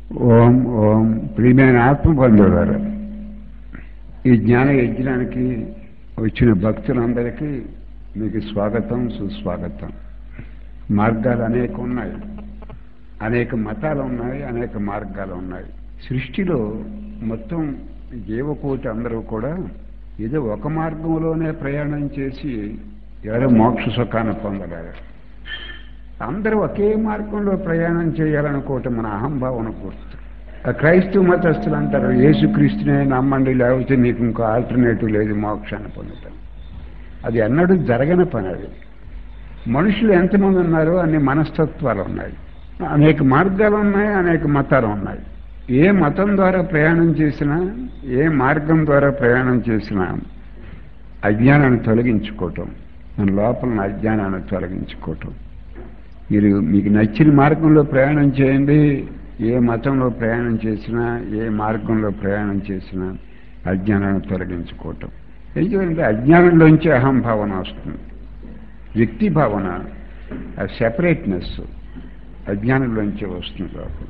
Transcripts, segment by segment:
ఓం ఓం ప్రియమైన ఆత్మ బంధువులారు ఈ జ్ఞాన యజ్ఞానికి వచ్చిన భక్తులందరికీ మీకు స్వాగతం సుస్వాగతం మార్గాలు అనేక ఉన్నాయి అనేక మతాలు ఉన్నాయి అనేక మార్గాలు ఉన్నాయి సృష్టిలో మొత్తం జీవకోటి అందరూ కూడా ఏదో ఒక మార్గంలోనే ప్రయాణం చేసి ఎవరో మోక్ష సుఖాన్ని పొందలేరు అందరూ ఒకే మార్గంలో ప్రయాణం చేయాలనుకోవటం మన అహంభావన పూర్తి ఆ క్రైస్తవ మతస్థులు అంటారు యేసుక్రీస్తునే నమ్మండి లేకపోతే మీకు ఇంకో ఆల్టర్నేటివ్ లేదు మోక్షాన్ని పొందటం అది ఎన్నడూ జరగని పని అది మనుషులు ఎంతమంది ఉన్నారో అన్ని మనస్తత్వాలు ఉన్నాయి అనేక మార్గాలు ఉన్నాయి అనేక మతాలు ఉన్నాయి ఏ మతం ద్వారా ప్రయాణం చేసినా ఏ మార్గం ద్వారా ప్రయాణం చేసినా అజ్ఞానాన్ని తొలగించుకోవటం మన లోపల అజ్ఞానాన్ని తొలగించుకోవటం మీరు మీకు నచ్చిన మార్గంలో ప్రయాణం చేయండి ఏ మతంలో ప్రయాణం చేసినా ఏ మార్గంలో ప్రయాణం చేసినా అజ్ఞానాన్ని తొలగించుకోవటం ఎందుకంటే అజ్ఞానంలోంచి అహంభావన వస్తుంది వ్యక్తి భావన ఆ సెపరేట్నెస్ అజ్ఞానంలోంచి వస్తుంది లోపల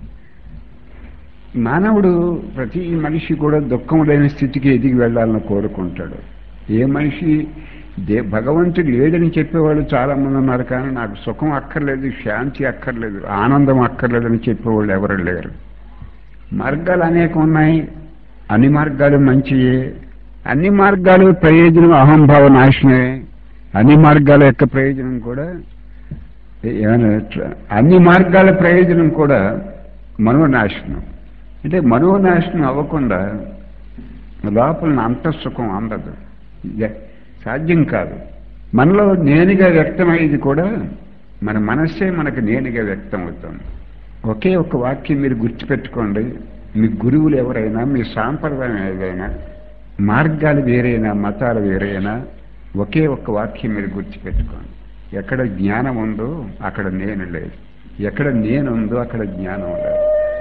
మానవుడు ప్రతి మనిషి కూడా దుఃఖం లేని స్థితికి ఎదిగి వెళ్ళాలని కోరుకుంటాడు ఏ మనిషి దే భగవంతుడు లేదని చెప్పేవాళ్ళు చాలా మంది ఉన్నారు కానీ నాకు సుఖం అక్కర్లేదు శాంతి అక్కర్లేదు ఆనందం అక్కర్లేదని చెప్పేవాళ్ళు ఎవరు లేరు మార్గాలు అనేక ఉన్నాయి అన్ని మార్గాలు మంచియే అన్ని మార్గాలు ప్రయోజనం అహంభావ నాశనమే అన్ని మార్గాల యొక్క ప్రయోజనం కూడా ఏమైనా అన్ని మార్గాల ప్రయోజనం కూడా మనోనాశనం అంటే మనోనాశనం అవ్వకుండా లోపల అంతఃసుఖం అందదు సాధ్యం కాదు మనలో నేనుగా వ్యక్తమయ్యేది కూడా మన మనస్సే మనకు నేనుగా వ్యక్తం అవుతుంది ఒకే ఒక వాక్యం మీరు గుర్తుపెట్టుకోండి మీ గురువులు ఎవరైనా మీ సాంప్రదాయం ఏదైనా మార్గాలు వేరైనా మతాలు వేరైనా ఒకే ఒక్క వాక్యం మీరు గుర్తుపెట్టుకోండి ఎక్కడ జ్ఞానం ఉందో అక్కడ నేను లేదు ఎక్కడ నేను ఉందో అక్కడ జ్ఞానం లేదు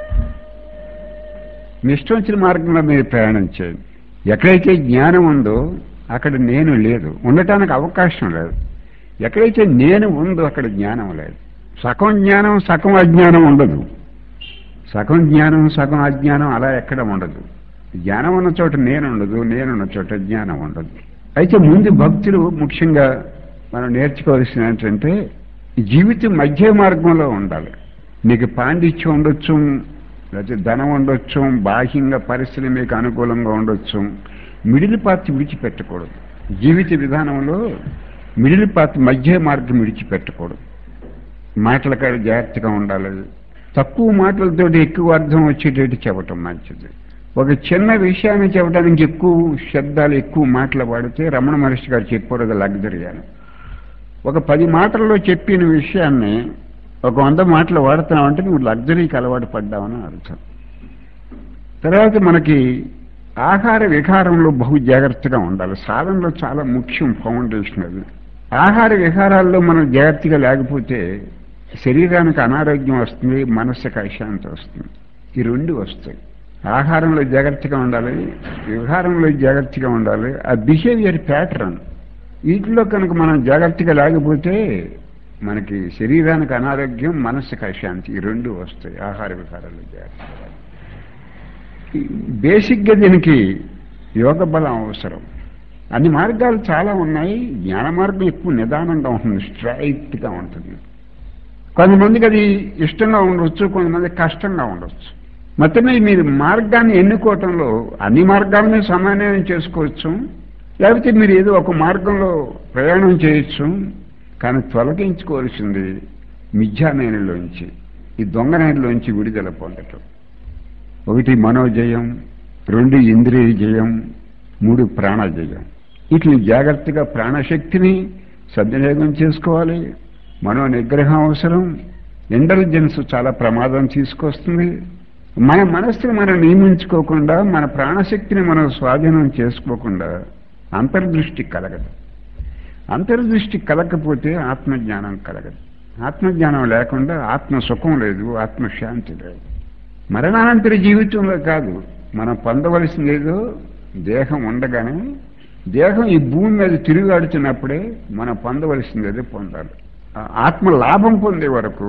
మీ ఇష్టం వచ్చిన మార్గంలో మీరు ప్రయాణం చేయండి ఎక్కడైతే జ్ఞానం ఉందో అక్కడ నేను లేదు ఉండటానికి అవకాశం లేదు ఎక్కడైతే నేను ఉందో అక్కడ జ్ఞానం లేదు సగం జ్ఞానం సగం అజ్ఞానం ఉండదు సగం జ్ఞానం సగం అజ్ఞానం అలా ఎక్కడ ఉండదు జ్ఞానం ఉన్న చోట నేను ఉండదు నేనున్న చోట జ్ఞానం ఉండదు అయితే ముందు భక్తులు ముఖ్యంగా మనం నేర్చుకోవాల్సిన ఏంటంటే జీవితం మధ్య మార్గంలో ఉండాలి మీకు పాండిత్యం ఉండొచ్చు లేకపోతే ధనం ఉండొచ్చు బాహ్యంగా పరిస్థితి మీకు అనుకూలంగా ఉండొచ్చు మిడిల్ పాత్ విడిచిపెట్టకూడదు జీవిత విధానంలో మిడిల్ పాత్ మధ్య మార్గం విడిచిపెట్టకూడదు మాటల కాడ జాగ్రత్తగా ఉండాలి తక్కువ మాటలతో ఎక్కువ అర్థం వచ్చేటట్టు చెప్పటం మంచిది ఒక చిన్న విషయాన్ని చెప్పడానికి ఎక్కువ శబ్దాలు ఎక్కువ మాటలు వాడితే రమణ మహర్షి గారు చెప్పారు అది లగ్జరీ అని ఒక పది మాటల్లో చెప్పిన విషయాన్ని ఒక వంద మాటలు వాడుతున్నావంటే నువ్వు లగ్జరీకి అలవాటు పడ్డావని అర్థం తర్వాత మనకి ఆహార విహారంలో బహు జాగ్రత్తగా ఉండాలి సాధనలో చాలా ముఖ్యం ఫౌండేషన్ అది ఆహార విహారాల్లో మనం జాగ్రత్తగా లేకపోతే శరీరానికి అనారోగ్యం వస్తుంది మనస్సుకి అశాంతి వస్తుంది ఈ రెండు వస్తాయి ఆహారంలో జాగ్రత్తగా ఉండాలి విహారంలో జాగ్రత్తగా ఉండాలి ఆ బిహేవియర్ ప్యాటర్న్ వీటిలో కనుక మనం జాగ్రత్తగా లేకపోతే మనకి శరీరానికి అనారోగ్యం మనస్సుకి అశాంతి ఈ రెండు వస్తాయి ఆహార విహారాల్లో జాగ్రత్తగా బేసిక్గా దీనికి యోగ బలం అవసరం అన్ని మార్గాలు చాలా ఉన్నాయి జ్ఞాన మార్గం ఎక్కువ నిదానంగా ఉంటుంది స్ట్రైట్గా ఉంటుంది కొంతమందికి అది ఇష్టంగా ఉండొచ్చు కొంతమంది కష్టంగా ఉండొచ్చు మొత్తమే మీరు మార్గాన్ని ఎన్నుకోవటంలో అన్ని మార్గాలని సమానం చేసుకోవచ్చు లేకపోతే మీరు ఏదో ఒక మార్గంలో ప్రయాణం చేయొచ్చు కానీ తొలగించుకోవాల్సింది మిథ్యానేనులోంచి ఈ దొంగనేనులోంచి విడుదల పొందటం ఒకటి మనోజయం రెండు ఇంద్రియ జయం మూడు ప్రాణజయం వీటిని జాగ్రత్తగా ప్రాణశక్తిని సద్వినియోగం చేసుకోవాలి మనో నిగ్రహం అవసరం ఇంటెలిజెన్స్ చాలా ప్రమాదం తీసుకొస్తుంది మన మనస్సుని మనం నియమించుకోకుండా మన ప్రాణశక్తిని మనం స్వాధీనం చేసుకోకుండా అంతర్దృష్టి కలగదు అంతర్దృష్టి కలగకపోతే ఆత్మజ్ఞానం కలగదు ఆత్మజ్ఞానం లేకుండా ఆత్మ సుఖం లేదు ఆత్మశాంతి లేదు మరణానంతర జీవితంలో కాదు మనం పొందవలసింది ఏదో దేహం ఉండగానే దేహం ఈ భూమి మీద తిరుగాడుతున్నప్పుడే మనం పొందవలసింది ఏదో పొందాలి ఆత్మ లాభం పొందే వరకు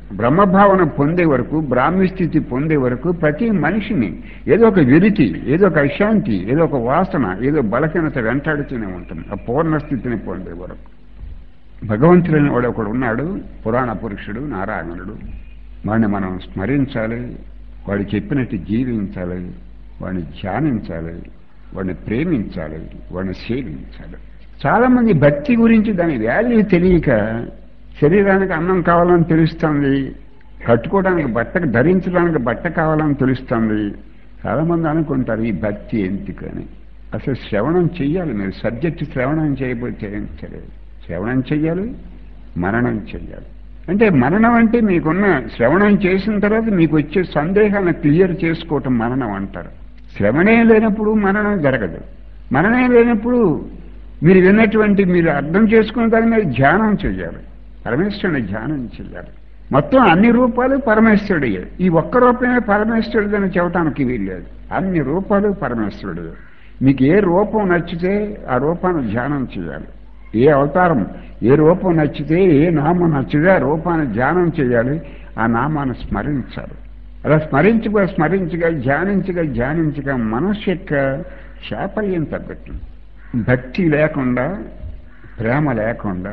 బ్రహ్మభావన పొందే వరకు బ్రాహ్మీ స్థితి పొందే వరకు ప్రతి మనిషిని ఏదో ఒక విరితి ఏదో ఒక అశాంతి ఏదో ఒక వాసన ఏదో బలహీనత వెంటాడుతూనే ఉంటుంది ఆ పూర్ణ స్థితిని పొందే వరకు భగవంతుడని వాడు ఒకడు ఉన్నాడు పురాణ పురుషుడు నారాయణుడు వాడిని మనం స్మరించాలి వాడు చెప్పినట్టు జీవించాలి వాడిని ధ్యానించాలి వాడిని ప్రేమించాలి వాడిని సేవించాలి చాలా మంది భక్తి గురించి దాని వాల్యూ తెలియక శరీరానికి అన్నం కావాలని తెలుస్తుంది కట్టుకోవడానికి బట్ట ధరించడానికి బట్ట కావాలని తెలుస్తుంది చాలా మంది అనుకుంటారు ఈ భక్తి ఎందుకని అసలు శ్రవణం చెయ్యాలి మీరు సబ్జెక్ట్ శ్రవణం చేయబోతే ఏం తెలియదు శ్రవణం చెయ్యాలి మరణం చెయ్యాలి అంటే మరణం అంటే మీకున్న శ్రవణం చేసిన తర్వాత మీకు వచ్చే సందేహాలను క్లియర్ చేసుకోవటం మరణం అంటారు శ్రవణే లేనప్పుడు మరణం జరగదు మరణం లేనప్పుడు మీరు విన్నటువంటి మీరు అర్థం చేసుకున్న దాని మీద ధ్యానం చెయ్యాలి పరమేశ్వరుని ధ్యానం చెయ్యాలి మొత్తం అన్ని రూపాలు పరమేశ్వరుడే ఈ ఒక్క రూపమే పరమేశ్వరుడని చెప్పడానికి వీల్లేదు అన్ని రూపాలు పరమేశ్వరుడు మీకు ఏ రూపం నచ్చితే ఆ రూపాన్ని ధ్యానం చేయాలి ఏ అవతారం ఏ రూపం నచ్చితే ఏ నామం నచ్చితే ఆ రూపాన్ని ధ్యానం చేయాలి ఆ నామాన్ని స్మరించాలి అలా స్మరించగా స్మరించగా ధ్యానించగా ధ్యానించగా మనస్సు యొక్క శాపర్యం తగ్గట్టుంది భక్తి లేకుండా ప్రేమ లేకుండా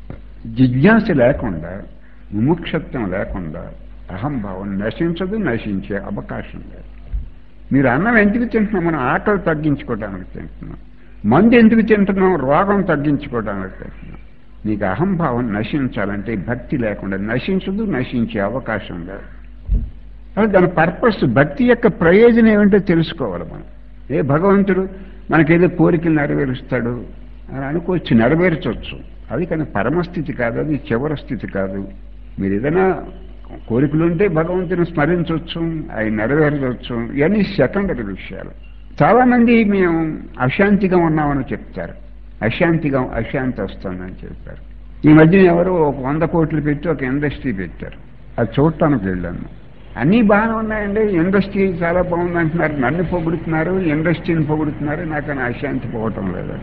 జిజ్ఞాస లేకుండా ముముక్షత్వం లేకుండా అహంభావం నశించదు నశించే అవకాశం లేదు మీరు అన్నం ఎందుకు తింటున్నాం మనం ఆకలి తగ్గించుకోవడానికి తింటున్నాం మందు ఎందుకు తింటున్నాం రోగం తగ్గించుకోవడానికి తింటున్నాం నీకు అహంభావం నశించాలంటే భక్తి లేకుండా నశించదు నశించే అవకాశం లేదు అది దాని పర్పస్ భక్తి యొక్క ప్రయోజనం ఏమిటో తెలుసుకోవాలి మనం ఏ భగవంతుడు మనకేదో కోరికలు నెరవేరుస్తాడు అని అనుకోవచ్చు నెరవేర్చవచ్చు అది కానీ పరమస్థితి కాదు అది చివరి స్థితి కాదు మీరు ఏదైనా కోరికలుంటే భగవంతుని స్మరించవచ్చు అవి నెరవేర్చవచ్చు ఇవన్నీ సెకండరీ విషయాలు చాలా మంది మేము అశాంతిగా ఉన్నామని చెప్తారు అశాంతిగా అశాంతి వస్తుందని చెప్పారు ఈ మధ్య ఎవరో ఒక వంద కోట్లు పెట్టి ఒక ఇండస్ట్రీ పెట్టారు అది చూడటానికి వెళ్ళాను అన్నీ బాగానే ఉన్నాయండి ఇండస్ట్రీ చాలా బాగుంది అంటున్నారు నన్ను పొగుడుతున్నారు ఇండస్ట్రీని పొగుడుతున్నారు నాకు అని అశాంతి పోవటం లేదు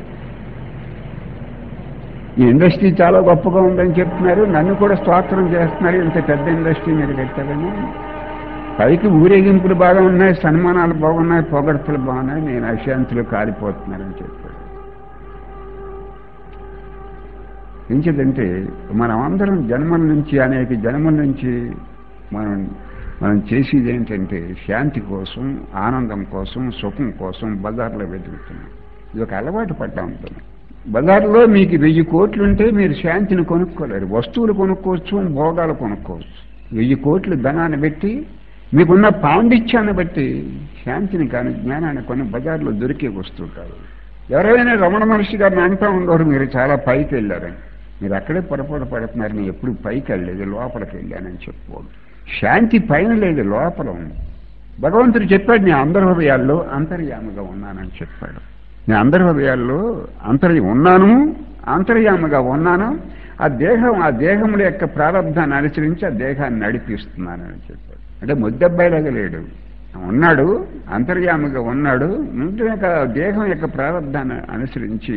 ఈ ఇండస్ట్రీ చాలా గొప్పగా ఉందని చెప్తున్నారు నన్ను కూడా స్తోత్రం చేస్తున్నారు ఇంత పెద్ద ఇండస్ట్రీ మీరు పెట్టారని పైకి ఊరేగింపులు బాగా ఉన్నాయి సన్మానాలు బాగున్నాయి పొగడ్తలు బాగున్నాయి నేను అశాంతిలో కాలిపోతున్నానని చెప్పాడు ఎంచేదంటే మనం అందరం జన్మల నుంచి అనేక జన్మల నుంచి మనం మనం చేసేది ఏంటంటే శాంతి కోసం ఆనందం కోసం సుఖం కోసం బజార్లో వెతుకుతున్నాం ఇది ఒక అలవాటు పడ్డా ఉంటుంది బజార్లో మీకు వెయ్యి కోట్లు ఉంటే మీరు శాంతిని కొనుక్కోలేరు వస్తువులు కొనుక్కోవచ్చు భోగాలు కొనుక్కోవచ్చు వెయ్యి కోట్లు ధనాన్ని పెట్టి మీకున్న పాండిత్యాన్ని బట్టి శాంతిని కానీ జ్ఞానాన్ని కొని బజార్లో దొరికే వస్తువు కాదు ఎవరైనా రమణ మహర్షి గారిని అంటూ ఉండరు మీరు చాలా పైకి వెళ్ళారని మీరు అక్కడే పొరపాటు పడుతున్నారు నేను ఎప్పుడు పైకి వెళ్ళలేదు లోపలికి వెళ్ళానని చెప్పుకోడు శాంతి పైన లేదు లోపల ఉంది భగవంతుడు చెప్పాడు నేను అందరి హృదయాల్లో అంతర్యామిగా ఉన్నానని చెప్పాడు నేను అందరి హృదయాల్లో అంతర్య ఉన్నాను అంతర్యామిగా ఉన్నాను ఆ దేహం ఆ దేహముల యొక్క ప్రారంధాన్ని అనుసరించి ఆ దేహాన్ని నడిపిస్తున్నానని చెప్పాడు అంటే ముద్దబ్బాయిలాగా లేడు ఉన్నాడు అంతర్యామిగా ఉన్నాడు ముందు యొక్క దేహం యొక్క ప్రారంధాన్ని అనుసరించి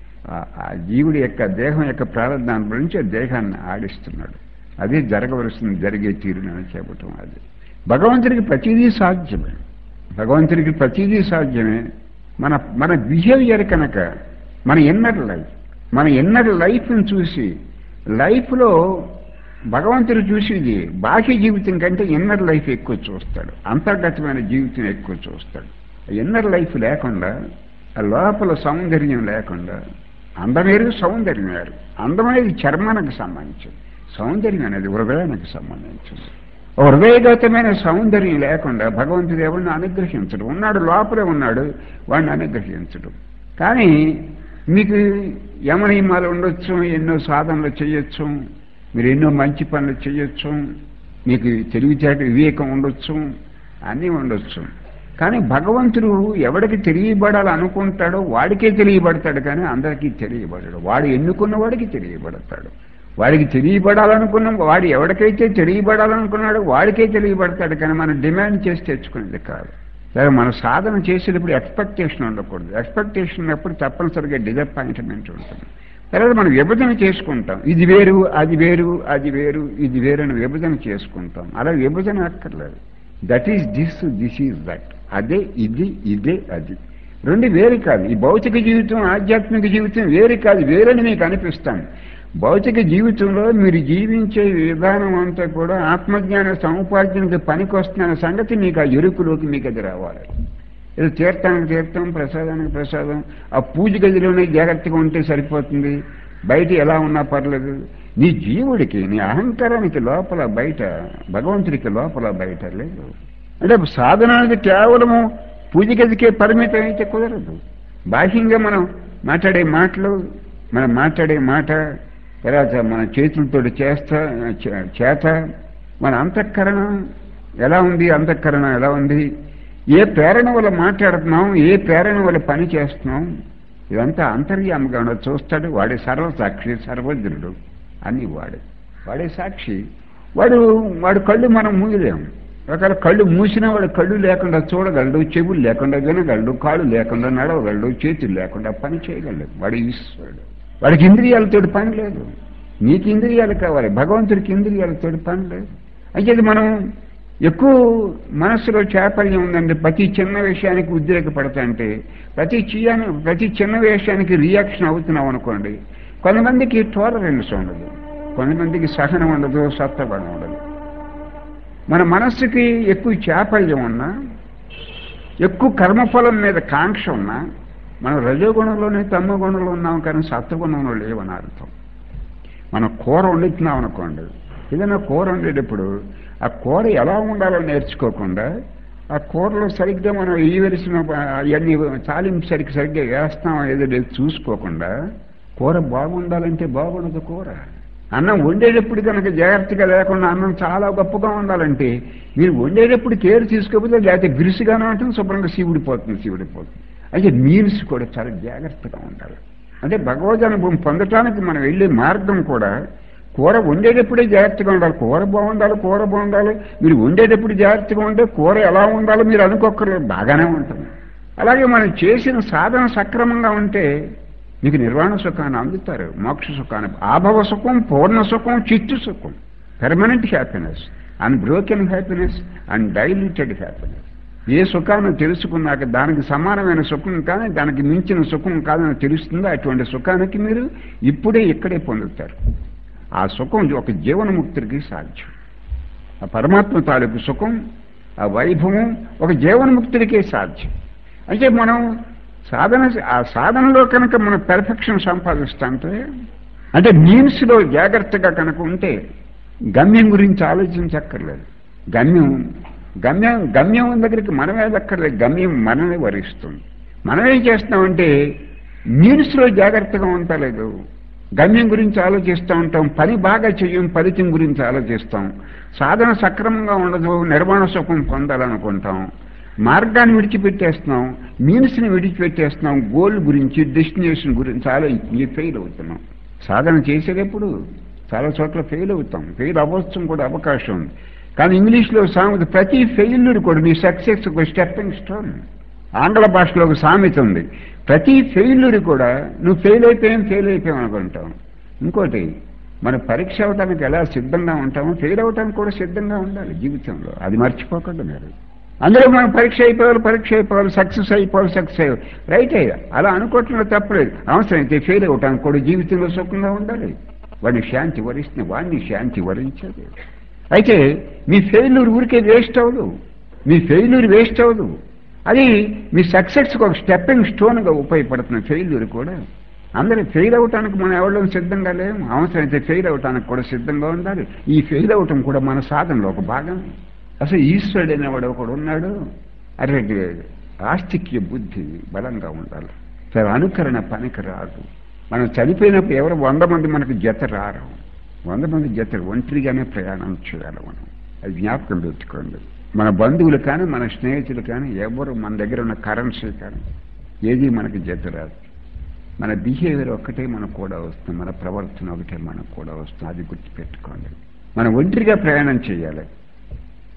ఆ జీవుడి యొక్క దేహం యొక్క ప్రారంధాన్ని గురించి ఆ దేహాన్ని ఆడిస్తున్నాడు అదే జరగవలసింది జరిగే తీరునని చెప్పటం అది భగవంతుడికి ప్రతిదీ సాధ్యమే భగవంతుడికి ప్రతిదీ సాధ్యమే మన మన బిహేవియర్ కనుక మన ఇన్నర్ లైఫ్ మన ఇన్నర్ లైఫ్ని చూసి లైఫ్లో భగవంతుడు చూసేది బాహ్య జీవితం కంటే ఇన్నర్ లైఫ్ ఎక్కువ చూస్తాడు అంతర్గతమైన జీవితం ఎక్కువ చూస్తాడు ఇన్నర్ లైఫ్ లేకుండా ఆ లోపల సౌందర్యం లేకుండా అందమేరు సౌందర్యం వేరు అందమనేది చర్మానికి సంబంధించింది సౌందర్యం అనేది హృదయానికి సంబంధించింది హృదయగతమైన సౌందర్యం లేకుండా భగవంతుడు ఎవరిని అనుగ్రహించడు ఉన్నాడు లోపలే ఉన్నాడు వాడిని అనుగ్రహించడు కానీ మీకు యమనియమాలు ఉండొచ్చు ఎన్నో సాధనలు చేయొచ్చు మీరు ఎన్నో మంచి పనులు చేయొచ్చు మీకు తెలివితేట వివేకం ఉండొచ్చు అన్నీ ఉండొచ్చు కానీ భగవంతుడు ఎవడికి తెలియబడాలి అనుకుంటాడో వాడికే తెలియబడతాడు కానీ అందరికీ తెలియబడడు వాడు ఎన్నుకున్న వాడికి తెలియబడతాడు వాడికి తెలియబడాలనుకున్న వాడు ఎవరికైతే తెలియబడాలనుకున్నాడో వాడికే తెలియబడతాడు కానీ మనం డిమాండ్ చేసి తెచ్చుకునేది కాదు సరే మనం సాధన చేసేటప్పుడు ఎక్స్పెక్టేషన్ ఉండకూడదు ఎక్స్పెక్టేషన్ ఉన్నప్పుడు తప్పనిసరిగా డిసప్పాయింట్మెంట్ ఉంటుంది తర్వాత మనం విభజన చేసుకుంటాం ఇది వేరు అది వేరు అది వేరు ఇది వేరు అని విభజన చేసుకుంటాం అలా విభజన అక్కర్లేదు that is this this is that అదే ఇది ఇదే అది రెండు వేరు కాదు ఈ భౌతిక జీవితం ఆధ్యాత్మిక జీవితం వేరు కాదు వేరని మీకు అనిపిస్తాను భౌతిక జీవితంలో మీరు జీవించే విధానం అంతా కూడా ఆత్మజ్ఞాన సముపార్జనకి పనికొస్తున్న సంగతి మీకు ఆ ఎరుకులోకి మీకు అది రావాలి ఏదో తీర్థానికి తీర్థం ప్రసాదానికి ప్రసాదం ఆ పూజ గదిలోనే జాగ్రత్తగా ఉంటే సరిపోతుంది బయట ఎలా ఉన్నా పర్లేదు నీ జీవుడికి నీ అహంకారానికి లోపల బయట భగవంతుడికి లోపల బయట లేదు అంటే సాధనానికి కేవలము పూజ గదికే పరిమితం అయితే కుదరదు బాహ్యంగా మనం మాట్లాడే మాటలు మనం మాట్లాడే మాట తర్వాత మన చేతులతో చేస్తా చే- చేత మన అంతఃకరణ ఎలా ఉంది అంతఃకరణ ఎలా ఉంది ఏ ప్రేరణ వల్ల మాట్లాడుతున్నాం ఏ ప్రేరణ వల్ల పని చేస్తున్నాం ఇదంతా అంతర్యామగా ఉన్నది చూస్తాడు వాడే సర్వసాక్షి సర్వజ్ఞుడు అని వాడు వాడే సాక్షి వాడు వాడు కళ్ళు మనం మూయలేము ఒకవేళ కళ్ళు మూసినా వాడు కళ్ళు లేకుండా చూడగలడు చెవులు లేకుండా వినగలడు కాళ్ళు లేకుండా నడవగలడు చేతులు లేకుండా పని చేయగలడు వాడు ఈశ్వరుడు వాడికి ఇంద్రియాలతో పని లేదు నీకు ఇంద్రియాలు కావాలి భగవంతుడికి ఇంద్రియాలతో పని లేదు అయితే మనం ఎక్కువ మనస్సులో చాపల్యం ఉందండి ప్రతి చిన్న విషయానికి ఉద్రేకపడతా అంటే ప్రతి చియాని ప్రతి చిన్న విషయానికి రియాక్షన్ అవుతున్నాం అనుకోండి కొంతమందికి టాలరెన్స్ ఉండదు కొంతమందికి సహనం ఉండదు సత్తబడం ఉండదు మన మనస్సుకి ఎక్కువ చాపల్యం ఉన్నా ఎక్కువ కర్మఫలం మీద కాంక్ష ఉన్నా మనం రజోగుణంలోనే తమ గుణంలో ఉన్నాం కానీ సత్వగుణంలో లేవని అర్థం మనం కూర వండుతున్నాం అనుకోండి ఏదైనా కూర వండేటప్పుడు ఆ కూర ఎలా ఉండాలో నేర్చుకోకుండా ఆ కూరలో సరిగ్గా మనం వేయవలసిన అవన్నీ తాలింపు సరిగ్గా సరిగ్గా వేస్తాం ఏదో లేదు చూసుకోకుండా కూర బాగుండాలంటే బాగుండదు కూర అన్నం వండేటప్పుడు కనుక జాగ్రత్తగా లేకుండా అన్నం చాలా గొప్పగా ఉండాలంటే మీరు వండేటప్పుడు కేర్ తీసుకోకపోతే లేకపోతే బిరుసుగానే ఉంటుంది శుభ్రంగా శివుడిపోతుంది శివుడిపోతుంది అయితే మీల్స్ కూడా చాలా జాగ్రత్తగా ఉండాలి అంటే భగవద్ అనుభవం పొందటానికి మనం వెళ్ళే మార్గం కూడా కూర వండేటప్పుడే జాగ్రత్తగా ఉండాలి కూర బాగుండాలి కూర బాగుండాలి మీరు వండేటప్పుడు జాగ్రత్తగా ఉంటే కూర ఎలా ఉండాలో మీరు అనుకోక్కర్లేదు బాగానే ఉంటుంది అలాగే మనం చేసిన సాధన సక్రమంగా ఉంటే మీకు నిర్వాణ సుఖాన్ని అందుతారు మోక్ష సుఖాన్ని ఆభవ సుఖం పూర్ణ సుఖం చిత్తు సుఖం permanent happiness unbroken happiness and diluted happiness ఏ సుఖాన్ని తెలుసుకున్నాక దానికి సమానమైన సుఖం కానీ దానికి మించిన సుఖం కాదని తెలుస్తుందో అటువంటి సుఖానికి మీరు ఇప్పుడే ఇక్కడే పొందుతారు ఆ సుఖం ఒక జీవనముక్తికి సాధ్యం ఆ పరమాత్మ తాలూకు సుఖం ఆ వైభవం ఒక జీవన్ముక్తుడికే సాధ్యం అంటే మనం సాధన ఆ సాధనలో కనుక మనం పెర్ఫెక్షన్ సంపాదిస్తాంటే అంటే మీన్స్లో జాగ్రత్తగా కనుక ఉంటే గమ్యం గురించి ఆలోచించక్కర్లేదు గమ్యం గమ్యం గమ్యం దగ్గరికి మనమే దక్కర్లేదు గమ్యం మనమే వరిస్తుంది మనమేం చేస్తున్నామంటే మీన్స్లో జాగ్రత్తగా ఉండలేదు గమ్యం గురించి ఆలోచిస్తూ ఉంటాం పని బాగా చెయ్యం ఫలితం గురించి ఆలోచిస్తాం సాధన సక్రమంగా ఉండదు నిర్మాణ సుఖం పొందాలనుకుంటాం మార్గాన్ని విడిచిపెట్టేస్తున్నాం మీన్స్ని విడిచిపెట్టేస్తున్నాం గోల్ గురించి డెస్టినేషన్ గురించి ఆలోచించి ఫెయిల్ అవుతున్నాం సాధన చేసేటప్పుడు చాలా చోట్ల ఫెయిల్ అవుతాం ఫెయిల్ అవ్వచ్చు కూడా అవకాశం ఉంది కానీ ఇంగ్లీష్లో సామెత ప్రతి ఫెయిల్యూర్ కూడా నీ సక్సెస్ ఒక స్టెప్పింగ్ స్టోన్ ఆంగ్ల భాషలో ఒక సామెత ఉంది ప్రతి ఫెయిల్యూర్ కూడా నువ్వు ఫెయిల్ అయిపోయాం ఫెయిల్ అయిపోయాం అనుకుంటాం ఇంకోటి మన పరీక్ష అవడానికి ఎలా సిద్ధంగా ఉంటామో ఫెయిల్ అవడానికి కూడా సిద్ధంగా ఉండాలి జీవితంలో అది మర్చిపోకుండా మీరు అందులో మనం పరీక్ష అయిపోవాలి పరీక్ష అయిపోవాలి సక్సెస్ అయిపోవాలి సక్సెస్ అయ్యాలి రైట్ అయ్యా అలా అనుకోవటంలో తప్పలేదు అవసరం అయితే ఫెయిల్ అవటానికి కూడా జీవితంలో సుఖంగా ఉండాలి వాడిని శాంతి వరిస్తుంది వాడిని శాంతి వరించేది అయితే మీ ఫెయిల్యూర్ ఊరికే వేస్ట్ అవ్వదు మీ ఫెయిల్యూర్ వేస్ట్ అవ్వదు అది మీ సక్సెస్కి ఒక స్టెప్పింగ్ స్టోన్గా ఉపయోగపడుతుంది ఫెయిల్యూర్ కూడా అందరూ ఫెయిల్ అవటానికి మనం ఎవరిలో సిద్ధంగా లేము అవసరమైతే ఫెయిల్ అవటానికి కూడా సిద్ధంగా ఉండాలి ఈ ఫెయిల్ అవటం కూడా మన సాధనలో ఒక భాగం అసలు ఈశ్వరుడు అనేవాడు ఒకడు ఉన్నాడు అరే ఆస్తిక్య బుద్ధి బలంగా ఉండాలి సరే అనుకరణ పనికి రాదు మనం చనిపోయినప్పుడు ఎవరు వంద మంది మనకు జత రారు వంద మంది జత ఒంటరిగానే ప్రయాణం చేయాలి మనం అది జ్ఞాపకం పెట్టుకోండి మన బంధువులు కానీ మన స్నేహితులు కానీ ఎవరు మన దగ్గర ఉన్న కరెన్సీ కానీ ఏది మనకి జత రాదు మన బిహేవియర్ ఒక్కటే మనకు కూడా వస్తుంది మన ప్రవర్తన ఒకటే మనకు కూడా వస్తుంది అది గుర్తుపెట్టుకోండి మనం ఒంటరిగా ప్రయాణం చేయాలి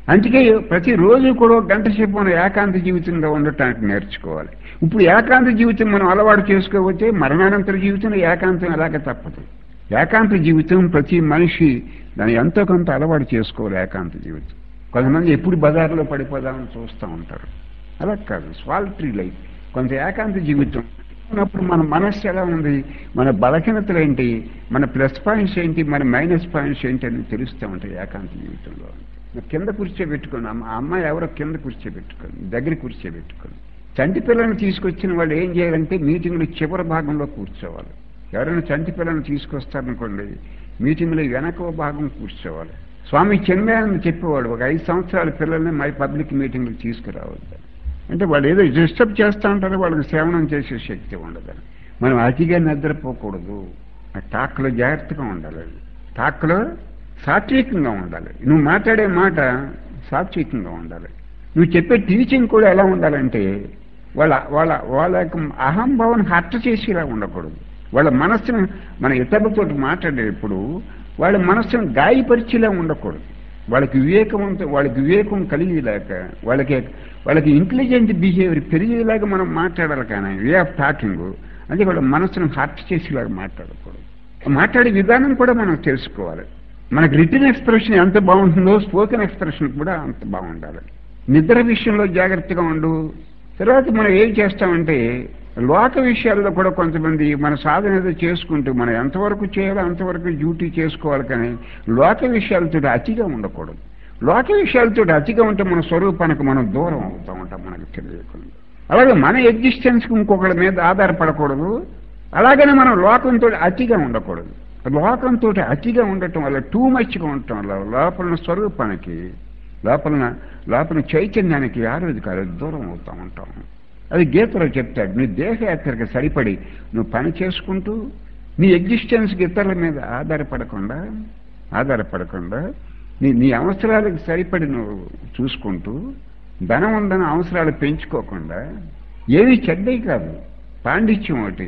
అందుకే ప్రతిరోజు కూడా ఒక గంట సేపు మనం ఏకాంత జీవితంగా ఉండటానికి నేర్చుకోవాలి ఇప్పుడు ఏకాంత జీవితం మనం అలవాటు చేసుకోకపోతే మరణానంతర జీవితం ఏకాంతం అలాగే తప్పదు ఏకాంత జీవితం ప్రతి మనిషి దాన్ని ఎంతో కొంత అలవాటు చేసుకోవాలి ఏకాంత జీవితం కొంతమంది ఎప్పుడు బజార్లో పడిపోదామని చూస్తూ ఉంటారు అలా కాదు స్వాలిటరీ లైఫ్ కొంత ఏకాంత జీవితం ఉన్నప్పుడు మన మనస్సు ఎలా ఉంది మన బలహీనతలు ఏంటి మన ప్లస్ పాయింట్స్ ఏంటి మన మైనస్ పాయింట్స్ ఏంటి అని తెలుస్తూ ఉంటాయి ఏకాంత జీవితంలో కింద కూర్చోబెట్టుకోండి అమ్మ ఆ అమ్మాయి ఎవరో కింద కూర్చోబెట్టుకోండి దగ్గర కూర్చోబెట్టుకోండి చంటి పిల్లల్ని తీసుకొచ్చిన వాళ్ళు ఏం చేయాలంటే మీటింగ్లో చివరి భాగంలో కూర్చోవాలి ఎవరైనా చంటి పిల్లల్ని తీసుకొస్తారనుకోండి మీటింగ్లో వెనక భాగం కూర్చోవాలి స్వామి చెన్మయాన్ని చెప్పేవాడు ఒక ఐదు సంవత్సరాల పిల్లల్ని మై పబ్లిక్ మీటింగ్లకు తీసుకురావద్దు అంటే వాళ్ళు ఏదో డిస్టర్బ్ చేస్తూ ఉంటారు వాళ్ళకి సేవనం చేసే శక్తి ఉండదు మనం అతిగా నిద్రపోకూడదు ఆ టాక్లో జాగ్రత్తగా ఉండాలి టాక్లో సాత్వికంగా ఉండాలి నువ్వు మాట్లాడే మాట సాత్వికంగా ఉండాలి నువ్వు చెప్పే టీచింగ్ కూడా ఎలా ఉండాలంటే వాళ్ళ వాళ్ళ వాళ్ళ యొక్క అహంభావం హర్ట్ చేసేలా ఉండకూడదు వాళ్ళ మనస్సును మన ఇతరులతో మాట్లాడేటప్పుడు వాళ్ళ మనస్సును గాయపరిచేలా ఉండకూడదు వాళ్ళకి వివేకవంతం వాళ్ళకి వివేకం కలిగేలాక వాళ్ళకి వాళ్ళకి ఇంటెలిజెంట్ బిహేవియర్ పెరిగేలాగా మనం మాట్లాడాలి కానీ వే ఆఫ్ టాకింగ్ అంటే వాళ్ళ మనస్సును హర్ట్ చేసేలాగా మాట్లాడకూడదు మాట్లాడే విధానం కూడా మనం తెలుసుకోవాలి మనకి రిటర్న్ ఎక్స్ప్రెషన్ ఎంత బాగుంటుందో స్పోకెన్ ఎక్స్ప్రెషన్ కూడా అంత బాగుండాలి నిద్ర విషయంలో జాగ్రత్తగా ఉండు తర్వాత మనం ఏం చేస్తామంటే లోక విషయాల్లో కూడా కొంతమంది మన సాధన ఏదో చేసుకుంటూ మనం ఎంతవరకు చేయాలో అంతవరకు డ్యూటీ చేసుకోవాలి కానీ లోక విషయాలతో అతిగా ఉండకూడదు లోక విషయాలతో అతిగా ఉంటే మన స్వరూపానికి మనం దూరం అవుతూ ఉంటాం మనకు తెలియకుండా అలాగే మన ఎగ్జిస్టెన్స్కి ఇంకొకరి మీద ఆధారపడకూడదు అలాగనే మనం లోకంతో అతిగా ఉండకూడదు లోకంతో అతిగా ఉండటం వల్ల టూ మచ్గా ఉండటం వల్ల లోపల స్వరూపానికి లోపల లోపల చైతన్యానికి ఆరోగ్యకాలు దూరం అవుతూ ఉంటాం అది గీతలో చెప్తాడు నీ దేహయాత్రకు సరిపడి నువ్వు పని చేసుకుంటూ నీ ఎగ్జిస్టెన్స్కి ఇతరుల మీద ఆధారపడకుండా ఆధారపడకుండా నీ నీ అవసరాలకు సరిపడి నువ్వు చూసుకుంటూ ధనం ఉందని అవసరాలు పెంచుకోకుండా ఏవి చెడ్డవి కాదు పాండిత్యం ఒకటి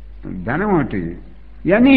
ధనం ఒకటి ఇవన్నీ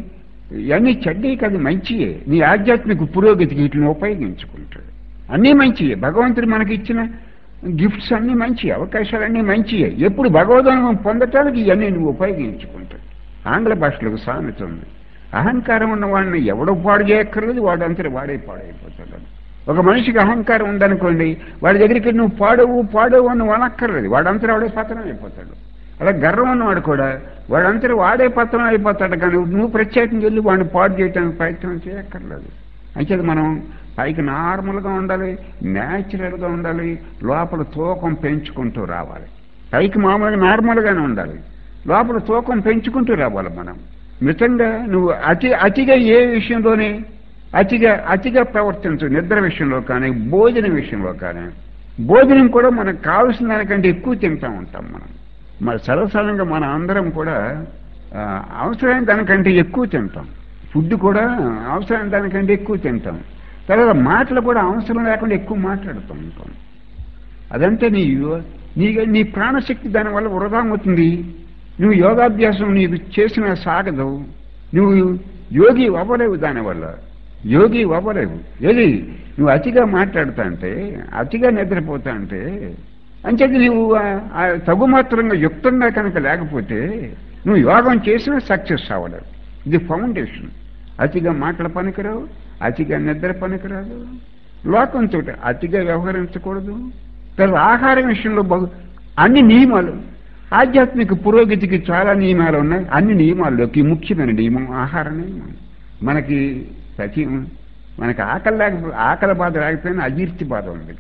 ఇవన్నీ చెడ్డవి కాదు మంచియే నీ ఆధ్యాత్మిక పురోగతికి వీటిని ఉపయోగించుకుంటాడు అన్నీ మంచియే భగవంతుడు మనకి ఇచ్చిన గిఫ్ట్స్ అన్నీ మంచి అవకాశాలన్నీ మంచియే ఎప్పుడు భగవద్గీతం పొందటానికి ఇవన్నీ నువ్వు ఉపయోగించుకుంటాడు ఆంగ్ల భాషలో సామెత ఉంది అహంకారం ఉన్న వాడిని ఎవడో పాడు చేయక్కర్లేదు వాడు అంతా వాడే పాడైపోతాడు ఒక మనిషికి అహంకారం ఉందనుకోండి వాడి దగ్గరికి నువ్వు పాడవు పాడవు అని అనక్కర్లేదు వాడంతా వాడే పతనం అయిపోతాడు అలా గర్వం ఉన్నవాడు కూడా వాడంతా వాడే పతనం అయిపోతాడు కానీ నువ్వు ప్రత్యేకంగా వెళ్ళి వాడిని పాడు చేయడానికి ప్రయత్నం చేయక్కర్లేదు అయితే మనం పైకి నార్మల్గా ఉండాలి న్యాచురల్గా ఉండాలి లోపల తూకం పెంచుకుంటూ రావాలి పైకి మామూలుగా నార్మల్గానే ఉండాలి లోపల తూకం పెంచుకుంటూ రావాలి మనం మితంగా నువ్వు అతి అతిగా ఏ విషయంలోనే అతిగా అతిగా ప్రవర్తించు నిద్ర విషయంలో కానీ భోజన విషయంలో కానీ భోజనం కూడా మనకు కావాల్సిన దానికంటే ఎక్కువ తింటూ ఉంటాం మనం మరి సర్వసాధారణంగా మన అందరం కూడా అవసరమైన దానికంటే ఎక్కువ తింటాం ఫుడ్ కూడా అవసరమైన దానికంటే ఎక్కువ తింటాం తర్వాత మాటలు కూడా అవసరం లేకుండా ఎక్కువ మాట్లాడుతూ ఉంటాం అదంటే నీ నీ నీ ప్రాణశక్తి దానివల్ల వృధా అవుతుంది నువ్వు యోగాభ్యాసం నీకు చేసిన సాగదు నువ్వు యోగి అవ్వలేవు దానివల్ల యోగి అవ్వలేవు ఏది నువ్వు అతిగా మాట్లాడుతా అంటే అతిగా నిద్రపోతా అంటే అంచేది నువ్వు తగుమాత్రంగా యుక్తంగా కనుక లేకపోతే నువ్వు యోగం చేసినా సక్సెస్ అవ్వలేవు ఇది ఫౌండేషన్ అతిగా మాటల పనికిరావు అతిగా నిద్ర పనికిరాదు లోకంతో అతిగా వ్యవహరించకూడదు తర్వాత ఆహారం విషయంలో బహు అన్ని నియమాలు ఆధ్యాత్మిక పురోగతికి చాలా నియమాలు ఉన్నాయి అన్ని నియమాల్లోకి ముఖ్యమైన నియమం ఆహార నియమం మనకి ప్రతి మనకి ఆకలి లేక ఆకలి బాధ లేకపోయినా అజీర్తి బాధ ఉంది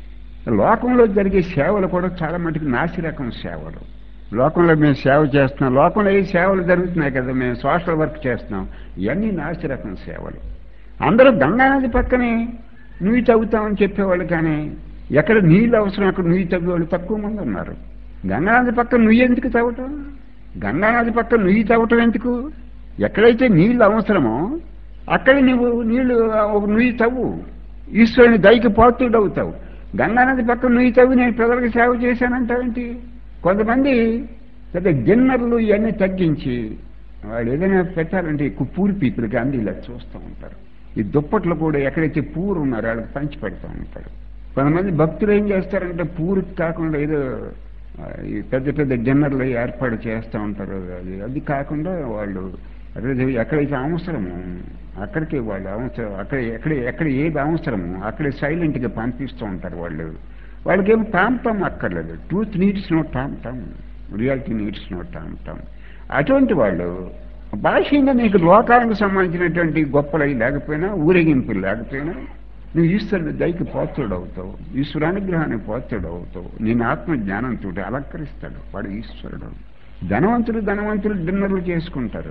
లోకంలో జరిగే సేవలు కూడా చాలా మటుకు నాసిరకం సేవలు లోకంలో మేము సేవ చేస్తున్నాం లోకంలో ఏ సేవలు జరుగుతున్నాయి కదా మేము సోషల్ వర్క్ చేస్తున్నాం ఇవన్నీ నాసిరకం సేవలు అందరూ గంగానది పక్కనే నుయ్యి తవ్వుతామని చెప్పేవాళ్ళు కానీ ఎక్కడ నీళ్ళు అవసరం అక్కడ నుయ్యి తవ్వేవాళ్ళు తక్కువ మంది ఉన్నారు గంగానది పక్కన నుయ్యి ఎందుకు తవ్వటం గంగానది పక్కన నుయ్యి తవ్వటం ఎందుకు ఎక్కడైతే నీళ్ళు అవసరమో అక్కడ నువ్వు నీళ్లు ఒక నుయ్యి తవ్వు ఈశ్వరుని దయకి పాత్రుడు అవుతావు గంగానది పక్కన నుయ్యి తవ్వి నేను ప్రజలకు సేవ చేశానంటావేంటి కొంతమంది పెద్ద గిన్నెర్లు ఇవన్నీ తగ్గించి వాళ్ళు ఏదైనా పెట్టాలంటే ఎక్కువ పూర్ పీపుల్ గాంధీ ఇలా చూస్తూ ఉంటారు ఈ దుప్పట్లు కూడా ఎక్కడైతే పూరు ఉన్నారో వాళ్ళకి పంచి పెడతా ఉంటారు కొంతమంది భక్తులు ఏం చేస్తారంటే పూరికి కాకుండా ఏదో ఆ, ఈ పెద్ద పెద్ద డిన్నర్లు ఏర్పాటు చేస్తూ ఉంటారు అది అది కాకుండా వాళ్ళు అక్కడ ఎక్కడైతే అవసరమో అక్కడికి వాళ్ళు అవసరం అక్కడ ఎక్కడ ఎక్కడ ఏది అవసరమో అక్కడే సైలెంట్గా పంపిస్తూ ఉంటారు వాళ్ళు వాళ్ళకేం టామ్ టామ్ అక్కర్లేదు truth needs no tom tom reality needs no tom tom అటువంటి వాళ్ళు భాషంగా నీకు లోకానికి సంబంధించినటువంటి గొప్పలవి లేకపోయినా ఊరేగింపులు లేకపోయినా నువ్వు ఈశ్వరుని దయకి పాత్రుడు అవుతావు ఈశ్వరానుగ్రహానికి పాత్రుడు అవుతావు నేను ఆత్మ జ్ఞానంతో అలంకరిస్తాడు వాడు ఈశ్వరుడు ధనవంతులు ధనవంతులు డిన్నర్లు చేసుకుంటారు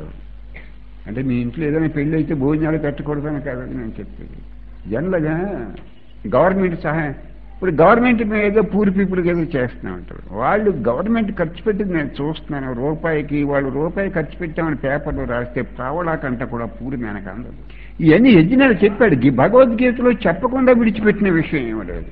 అంటే మీ ఇంట్లో ఏదైనా పెళ్ళి అయితే భోజనాలు కట్టకూడదని కాదని నేను చెప్పేది జనరల్గా గవర్నమెంట్ సహాయం ఇప్పుడు గవర్నమెంట్ మీద ఏదో పూర్ పీపుల్కి ఏదో చేస్తూనే ఉంటారు వాళ్ళు గవర్నమెంట్ ఖర్చు పెట్టింది నేను చూస్తున్నాను రూపాయికి వాళ్ళు రూపాయి ఖర్చు పెట్టామని పేపర్లో రాస్తే పావలా కంట కూడా పూరి మేనకు అందదు ఇవన్నీ యజ్ఞాలు చెప్పాడు ఈ భగవద్గీతలో చెప్పకుండా విడిచిపెట్టిన విషయం ఏమీ లేదు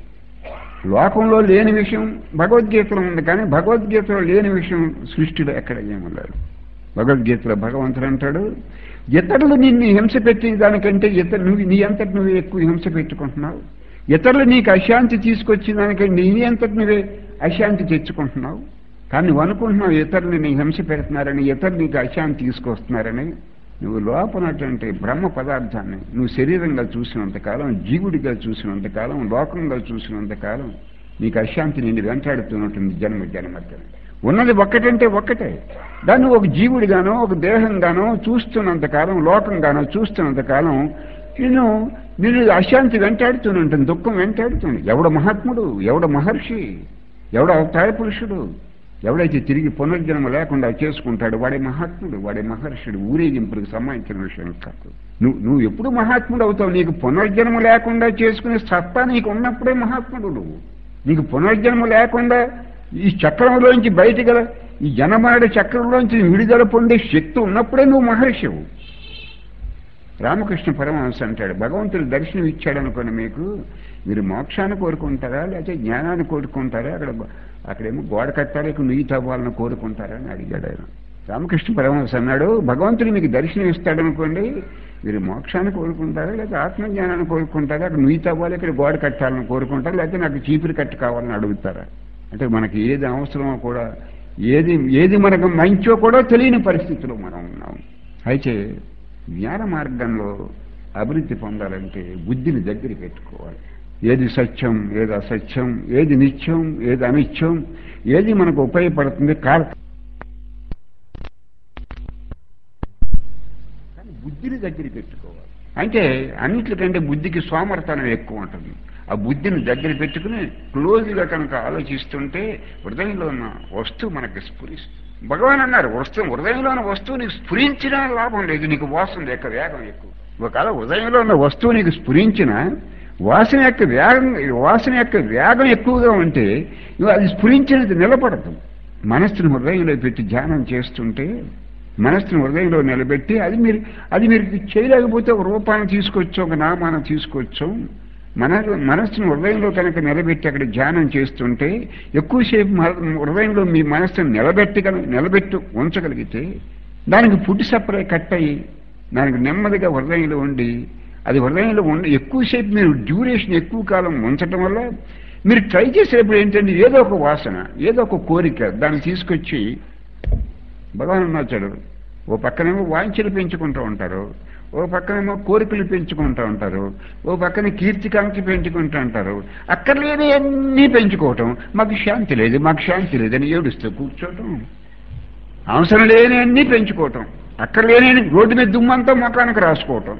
లోకంలో లేని విషయం భగవద్గీతలో ఉంది కానీ భగవద్గీతలో లేని విషయం సృష్టిలో ఎక్కడ ఏమీ లేదు భగవద్గీతలో భగవంతుడు అంటాడు ఇతరులు నిన్ను హింస పెట్టే దానికంటే ఇతరు నువ్వు నీ అంతటి నువ్వే ఎక్కువ హింస పెట్టుకుంటున్నావు ఇతరులు నీకు అశాంతి తీసుకొచ్చిన దానికంటే నీ అంతటి నువ్వే అశాంతి తెచ్చుకుంటున్నావు కానీ నువ్వు అనుకుంటున్నావు ఇతరులు నీ హింస పెడుతున్నారని ఇతరులు నీకు అశాంతి తీసుకొస్తున్నారని నువ్వు లోపలటువంటి బ్రహ్మ పదార్థాన్ని నువ్వు శరీరంగా చూసినంతకాలం జీవుడిగా చూసినంతకాలం లోకంగా చూసినంతకాలం నీకు అశాంతి నిన్ను వెంటాడుతున్నట్టుంది జన్మ జన్మకని ఉన్నది ఒక్కటంటే ఒక్కటే దాన్ని ఒక జీవుడిగానో ఒక దేహంగానో చూస్తున్నంతకాలం లోకంగానో చూస్తున్నంతకాలం నేను నేను అశాంతి వెంటాడుతూనే ఉంటుంది దుఃఖం వెంటాడుతుంది ఎవడ మహాత్ముడు ఎవడ మహర్షి ఎవడ అవతార పురుషుడు ఎవడైతే తిరిగి పునర్జన్మ లేకుండా చేసుకుంటాడు వాడే మహాత్ముడు వాడే మహర్షుడు ఊరేగింపులకు సంబంధించిన విషయం కాదు నువ్వు నువ్వు ఎప్పుడు మహాత్ముడు అవుతావు నీకు పునర్జన్మ లేకుండా చేసుకునే సత్తా నీకు ఉన్నప్పుడే మహాత్ముడు నువ్వు నీకు పునర్జన్మ లేకుండా ఈ చక్రంలోంచి బయటికి గల ఈ జనమరణ చక్రంలోంచి విడుదల పొందే శక్తి ఉన్నప్పుడే నువ్వు మహర్షివు రామకృష్ణ పరమహంస అంటాడు భగవంతుడు దర్శనం ఇచ్చాడు అనుకోని మీకు మీరు మోక్షాన్ని కోరుకుంటారా లేకపోతే జ్ఞానాన్ని కోరుకుంటారా అక్కడ అక్కడేమో గోడ కట్టాలి ఇక్కడ నుయ్యి తవ్వాలని కోరుకుంటారా అని అడిగాడు ఆయన రామకృష్ణ పరమహంస అన్నాడు భగవంతుడు మీకు దర్శనం ఇస్తాడు అనుకోండి మీరు మోక్షాన్ని కోరుకుంటారా లేకపోతే ఆత్మజ్ఞానాన్ని కోరుకుంటారా అక్కడ నుయ్యి తవ్వాలి ఇక్కడ గోడ కట్టాలని కోరుకుంటారా లేకపోతే నాకు చీపురు కట్టు కావాలని అడుగుతారా అంటే మనకి ఏది అవసరమో కూడా ఏది ఏది మనకు మంచో కూడా తెలియని పరిస్థితిలో మనం ఉన్నాం అయితే జ్ఞాన మార్గంలో అభివృద్ధి పొందాలంటే బుద్ధిని దగ్గర పెట్టుకోవాలి ఏది సత్యం ఏది అసత్యం ఏది నిత్యం ఏది అనిత్యం ఏది మనకు ఉపయోగపడుతుంది కాల కానీ బుద్ధిని దగ్గర పెట్టుకోవాలి అంటే అన్నిటికంటే బుద్ధికి సోమర్థనం ఎక్కువ ఉంటుంది ఆ బుద్ధిని దగ్గర పెట్టుకుని క్లోజ్గా కనుక ఆలోచిస్తుంటే హృదయంలో ఉన్న వస్తువు మనకి స్ఫురిస్తుంది భగవాన్ అన్నారు వస్తువు హృదయంలో ఉన్న వస్తువు నీకు స్ఫురించినా లాభం లేదు నీకు వాసన యొక్క వేగం ఎక్కువ ఒకవేళ హృదయంలో ఉన్న వస్తువు నీకు స్ఫురించిన వాసన యొక్క వేగం వాసన యొక్క వేగం ఎక్కువగా ఉంటే నువ్వు అది స్ఫురించినది నిలబడదు మనస్సును హృదయంలో పెట్టి ధ్యానం చేస్తుంటే మనస్సును హృదయంలో నిలబెట్టి అది మీరు అది మీరు చేయలేకపోతే ఒక రూపాన్ని తీసుకొచ్చు ఒక నామాన్ని తీసుకొచ్చు మన మనస్సును హృదయంలో కనుక నిలబెట్టి అక్కడ ధ్యానం చేస్తుంటే ఎక్కువసేపు మ- హృదయంలో మీ మనస్సును నిలబెట్టగల నిలబెట్టు ఉంచగలిగితే దానికి ఫుడ్ సప్లై కట్ అయ్యి దానికి నెమ్మదిగా హృదయంలో ఉండి అది హృదయంలో ఉండి ఎక్కువసేపు మీరు డ్యూరేషన్ ఎక్కువ కాలం ఉంచటం వల్ల మీరు ట్రై చేసేటప్పుడు ఏంటంటే ఏదో ఒక వాసన ఏదో ఒక కోరిక దాన్ని తీసుకొచ్చి భగవాన్ నచ్చాడు ఓ పక్కనేమో వాంఛలు పెంచుకుంటూ ఉంటారు ఓ పక్కనేమో కోరికలు పెంచుకుంటూ ఉంటారు ఓ పక్కన కీర్తికాంక్ష పెంచుకుంటూ ఉంటారు అక్కర్లేని అన్నీ పెంచుకోవటం మాకు శాంతి లేదు మాకు శాంతి లేదని ఏడుస్తూ కూర్చోవటం అవసరం లేని అన్నీ పెంచుకోవటం అక్కర్లేని రోడ్డు మీద దుమ్మంతా మొఖానికి రాసుకోవటం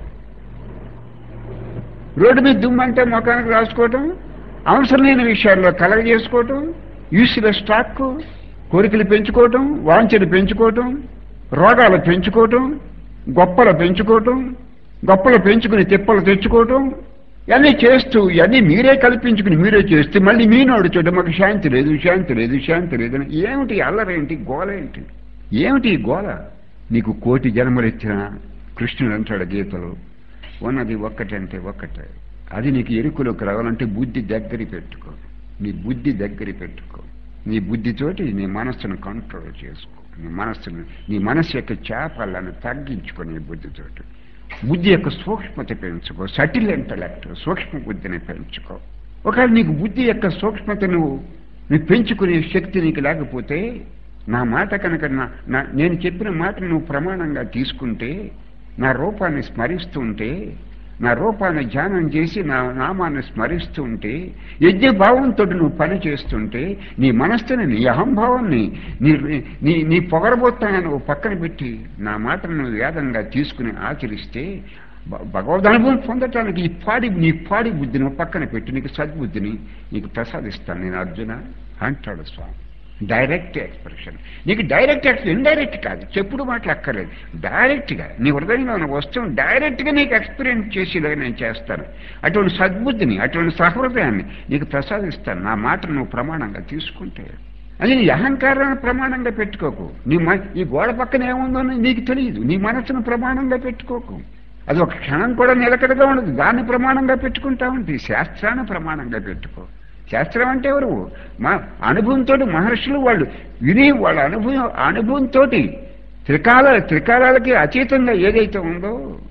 రోడ్డు మీద దుమ్మంతా మొఖానికి రాసుకోవటం అవసరం లేని విషయాల్లో కలగ చేసుకోవటం యూస్ల స్టాక్ కోరికలు పెంచుకోవటం వాంఛలు పెంచుకోవటం రోగాలు పెంచుకోవటం గొప్పలు పెంచుకోవటం గొప్పలు పెంచుకుని తిప్పలు తెచ్చుకోవటం ఇవన్నీ చేస్తూ ఇవన్నీ మీరే కల్పించుకుని మీరే చేస్తే మళ్ళీ మీనోడు చూడ మాకు శాంతి లేదు శాంతి లేదు శాంతి లేదని ఏమిటి అల్లరేంటి గోల ఏంటి ఏమిటి ఈ గోల నీకు కోటి జన్మలు ఇచ్చిన కృష్ణుడు అంటాడు గీతలో ఉన్నది ఒక్కటంటే ఒక్కటే అది నీకు ఎరుకులోకి రావాలంటే బుద్ధి దగ్గర పెట్టుకో నీ బుద్ధి దగ్గర పెట్టుకో నీ బుద్ధితోటి నీ మనస్సును కంట్రోల్ చేసుకో నీ మనస్సును నీ మనస్సు యొక్క చేపలను తగ్గించుకో నీ బుద్ధితోటి బుద్ధి యొక్క సూక్ష్మత పెంచుకో సటిల్ ఇంటలెక్ట్ సూక్ష్మ బుద్ధిని పెంచుకో ఒకవేళ నీకు బుద్ధి యొక్క సూక్ష్మత నువ్వు నువ్వు పెంచుకునే శక్తి నీకు లేకపోతే నా మాట కనుక నా నా- నేను చెప్పిన మాట నువ్వు ప్రమాణంగా తీసుకుంటే నా రూపాన్ని స్మరిస్తూ ఉంటే నా రూపాన్ని ధ్యానం చేసి నా నామాన్ని స్మరిస్తూ ఉంటే యజ్ఞ భావంతో నువ్వు పని చేస్తుంటే నీ మనస్సుని నీ అహంభావాన్ని నీ నీ నీ పొగరబోతాన్ని నువ్వు పక్కన పెట్టి నా మాటను నువ్వు వేదంగా తీసుకుని ఆచరిస్తే భ- భగవద్ అనుభవం పొందటానికి ఈ పాడి నీ పాడి బుద్ధిని పక్కన పెట్టి నీకు సద్బుద్ధిని నీకు ప్రసాదిస్తాను నేను అర్జున అంటాడు స్వామి డైరెక్ట్ ఎక్స్ప్రెషన్ నీకు డైరెక్ట్ ఇండైరెక్ట్ కాదు చెప్పుడు మాటలు అక్కర్లేదు డైరెక్ట్గా నీ హృదయంలో ఉన్న వస్తువును డైరెక్ట్గా నీకు ఎక్స్పీరియన్స్ చేసేలాగా నేను చేస్తాను అటువంటి సద్బుద్ధిని అటువంటి సహృదయాన్ని నీకు ప్రసాదిస్తాను నా మాట నువ్వు ప్రమాణంగా తీసుకుంటే అది నీ అహంకారాన్ని ప్రమాణంగా పెట్టుకోకు నీ మ ఈ గోడ పక్కన ఏముందో అని నీకు తెలియదు నీ మనసును ప్రమాణంగా పెట్టుకోకు అది ఒక క్షణం కూడా నిలకడగా ఉండదు దాన్ని ప్రమాణంగా పెట్టుకుంటా ఉంటుంది శాస్త్రాన్ని ప్రమాణంగా పెట్టుకో శాస్త్రం అంటే ఎవరు మా అనుభవంతో మహర్షులు వాళ్ళు విని వాళ్ళ అనుభవం అనుభవంతో త్రికాల త్రికాలాలకి అతీతంగా ఏదైతే ఉందో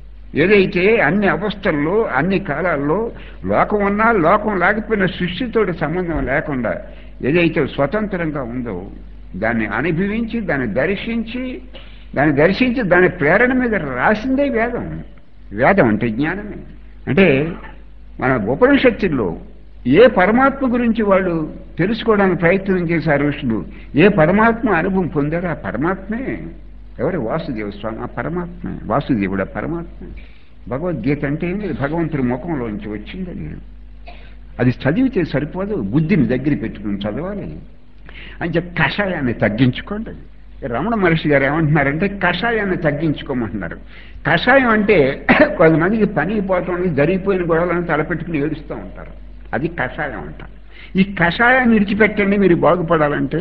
ఏదైతే అన్ని అవస్థల్లో అన్ని కాలాల్లో లోకం ఉన్నా లోకం లేకపోయిన సృష్టితోటి సంబంధం లేకుండా ఏదైతే స్వతంత్రంగా ఉందో దాన్ని అనుభవించి దాన్ని దర్శించి దాన్ని దర్శించి దాని ప్రేరణ మీద రాసిందే వేదం వేదం అంటే జ్ఞానమే అంటే మన ఉపనిషత్తుల్లో ఏ పరమాత్మ గురించి వాళ్ళు తెలుసుకోవడానికి ప్రయత్నం చేశారు ఋషులు ఏ పరమాత్మ అనుభవం పొందారో ఆ పరమాత్మే ఎవరు వాసుదేవ స్వామి ఆ పరమాత్మ వాసుదేవుడు ఆ పరమాత్మ భగవద్గీత అంటే ఏం లేదు భగవంతుడి ముఖంలోంచి వచ్చిందని అది చదివితే సరిపోదు బుద్ధిని దగ్గర పెట్టుకుని చదవాలి అని చెప్పి కషాయాన్ని తగ్గించుకోండి రమణ మహర్షి గారు ఏమంటున్నారంటే కషాయాన్ని తగ్గించుకోమంటున్నారు కషాయం అంటే కొంతమందికి పని పోతుంది జరిగిపోయిన గొడవలను తలపెట్టుకుని ఏడుస్తూ ఉంటారు అది కషాయం అంటారు ఈ కషాయాన్ని విడిచిపెట్టండి మీరు బాగుపడాలంటే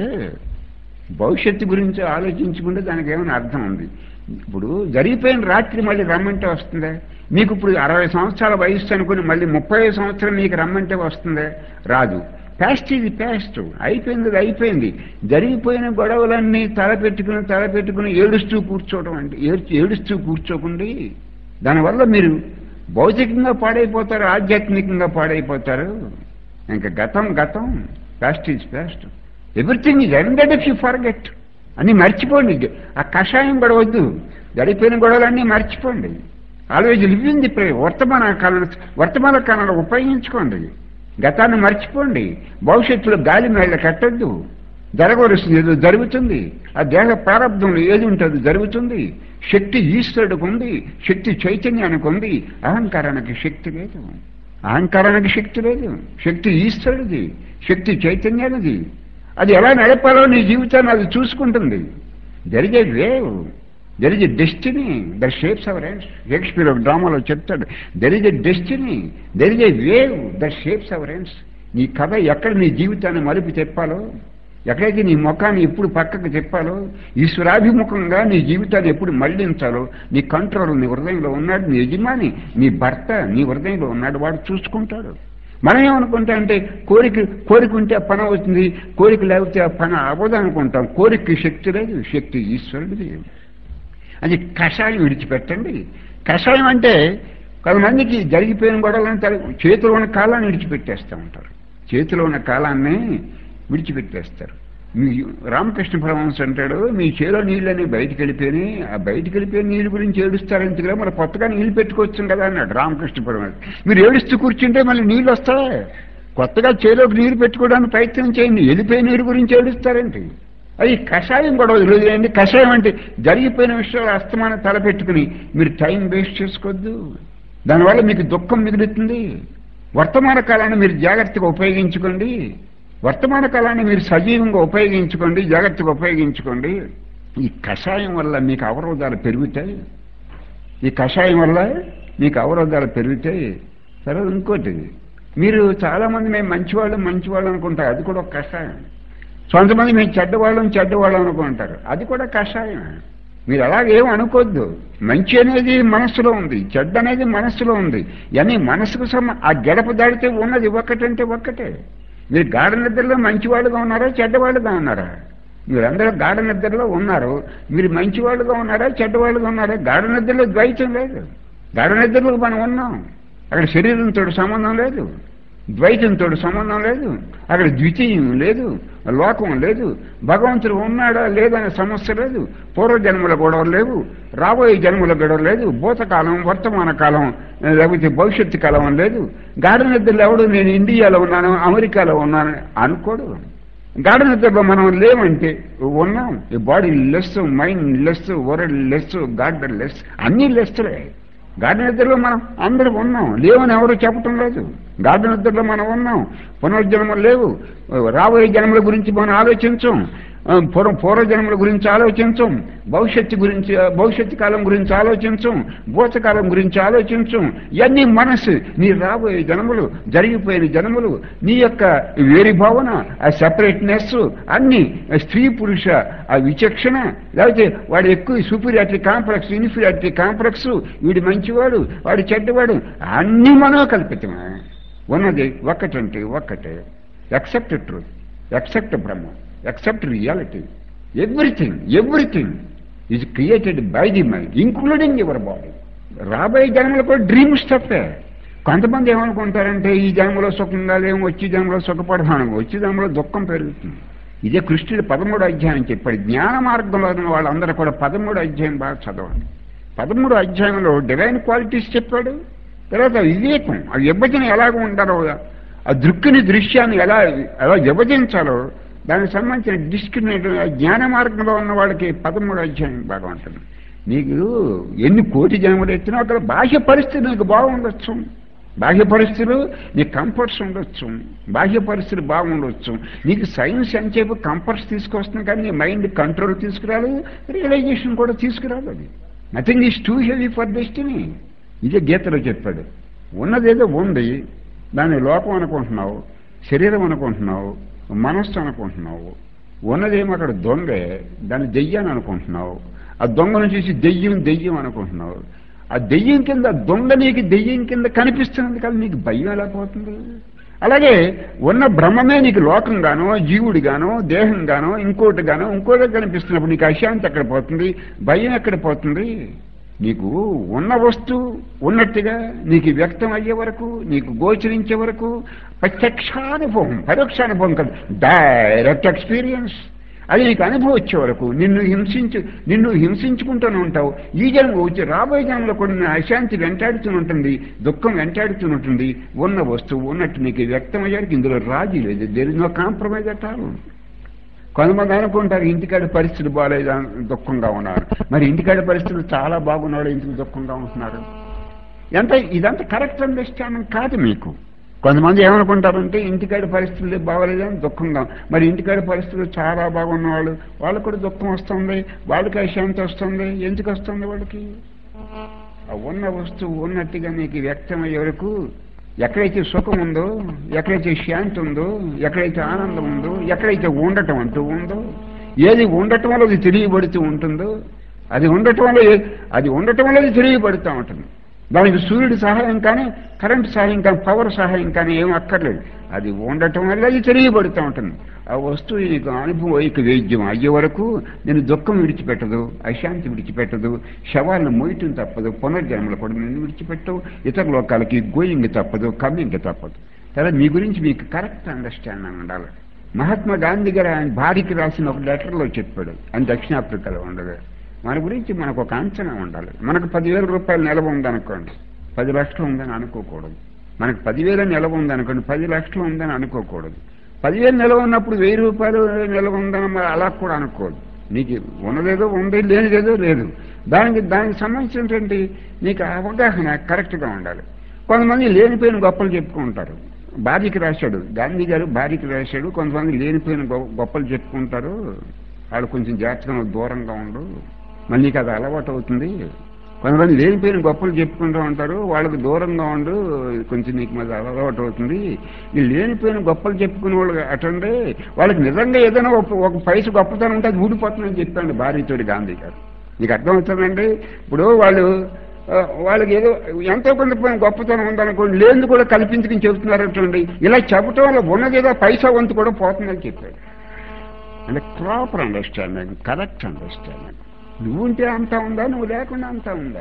భవిష్యత్తు గురించి ఆలోచించుకుంటే దానికి ఏమైనా అర్థం ఉంది ఇప్పుడు జరిగిపోయిన రాత్రి మళ్ళీ రమ్మంటే వస్తుందా మీకు ఇప్పుడు అరవై సంవత్సరాల వయస్సు అనుకుని మళ్ళీ ముప్పై సంవత్సరం మీకు రమ్మంటే వస్తుందా రాదు ప్యాస్ట్ ఇది ప్యాస్ట్ అయిపోయింది అది అయిపోయింది జరిగిపోయిన గొడవలన్నీ తలపెట్టుకుని తలపెట్టుకుని ఏడుస్తూ కూర్చోవడం అంటే ఏడ్చి ఏడుస్తూ కూర్చోకండి దానివల్ల మీరు భౌతికంగా పాడైపోతారు ఆధ్యాత్మికంగా పాడైపోతారు ఇంకా గతం గతం past is past everything is ended if you forget అన్ని మర్చిపోండి ఆ కషాయం గొడవద్దు గడిపోయిన గొడవలన్నీ మర్చిపోండి ఆల్వేజ్ లివ్ ఇన్ ది ప్రే వర్తమాన కాలం వర్తమాన కాలంలో ఉపయోగించుకోండి గతాన్ని మర్చిపోండి భవిష్యత్తులో గాలి మేళ్ళ కట్టద్దు జరగవలసింది ఏదో జరుగుతుంది ఆ దేహ ప్రారంభంలో ఏది ఉంటుంది జరుగుతుంది శక్తి ఈశ్వరుడికి ఉంది శక్తి చైతన్యానికి ఉంది అహంకారానికి శక్తి లేదు అహంకారానికి శక్తి లేదు శక్తి ఈశ్వరుడిది శక్తి చైతన్యానిది అది ఎలా నడపాలో నీ జీవితాన్ని అది చూసుకుంటుంది there is a wave there is a destiny that shapes our hands Shakespeare ఒక డ్రామాలో చెప్తాడు there is a destiny there is a wave that shapes our hands నీ కథ ఎక్కడ నీ జీవితాన్ని మలుపు చెప్పాలో ఎక్కడైతే నీ ముఖాన్ని ఎప్పుడు పక్కకు చెప్పాలో ఈశ్వరాభిముఖంగా నీ జీవితాన్ని ఎప్పుడు మళ్లించాలో నీ కంట్రోల్ నీ హృదయంలో ఉన్నాడు నీ యజమాని నీ భర్త నీ హృదయంలో ఉన్నాడు వాడు చూసుకుంటాడు మనం ఏమనుకుంటా అంటే కోరిక కోరిక ఉంటే ఆ పని అవుతుంది కోరిక లేకపోతే ఆ పని అవ్వదు అనుకుంటాం కోరికకి శక్తి లేదు శక్తి ఈశ్వరుడిది అది కషాయం విడిచిపెట్టండి కషాయం అంటే కొంతమందికి జరిగిపోయిన గొడవలను తల చేతిలో ఉన్న కాలాన్ని విడిచిపెట్టేస్తూ ఉంటారు చేతిలో ఉన్న కాలాన్ని విడిచిపెట్టేస్తారు మీ రామకృష్ణ పరమహంస అంటాడు మీ చేలో నీళ్ళని బయటికి వెళ్ళిపోయి ఆ బయటికి వెళ్ళిపోయిన నీళ్ళ గురించి ఏడుస్తారు ఎందుకులే మరి కొత్తగా నీళ్ళు పెట్టుకోవచ్చు కదా అన్నాడు రామకృష్ణ పరమహంస మీరు ఏడుస్తూ కూర్చుంటే మళ్ళీ నీళ్ళు వస్తాయి కొత్తగా చేలోకి నీరు పెట్టుకోవడానికి ప్రయత్నం చేయండి వెళ్ళిపోయిన నీరు గురించి ఏడుస్తారేంటి అది కషాయం కూడా వదిలేయండి కషాయం అంటే జరిగిపోయిన విషయాలు అస్తమానం తలపెట్టుకుని మీరు టైం వేస్ట్ చేసుకోవద్దు దానివల్ల మీకు దుఃఖం మిగులుతుంది వర్తమాన కాలాన్ని మీరు జాగ్రత్తగా ఉపయోగించుకోండి వర్తమాన కాలాన్ని మీరు సజీవంగా ఉపయోగించుకోండి జాగ్రత్తగా ఉపయోగించుకోండి ఈ కషాయం వల్ల మీకు అవరోధాలు పెరుగుతాయి ఈ కషాయం వల్ల మీకు అవరోధాలు పెరుగుతాయి తర్వాత ఇంకోటి మీరు చాలామంది మేము మంచివాళ్ళం మంచివాళ్ళం అనుకుంటారు అది కూడా ఒక కషాయం కొంతమంది మేము చెడ్డవాళ్ళం చెడ్డవాళ్ళం అనుకుంటారు అది కూడా కషాయం మీరు అలాగేం అనుకోవద్దు మంచి అనేది మనస్సులో ఉంది చెడ్డ అనేది మనస్సులో ఉంది ఇవన్నీ మనసుకు సమ ఆ గడప దాడితే ఉన్నది ఒక్కటంటే ఒక్కటే మీరు గాఢ నిద్రలో మంచివాళ్ళుగా ఉన్నారా చెడ్డవాళ్ళుగా ఉన్నారా మీరందరూ గాఢ నిద్రలో ఉన్నారు మీరు మంచివాళ్ళుగా ఉన్నారా చెడ్డవాళ్ళుగా ఉన్నారా గాఢ నిద్రలో ద్వైతం లేదు గాఢ నిద్రలో మనం ఉన్నాం అక్కడ శరీరంతో సంబంధం లేదు ద్వైతంతో సంబంధం లేదు అక్కడ ద్వితీయం లేదు లోకం లేదు భగవంతుడు ఉన్నాడా లేదనే సమస్య లేదు పూర్వజన్మల గొడవలు లేవు రాబోయే జన్మల గొడవ లేదు భూతకాలం వర్తమాన కాలం లేకపోతే భవిష్యత్తు కాలం అని లేదు గాఢ నిద్రలో ఎవడు నేను ఇండియాలో ఉన్నాను అమెరికాలో ఉన్నాను అనుకోడు గాఢ నిద్రలో మనం లేమంటే ఉన్నాం ఈ body less mind less world less God less అన్నీ లెస్లే గాఢ నిద్రలో మనం అందరం ఉన్నాం లేవని ఎవరు చెప్పటం లేదు గాఢ నిద్రలో మనం ఉన్నాం పునర్జన్మలు లేవు రాబోయే జన్మల గురించి మనం ఆలోచించం ఆ, పూర్వ పూర్వజన్మల గురించి ఆలోచించం భవిష్యత్తు గురించి భవిష్యత్తు కాలం గురించి ఆలోచించం భూతకాలం గురించి ఆలోచించం ఇవన్నీ మనసు నీ రాబోయే జన్మలు జరిగిపోయిన జన్మలు నీ యొక్క వేరి భావన ఆ సెపరేట్నెస్ అన్ని స్త్రీ పురుష ఆ విచక్షణ లేకపోతే వాడు ఎక్కువ సూపీరియారిటీ కాంప్లెక్స్ ఇన్ఫీరియారిటీ కాంప్లెక్స్ వీడు మంచివాడు వాడు చెడ్డవాడు అన్ని మనోకల్పితమే ఉన్నది ఒక్కటంటే ఒక్కటే except truth except Brahma except reality everything everything is created by the mind including your body రాబోయే జన్మలో కూడా డ్రీమ్ స్టఫే కొంతమంది ఏమనుకుంటారంటే ఈ జన్మలో సుఖంగా లేము వచ్చే జన్మలో సుఖపడతాను వచ్చే జన్మలో దుఃఖం పెరుగుతుంది ఇదే కృష్ణుడు పదమూడు అధ్యాయం చెప్పాడు జ్ఞాన మార్గంలో ఉన్న వాళ్ళందరూ కూడా పదమూడు అధ్యాయం బాగా చదవండి పదమూడు అధ్యాయంలో డివైన్ క్వాలిటీస్ చెప్పాడు తర్వాత వివేకం ఆ విభజన ఎలాగ ఉండాలో ఆ దృక్కుని దృశ్యాన్ని ఎలా ఎలా విభజించాలో దానికి సంబంధించిన డిస్క్రిమినేట్ జ్ఞాన మార్గంలో ఉన్న వాళ్ళకి పదమూడు అధ్యాయం బాగా ఉంటుంది నీకు ఎన్ని కోటి జన్మలు ఎత్తినా అక్కడ బాహ్య పరిస్థితి నీకు బాగుండొచ్చు బాహ్య పరిస్థితులు నీకు కంఫర్ట్స్ ఉండొచ్చు బాహ్య పరిస్థితులు బాగుండొచ్చు నీకు సైన్స్ అని చెప్పి కంఫర్ట్స్ తీసుకొస్తుంది కానీ నీ మైండ్ కంట్రోల్ తీసుకురాదు రియలైజేషన్ కూడా తీసుకురాదు అది nothing is too heavy for destiny ఇదే గీతలో చెప్పాడు ఉన్నదేదో ఉంది దాన్ని లోకం అనుకుంటున్నావు శరీరం అనుకుంటున్నావు మనస్సు అనుకుంటున్నావు ఉన్నదేమో అక్కడ దొంగే దాన్ని దెయ్యాన్ని అనుకుంటున్నావు ఆ దొంగను చూసి దెయ్యం దెయ్యం అనుకుంటున్నావు ఆ దెయ్యం కింద దొంగ నీకు దెయ్యం కింద కనిపిస్తున్నది కానీ నీకు భయం ఎలా పోతుంది అలాగే ఉన్న బ్రహ్మమే నీకు లోకంగానో జీవుడిగానో దేహంగానో ఇంకోటి గానో ఇంకోటి కనిపిస్తున్నప్పుడు నీకు అశాంతి ఎక్కడ పోతుంది భయం ఎక్కడ పోతుంది నీకు ఉన్న వస్తువు ఉన్నట్టుగా నీకు వ్యక్తం అయ్యే వరకు నీకు గోచరించే వరకు ప్రత్యక్షానుభవం పరోక్షానుభవం కాదు డైరెక్ట్ ఎక్స్పీరియన్స్ అది నీకు అనుభవం వచ్చే వరకు నిన్ను హింసించు నిన్ను హింసించుకుంటూనే ఉంటావు ఈ జన్మ వచ్చి రాబోయే జన్మలో కూడా నిన్ను అశాంతి వెంటాడుతూ ఉంటుంది దుఃఖం వెంటాడుతూ ఉంటుంది ఉన్న వస్తువు ఉన్నట్టు నీకు వ్యక్తం అయ్యానికి ఇందులో రాజీ లేదు దేర్ నో కాంప్రమైజ్ అట్టాలు కొంతమంది అనుకుంటారు ఇంటికాడ పరిస్థితులు బాగాలేదు దుఃఖంగా ఉన్నారు మరి ఇంటికాడ పరిస్థితులు చాలా బాగున్నాడు ఇంటికి దుఃఖంగా ఉంటున్నారు ఎంత ఇదంతా కరెక్ట్ అండర్స్టాండింగ్ కాదు మీకు కొంతమంది ఏమనుకుంటారంటే ఇంటికాడ పరిస్థితులు బాగలేదని దుఃఖంగా మరి ఇంటికాడ పరిస్థితులు చాలా బాగున్న వాళ్ళు వాళ్ళకు కూడా దుఃఖం వస్తుంది వాళ్ళకి అశాంతి వస్తుంది ఎందుకు వస్తుంది వాళ్ళకి ఆ ఉన్న వస్తువు ఉన్నట్టుగా నీకు వ్యక్తమయ్యే వరకు ఎక్కడైతే సుఖం ఉందో ఎక్కడైతే శాంతి ఉందో ఎక్కడైతే ఆనందం ఉందో ఎక్కడైతే ఉండటం అంటూ ఉందో ఏది ఉండటం వల్ల అది తెలియబడుతూ ఉంటుందో అది ఉండటం వల్ల ఏ- అది ఉండటం వల్ల అది తెలియబడుతూ ఉంటుంది దానికి సూర్యుడి సహాయం కానీ కరెంట్ సహాయం కానీ పవర్ సహాయం కానీ ఏం అక్కర్లేదు అది ఉండటం వల్ల అది తెలియబడుతూ ఉంటుంది ఆ వస్తువు నీకు అనుభవైక వేద్యం అయ్యే వరకు నేను దుఃఖం విడిచిపెట్టదు అశాంతి విడిచిపెట్టదు శవాలను మోయటం తప్పదు పునర్జన్మలు కూడా నేను విడిచిపెట్టవు ఇతర లోకాలకి గోయింగ్ తప్పదు కమ్మింగ్ తప్పదు తర్వాత మీ గురించి మీకు కరెక్ట్ అండర్స్టాండింగ్ ఉండాలి మహాత్మా గాంధీ గారు ఆయన భార్యకి రాసిన ఒక లెటర్లో చెప్పాడు ఆయన దక్షిణాఫ్రికాలో ఉండగా మన గురించి మనకు ఒక అంచనా ఉండాలి మనకు పదివేల రూపాయలు నిలవ ఉందనుకోండి పది లక్షలు ఉందని అనుకోకూడదు మనకు పదివేల నిలవ ఉందనుకోండి పది లక్షలు ఉందని అనుకోకూడదు పదివేలు నిలవ ఉన్నప్పుడు వెయ్యి రూపాయలు నిలవ ఉందని మరి అలా కూడా అనుకోదు నీకు ఉన్నదేదో ఉంది లేనిదేదో లేదు దానికి దానికి సంబంధించినటువంటి నీకు అవగాహన కరెక్ట్గా ఉండాలి కొంతమంది లేనిపోయిన గొప్పలు చెప్పుకుంటారు భార్యకి రాశాడు గాంధీ గారు భార్యకి రాశాడు కొంతమంది లేనిపోయిన గొ- గొప్పలు చెప్పుకుంటారు వాళ్ళు కొంచెం జాగ్రత్తగా దూరంగా ఉండు మళ్ళీ నీకు అది అలవాటు అవుతుంది కొంతమంది లేనిపోయిన గొప్పలు చెప్పుకుంటూ ఉంటారు వాళ్ళకి దూరంగా ఉండు కొంచెం నీకు మరి అలవాటు అవుతుంది ఈ లేనిపోయిన గొప్పలు చెప్పుకునే వాళ్ళు అటండి వాళ్ళకి నిజంగా ఏదైనా ఒక ఒక పైస గొప్పతనం ఉంటే అది ఊడిపోతుందని చెప్పాడు భార్యతోటి గాంధీ గారు నీకు అర్థమవుతుందండి ఇప్పుడు వాళ్ళు ఆ, వాళ్ళకి ఏదో ఎంతో కొంత పోయిన గొప్పతనం ఉందనుకోండి లేనిది కూడా కల్పించుకుని చెబుతున్నారటండి ఇలా చెప్పటం వల్ల ఉన్నది ఏదో పైసా వంతు కూడా పోతుందని చెప్పాడు అంటే ప్రాపర్ అండర్స్టాండింగ్ కరెక్ట్ అండర్స్టాండింగ్ నువ్వు ఉంటే అంతా ఉందా నువ్వు లేకుండా అంతా ఉందా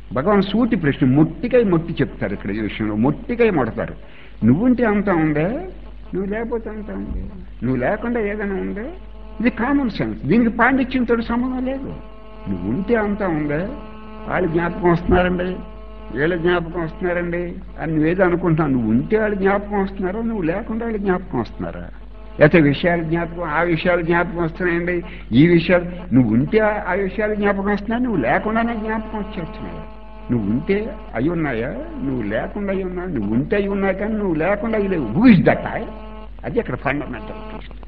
భగవాన్ సూటి ప్రశ్న మొట్టికై మొట్టి చెప్తారు ఇక్కడ ఈ విషయంలో మొట్టికై మొడతారు నువ్వుంటే అంతా ఉందే నువ్వు లేకపోతే అంతా ఉంది నువ్వు లేకుండా ఏదైనా ఉందే ఇది కామన్ సెన్స్ దీనికి పాండిత్యంతో సంబంధం లేదు నువ్వు ఉంటే అంతా ఉందే వాళ్ళు జ్ఞాపకం వస్తున్నారండి వీళ్ళ జ్ఞాపకం వస్తున్నారండి అని నువ్వేదో అనుకుంటున్నావు నువ్వు ఉంటే వాళ్ళు జ్ఞాపకం వస్తున్నారో నువ్వు లేకుండా వాళ్ళు జ్ఞాపకం వస్తున్నారా లేకపోతే విషయాలు జ్ఞాపకం ఆ విషయాలు జ్ఞాపకం వస్తున్నాయండి ఈ విషయాలు నువ్వు ఉంటే ఆ- ఆ విషయాలు జ్ఞాపకం వస్తున్నాయి నువ్వు లేకుండానే జ్ఞాపకం వచ్చేస్తున్నాయి నువ్వు ఉంటే అయి ఉన్నాయా నువ్వు లేకుండా అయి ఉన్నా నువ్వు ఉంటే అయి ఉన్నాయి కానీ నువ్వు లేకుండా అయి లేవు హూ ఇస్ దట్ అది అక్కడ ఫండమెంటల్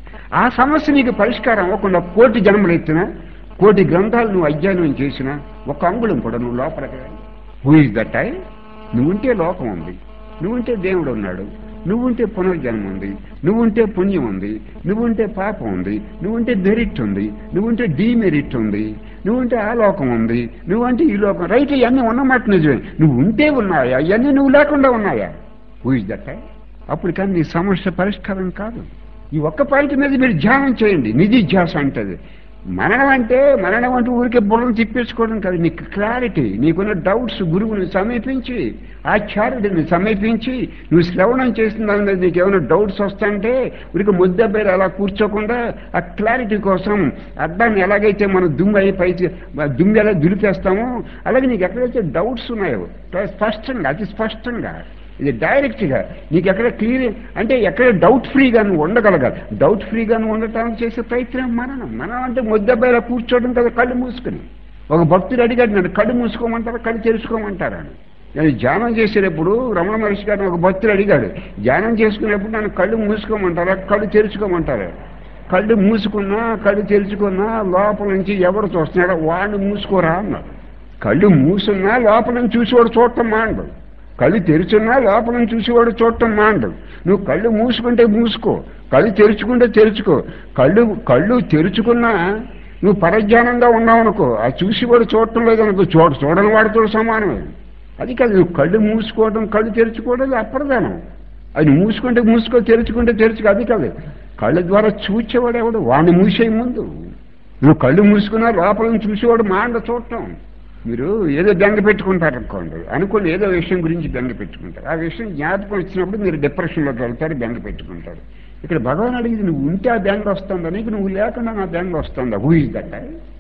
ఆ సమస్య నీకు పరిష్కారం అవ్వకుండా కోటి జన్మలు ఎత్తినా కోటి గ్రంథాలు నువ్వు అధ్యయనం చేసినా ఒక అంగుళం కూడా నువ్వు లోపలికి హూ ఇస్ దట్ ఐ నువ్వుంటే లోకం ఉంది నువ్వుంటే దేవుడు ఉన్నాడు నువ్వుంటే పునర్జన్మ ఉంది నువ్వుంటే పుణ్యం ఉంది నువ్వుంటే పాపం ఉంది నువ్వుంటే మెరిట్ ఉంది నువ్వుంటే డీమెరిట్ ఉంది నువ్వుంటే ఆ లోకం ఉంది నువ్వంటే ఈ లోకం రైట్ ఇవన్నీ ఉన్నమాట నిజమే నువ్వు ఉంటే ఉన్నాయా ఇవన్నీ నువ్వు లేకుండా ఉన్నాయా హూ ఇస్ దట్ అప్పుడు కానీ నీ సమస్య పరిష్కారం కాదు ఈ ఒక్క పాయింట్ మీద మీరు ధ్యానం చేయండి నిధి ధ్యాస అంటది మరణం అంటే మరణం అంటే ఊరికే బుర్రను తిప్పేసుకోవడం కాదు నీకు క్లారిటీ నీకున్న డౌట్స్ గురువుని సమీపించి ఆచార్యుడిని సమీపించి నువ్వు శ్రవణం చేసిన దాని మీద నీకు ఏమైనా డౌట్స్ వస్తాయంటే ఊరికి ముద్దబ్బేరు అలా కూర్చోకుండా ఆ క్లారిటీ కోసం అర్థాన్ని ఎలాగైతే మనం దుమ్ము అయి పై దుమ్ము ఎలా దులిపేస్తామో అలాగే నీకు ఎక్కడైతే డౌట్స్ ఉన్నాయో స్పష్టంగా అతి స్పష్టంగా ఇది డైరెక్ట్ గా నీకు ఎక్కడ క్లియర్ అంటే ఎక్కడ డౌట్ ఫ్రీగా నువ్వు ఉండగలగాలి డౌట్ ఫ్రీగా నువ్వు ఉండటానికి చేసే ప్రయత్నం మరణం మనం అంటే ముద్దబ్బాయిలా కూర్చోవడం కదా కళ్ళు మూసుకుని ఒక భక్తుడు అడిగాడు నన్ను కళ్ళు మూసుకోమంటారా కళ్ళు తెరుచుకోమంటారా అని నేను ధ్యానం చేసేటప్పుడు రమణ మహర్షి గారిని ఒక భక్తుడు అడిగాడు ధ్యానం చేసుకునేప్పుడు నన్ను కళ్ళు మూసుకోమంటారా కళ్ళు తెరుచుకోమంటారా కళ్ళు మూసుకున్నా కళ్ళు తెరుచుకున్నా లోపల నుంచి ఎవరు చూస్తున్నాడో వాడిని మూసుకోరా అన్నాడు కళ్ళు మూసున్నా లోపల నుంచి చూసేవాడు చూడటం మాండు కళ్ళు తెరుచున్నా లోపల నుంచి చూసేవాడు చూడటం మాండు నువ్వు కళ్ళు మూసుకుంటే మూసుకో కళ్ళు తెరుచుకుంటే తెరుచుకో కళ్ళు కళ్ళు తెరుచుకున్నా నువ్వు పరజ్ఞానంగా ఉన్నావు అనుకో ఆ చూసేవాడు చూడటం లేదనుకో చూడ చూడని వాడితో సమానమే అది కాదు నువ్వు కళ్ళు మూసుకోవడం కళ్ళు తెరుచుకోవడం అది అప్రధానం అది నువ్వు మూసుకుంటే మూసుకో తెరుచుకుంటే తెరుచుకో అది కాదు కళ్ళ ద్వారా చూచేవాడు ఎవడు వాడిని మూసే ముందు నువ్వు కళ్ళు మూసుకున్నా లోపల నుంచి చూసేవాడు మాండ చూడటం మీరు ఏదో బెంగ పెట్టుకుంటారు అనుకోండి అనుకోండి ఏదో విషయం గురించి బెంగ పెట్టుకుంటారు ఆ విషయం జ్ఞాపకం వచ్చినప్పుడు మీరు డిప్రెషన్లోకి వెళ్తారు బెంగ పెట్టుకుంటారు ఇక్కడ భగవాన్ అడిగింది నువ్వు ఉంటే ఆ బెంగ వస్తుందా నీకు నువ్వు లేకుండా నా బెంగ వస్తుందా హూ ఇస్ దట్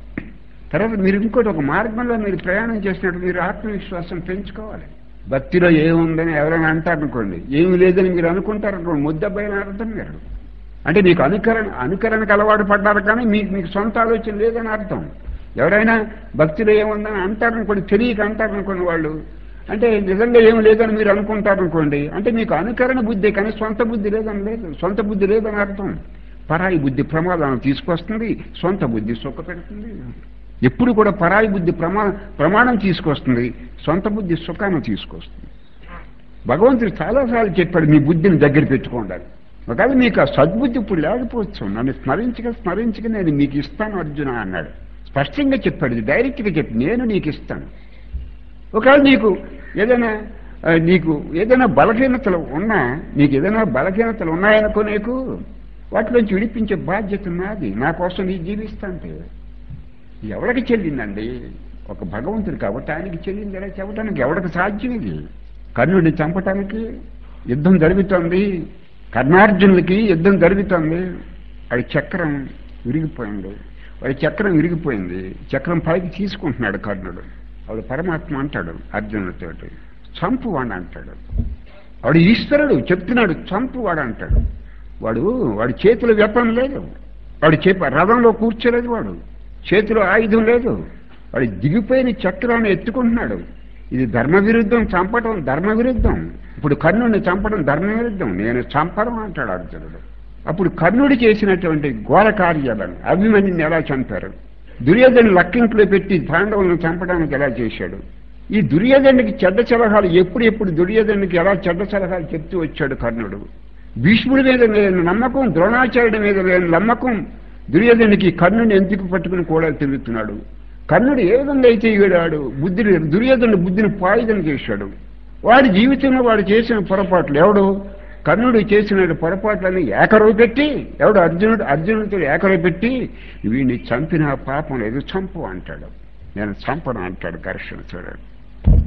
తర్వాత మీరు ఇంకోటి ఒక మార్గంలో మీరు ప్రయాణం చేసినట్టు మీరు ఆత్మవిశ్వాసం పెంచుకోవాలి భక్తిలో ఏముందని ఎవరైనా అంటారనుకోండి ఏమి లేదని మీరు అనుకుంటారనుకోండి ముద్దబ్బాయిన అర్థం మీరు అంటే మీకు అనుకరణ అనుకరణకు అలవాటు పడ్డారు కానీ మీకు మీకు సొంత ఆలోచన లేదని అర్థం ఎవరైనా భక్తిలో ఏముందని అంటారనుకోండి తెలియక అంటారనుకోండి వాళ్ళు అంటే నిజంగా ఏం లేదని మీరు అనుకుంటారనుకోండి అంటే మీకు అనుకరణ బుద్ధి కానీ సొంత బుద్ధి లేదని లేదు సొంత బుద్ధి లేదని అర్థం పరాయి బుద్ధి ప్రమాదాలను తీసుకొస్తుంది సొంత బుద్ధి సుఖ పెడుతుంది ఎప్పుడు కూడా పరాయి బుద్ధి ప్రమా ప్రమాణం తీసుకొస్తుంది సొంత బుద్ధి సుఖాన్ని తీసుకొస్తుంది భగవంతుడు చాలాసార్లు చెప్పాడు మీ బుద్ధిని దగ్గర పెట్టుకోండి ఒకవేళ మీకు ఆ సద్బుద్ధి ఇప్పుడు లేకపోవచ్చు నన్ను స్మరించక స్మరించక నేను మీకు ఇస్తాను అర్జున అన్నాడు స్పష్టంగా చెప్పాడు ఇది డైరెక్ట్గా చెప్పి నేను నీకు ఇస్తాను ఒకవేళ నీకు ఏదైనా ఆ, నీకు ఏదైనా బలహీనతలు ఉన్నా నీకు ఏదైనా బలహీనతలు ఉన్నాయనుకో నీకు వాటిలోంచి విడిపించే బాధ్యత నాది నా కోసం నీ జీవిస్తాంటే ఎవరికి చెల్లిందండి ఒక భగవంతుడు కాబట్టి ఆయనకి చెల్లింది ఎలా చెప్పడానికి ఎవరికి సాధ్యం ఇది కర్ణుడిని చంపటానికి యుద్ధం జరుగుతోంది కర్ణార్జునులకి యుద్ధం జరుగుతోంది వాడి చక్రం విరిగిపోయింది వాడి చక్రం విరిగిపోయింది చక్రం పైకి తీసుకుంటున్నాడు కర్ణుడు వాడు పరమాత్మ అంటాడు అర్జునుడితోటి చంపు వాడు అంటాడు వాడు ఈశ్వరుడు చెప్తున్నాడు చంపు వాడు అంటాడు వాడు వాడి చేతిలో వెపం లేదు వాడు చెప్ప రథంలో కూర్చోలేదు వాడు చేతిలో ఆయుధం లేదు వాడు దిగిపోయిన చక్రాన్ని ఎత్తుకుంటున్నాడు ఇది ధర్మ విరుద్ధం చంపడం ధర్మ విరుద్ధం ఇప్పుడు కర్ణుడిని చంపడం ధర్మ విరుద్ధం నేను చంపడం అంటాడు అర్జునుడు అప్పుడు కర్ణుడు చేసినటువంటి ఘోర కార్యాలను అభిమన్యుని ఎలా చంపారు దుర్యోధను లక్కింట్లో పెట్టి పాండవులను చంపడానికి ఎలా చేశాడు ఈ దుర్యోధనుడికి చెడ్డ సలహాలు ఎప్పుడు ఎప్పుడు దుర్యోధనుడికి ఎలా చెడ్డ సలహాలు చెప్తూ వచ్చాడు కర్ణుడు భీష్ముడి మీద లేని నమ్మకం ద్రోణాచార్యుడి మీద లేని నమ్మకం దుర్యోధనుడికి కర్ణుని ఎందుకు పట్టుకుని కూడా తిరుగుతున్నాడు కర్ణుడు ఏ విధంగా అయితే వీడాడు బుద్ధిని దుర్యోధనుడు బుద్ధిని పాయుధం చేశాడు వాడి జీవితంలో వాడు చేసిన పొరపాట్లు ఎవడు కర్ణుడు చేసిన పొరపాట్లని ఏకరవు పెట్టి ఎవడు అర్జునుడు అర్జునుడితో ఏకరవు పెట్టి వీడిని చంపిన పాపం లేదు చంపు అంటాడు నేను చంపను అంటాడు ఘర్షణ చూడండి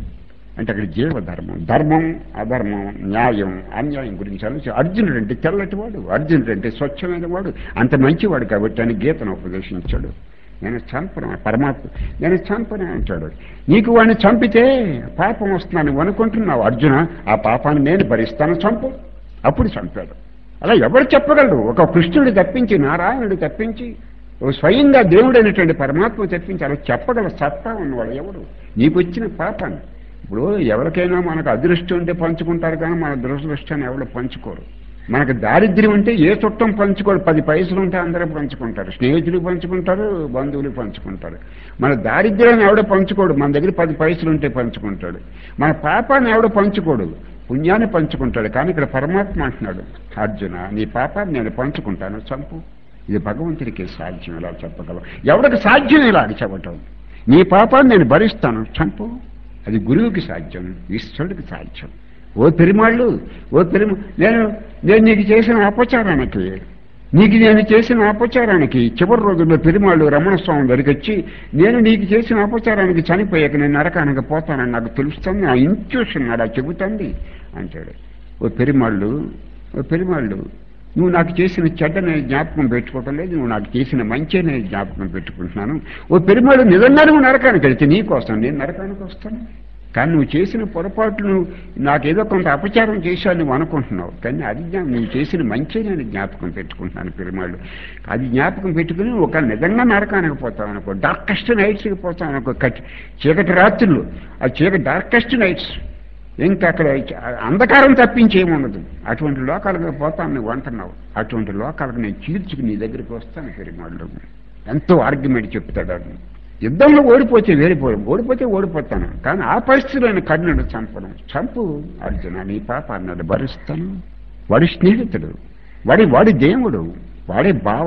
అంటే అక్కడ జీవ ధర్మం ధర్మం అధర్మం న్యాయం అన్యాయం గురించి ఆలోచి అర్జునుడు అంటే తెల్లటి వాడు అర్జునుడు అంటే స్వచ్ఛమైన వాడు అంత మంచివాడు కాబట్టి అని గీతను ఉపదేశించాడు నేను చంపను పరమాత్మ నేను చంపను అంటాడు నీకు వాడిని చంపితే పాపం వస్తున్నాను నువ్వు అనుకుంటున్నావు అర్జున ఆ పాపాన్ని నేను భరిస్తాను చంపు అప్పుడు చంపాడు అలా ఎవరు చెప్పగలరు ఒక కృష్ణుడు తప్పించి నారాయణుడు తప్పించి ఓ స్వయంగా దేవుడైనటువంటి పరమాత్మ తప్పించి అలా చెప్పగల సత్తా ఉన్నవాడు ఎవడు నీకు వచ్చిన పాపాన్ని ఇప్పుడు ఎవరికైనా మనకు అదృష్టం ఉంటే పంచుకుంటారు కానీ మన దురదృష్టాన్ని ఎవరు పంచుకోరు మనకు దారిద్ర్యం ఉంటే ఏ చుట్టం పంచుకోరు పది పైసలు ఉంటే అందరూ పంచుకుంటారు స్నేహితులు పంచుకుంటారు బంధువులు పంచుకుంటారు మన దారిద్ర్యాన్ని ఎవడో పంచుకోడు మన దగ్గర పది పైసలు ఉంటే పంచుకుంటాడు మన పాపాన్ని ఎవడో పంచుకోడు పుణ్యాన్ని పంచుకుంటాడు కానీ ఇక్కడ పరమాత్మ అంటున్నాడు అర్జున నీ పాపాన్ని నేను పంచుకుంటాను చంపు ఇది భగవంతుడికి సాధ్యం ఇలా చెప్పగలం ఎవరికి సాధ్యం ఇలా చెప్పటం నీ పాపాన్ని నేను భరిస్తాను చంపు అది గురువుకి సాధ్యం ఈశ్వరుడికి సాధ్యం ఓ పెరిమాళ్ళు ఓ పెరిమ నేను నేను నీకు చేసిన అపచారానికి నీకు నేను చేసిన అపచారానికి చివరి రోజుల్లో పెరిమాళ్ళు రమణస్వామి దగ్గరికి వచ్చి నేను నీకు చేసిన అపచారానికి చనిపోయాక నేను నరకానికి పోతానని నాకు తెలుస్తుంది ఆ ఇంట్యూషన్ అలా చెబుతుంది అంటాడు ఓ పెరిమాళ్ళు ఓ పెరిమాళ్ళు నువ్వు నాకు చేసిన చెడ్డ నేను జ్ఞాపకం పెట్టుకోవటం లేదు నువ్వు నాకు చేసిన మంచి నేను జ్ఞాపకం పెట్టుకుంటున్నాను ఓ పెరిమాళ్ళు నిజంగా నువ్వు నరకానికి వెళ్తే నీకోసం నేను నరకానికి వస్తాను కానీ నువ్వు చేసిన పొరపాట్లు నాకేదో కొంత అపచారం చేశావు నువ్వు అనుకుంటున్నావు కానీ అది జ్ఞా- నువ్వు చేసిన మంచి నేను జ్ఞాపకం పెట్టుకుంటున్నాను పెరుమాళ్ళు అది జ్ఞాపకం పెట్టుకుని ఒక నిజంగా నరకానికి పోతావు అనుకో డార్కెస్ట్ నైట్స్కి పోతావు అనుకో కట్ చీకటి రాత్రులు ఆ చీకటి డార్కెస్ట్ నైట్స్ ఇంకా అక్కడ అంధకారం తప్పించి ఏముండదు అటువంటి లోకాలకు పోతాను నువ్వు అంటున్నావు అటువంటి లోకాలకు నేను చీల్చుకు నీ దగ్గరికి వస్తాను పెరుమాళ్ళు ఎంతో ఆర్గ్యుమెంట్ చెప్తాడు అది యుద్ధంలో ఓడిపోతే వేరిపోయి ఓడిపోతే ఓడిపోతాను కానీ ఆ పరిస్థితిలో ఆయన కర్ణుడు చంపడం చంపు అర్జున నీ పాప అన్నాడు భరిస్తాను వాడి స్నేహితుడు వాడి వాడి దేవుడు వాడే బావ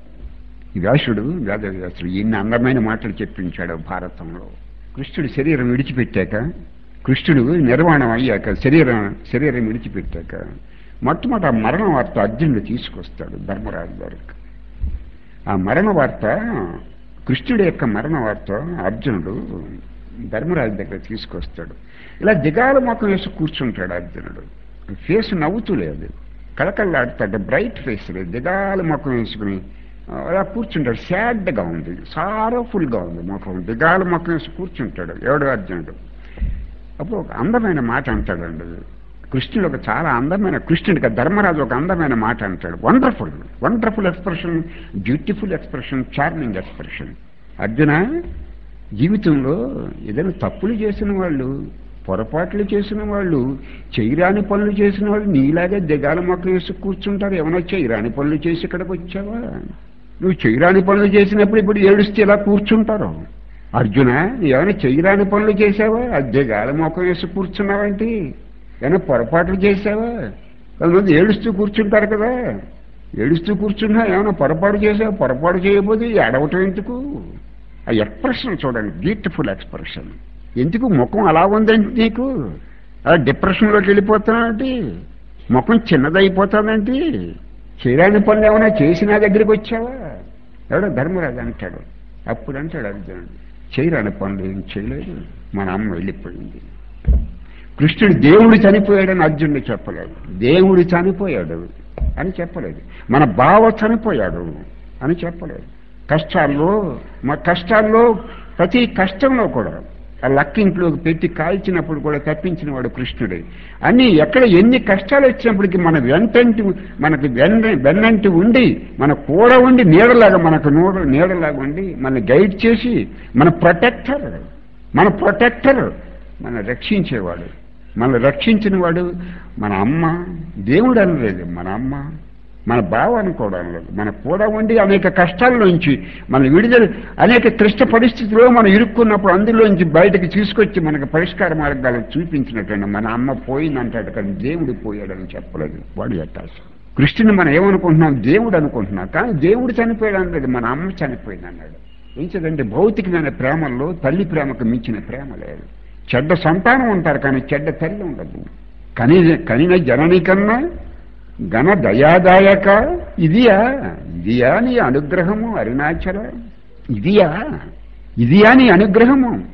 ఈ వ్యాసుడు వేదవ్యాసుడు ఇన్ని అందమైన మాటలు చెప్పించాడు భారతంలో కృష్ణుడు శరీరం విడిచిపెట్టాక కృష్ణుడు నిర్వాణం అయ్యాక శరీరం శరీరం విడిచిపెట్టాక మొట్టమొదటి ఆ మరణ వార్త అర్జునుడు తీసుకొస్తాడు ధర్మరాజు గారికి ఆ మరణ వార్త కృష్ణుడి యొక్క మరణ వార్త అర్జునుడు ధర్మరాజు దగ్గర తీసుకొస్తాడు ఇలా దిగాల ముఖం వేసి కూర్చుంటాడు అర్జునుడు ఫేస్ నవ్వుతూ లేదు కళకళలాడుతాడు బ్రైట్ ఫేస్ లేదు దిగాల ముఖం వేసుకుని ఆ, అలా కూర్చుంటాడు సాడ్గా ఉంది సారోఫుల్గా ఉంది ముఖం దిగాల ముఖం వేసి కూర్చుంటాడు ఎవడు అర్జునుడు అప్పుడు ఒక అందమైన మాట అంటాడండి కృష్ణుడు ఒక చాలా అందమైన కృష్ణుడికి ధర్మరాజు ఒక అందమైన మాట అంటాడు wonderful wonderful expression beautiful expression charming expression Arjuna జీవితంలో ఏదైనా తప్పులు చేసిన వాళ్ళు పొరపాట్లు చేసిన వాళ్ళు చేయరాని పనులు చేసిన వాళ్ళు నీలాగే దిగాల మొక్కలు వేసి కూర్చుంటారు ఏమైనా చేయరాని పనులు చేసి ఇక్కడికి వచ్చావా నువ్వు చేయరాని పనులు చేసినప్పుడు ఇప్పుడు ఏడుస్తే ఇలా కూర్చుంటారు అర్జున ఏమైనా చేయరాని పనులు చేసావా అద్దె గాలి మొక్క వేసి కూర్చున్నావంటి ఏమైనా పొరపాట్లు చేసావా కొంతమంది ఏడుస్తూ కూర్చుంటారు కదా ఏడుస్తూ కూర్చున్నా ఏమైనా పొరపాటు చేసావా పొరపాటు చేయబోతే ఏడవటం ఎందుకు ఆ ఎక్స్ప్రెషన్ చూడండి బ్యూటిఫుల్ ఎక్స్ప్రెషన్ ఎందుకు ముఖం అలా ఉందంటే నీకు అలా డిప్రెషన్లోకి వెళ్ళిపోతున్నావంటి ముఖం చిన్నదైపోతుందంటే చేయరాని పనులు ఏమైనా చేసి నా దగ్గరికి వచ్చావా ఎవడో ధర్మరాజు అంటాడు అప్పుడు అంటాడు అర్జునుడు చేయరాని పనులు ఏం చేయలేదు మన అమ్మ వెళ్ళిపోయింది కృష్ణుడు దేవుడు చనిపోయాడని అర్జునుడు చెప్పలేదు దేవుడు చనిపోయాడు అని చెప్పలేదు మన బావ చనిపోయాడు అని చెప్పలేదు కష్టాల్లో మా కష్టాల్లో ప్రతి కష్టంలో కూడా ఆ లక్కింట్లోకి పెట్టి కాల్చినప్పుడు కూడా తప్పించిన వాడు కృష్ణుడే అన్ని ఎక్కడ ఎన్ని కష్టాలు వచ్చినప్పటికీ మన వెంటంటి మనకు వెన్న వెన్నంటి ఉండి మన కూర ఉండి నీడలాగా మనకు నూడ నీడలాగా ఉండి మన గైడ్ చేసి మన ప్రొటెక్టర్ మన ప్రొటెక్టర్ మన రక్షించేవాడు మన రక్షించిన వాడు మన అమ్మ దేవుడు అనలేదు మన అమ్మ మన బావ అనుకోవడం లేదు మన కూడా ఉండి అనేక కష్టాల నుంచి మన విడుదల అనేక క్లిష్ట పరిస్థితిలో మనం ఇరుక్కున్నప్పుడు అందులోంచి బయటకు తీసుకొచ్చి మనకు పరిష్కార మార్గాలు చూపించినటువంటి మన అమ్మ పోయిందంటాడు కానీ దేవుడు పోయాడని చెప్పలేదు వాడు ఎట్టాల్సి కృష్ణుని మనం ఏమనుకుంటున్నాం దేవుడు అనుకుంటున్నాం కానీ దేవుడు చనిపోయాడు అనలేదు మన అమ్మ చనిపోయింది అన్నాడు ఏంటంటే భౌతికమైన ప్రేమల్లో తల్లి ప్రేమకు మించిన ప్రేమ లేదు చెడ్డ సంతానం ఉంటారు కానీ చెడ్డ తల్లి ఉండదు కని కనిన జనని కన్నా ఘన దయాదాయక ఇదియా ఇదియా నీ అనుగ్రహము అరుణాచల ఇదియా ఇదియా నీ అనుగ్రహము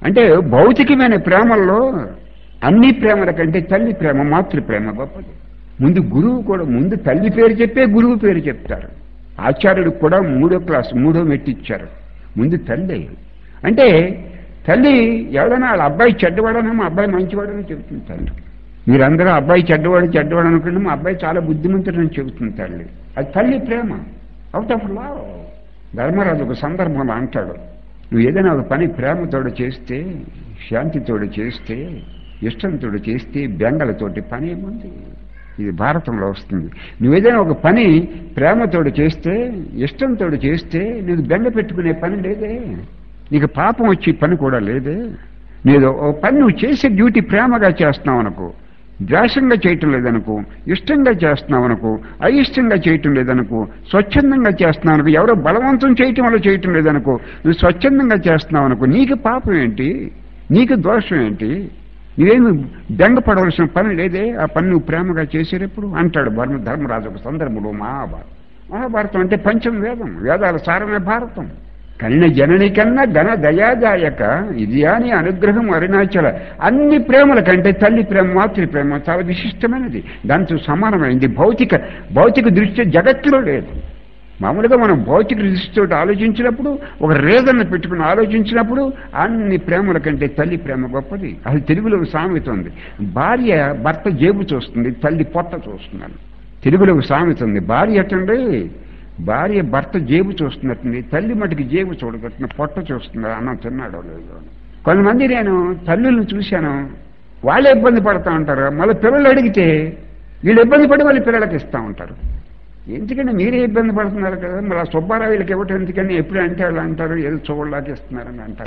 అంటే భౌతికమైన ప్రేమల్లో అన్ని ప్రేమల కంటే తల్లి ప్రేమ మాతృ ప్రేమ గొప్పది ముందు గురువు కూడా ముందు తల్లి పేరు చెప్పే గురువు పేరు చెప్తారు ఆచార్యుడికి కూడా మూడో క్లాస్ మూడో మెట్టిచ్చారు ముందు తల్లి అంటే తల్లి ఎవడైనా వాళ్ళ అబ్బాయి చెడ్డవాడనో మా అబ్బాయి మంచివాడని చెబుతుంది తల్లి మీరందరూ అబ్బాయి చెడ్డవాడు చెడ్డవాడు అనుకుంటే మా అబ్బాయి చాలా బుద్ధిమంతుడని చెబుతుంది తల్లి అది తల్లి ప్రేమ అవుట్ ఆఫ్ లవ్ ధర్మరాజు ఒక సందర్భంలో అంటాడు నువ్వు ఏదైనా ఒక పని ప్రేమతోడు చేస్తే శాంతితోడు చేస్తే ఇష్టంతోడు చేస్తే బెంగలతోటి పని ఏముంది ఇది భారతంలో వస్తుంది నువ్వు ఏదైనా ఒక పని ప్రేమతోడు చేస్తే ఇష్టంతోడు చేస్తే నీకు బెంగ పెట్టుకునే పని లేదే నీకు పాపం వచ్చే పని కూడా లేదే నేను ఓ పని నువ్వు చేసే డ్యూటీ ప్రేమగా చేస్తున్నావు అనుకో ద్వేషంగా చేయటం లేదనుకో ఇష్టంగా చేస్తున్నావు అనుకో అయిష్టంగా చేయటం లేదనుకో స్వచ్ఛందంగా చేస్తున్నావు అనుకో ఎవరో బలవంతం చేయటం వల్ల చేయటం లేదనుకో నువ్వు స్వచ్ఛందంగా చేస్తున్నావు అనుకో నీకు పాపం ఏంటి నీకు దోషం ఏంటి నీవేమి బెంగపడవలసిన పని లేదే ఆ పని నువ్వు ప్రేమగా చేసేటప్పుడు అంటాడు ధర్మ ధర్మరాజు ఒక సందర్భంలో మహాభారతం మహాభారతం అంటే పంచం వేదం వేదాల సారమే భారతం కన్న జనని కన్నా ఘన దయాదాయక ఇది అని అనుగ్రహం అరుణాచల అన్ని ప్రేమల కంటే తల్లి ప్రేమ మాతృ ప్రేమ చాలా విశిష్టమైనది దాంతో సమానమైంది భౌతిక భౌతిక దృష్టి జగత్తులో లేదు మామూలుగా మనం భౌతిక దృష్టితో ఆలోచించినప్పుడు ఒక రేదన్న పెట్టుకుని ఆలోచించినప్పుడు అన్ని ప్రేమల కంటే తల్లి ప్రేమ గొప్పది అది తెలుగులో ఒక సామెత ఉంది భార్య భర్త జేబు చూస్తుంది తల్లి పొట్ట చూస్తున్నాను తెలుగులో ఒక సామెత ఉంది భార్య ఎట్టండి భార్య భర్త జేబు చూస్తున్నట్టుంది తల్లి మటుకు జేబు చూడగట్టిన పొట్ట చూస్తున్నారు అన్నం తిన్నాడో లేదో కొంతమంది నేను తల్లులను చూశాను వాళ్ళే ఇబ్బంది పడతా ఉంటారు మళ్ళీ పిల్లలు అడిగితే వీళ్ళు ఇబ్బంది పడి వాళ్ళ పిల్లలకి ఇస్తూ ఉంటారు ఎందుకంటే మీరే ఇబ్బంది పడుతున్నారు కదా మళ్ళీ సుబ్బారావు వీళ్ళకి ఇవ్వటం ఎందుకని ఎప్పుడు అంటే వాళ్ళు అంటారు ఏదో చూడలాగా ఇస్తున్నారని అంటారు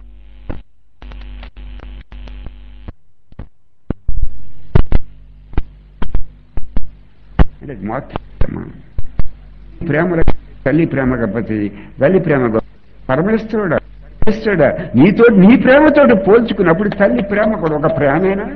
అంటే మొత్తం ప్రేమ తల్లి ప్రేమ గొప్పది తల్లి ప్రేమ గొప్ప పరమేశ్వరుడా పరమేశ్వరుడా నీతో నీ ప్రేమతోటి పోల్చుకున్నప్పుడు తల్లి ప్రేమ కూడా ఒక ప్రేమేనా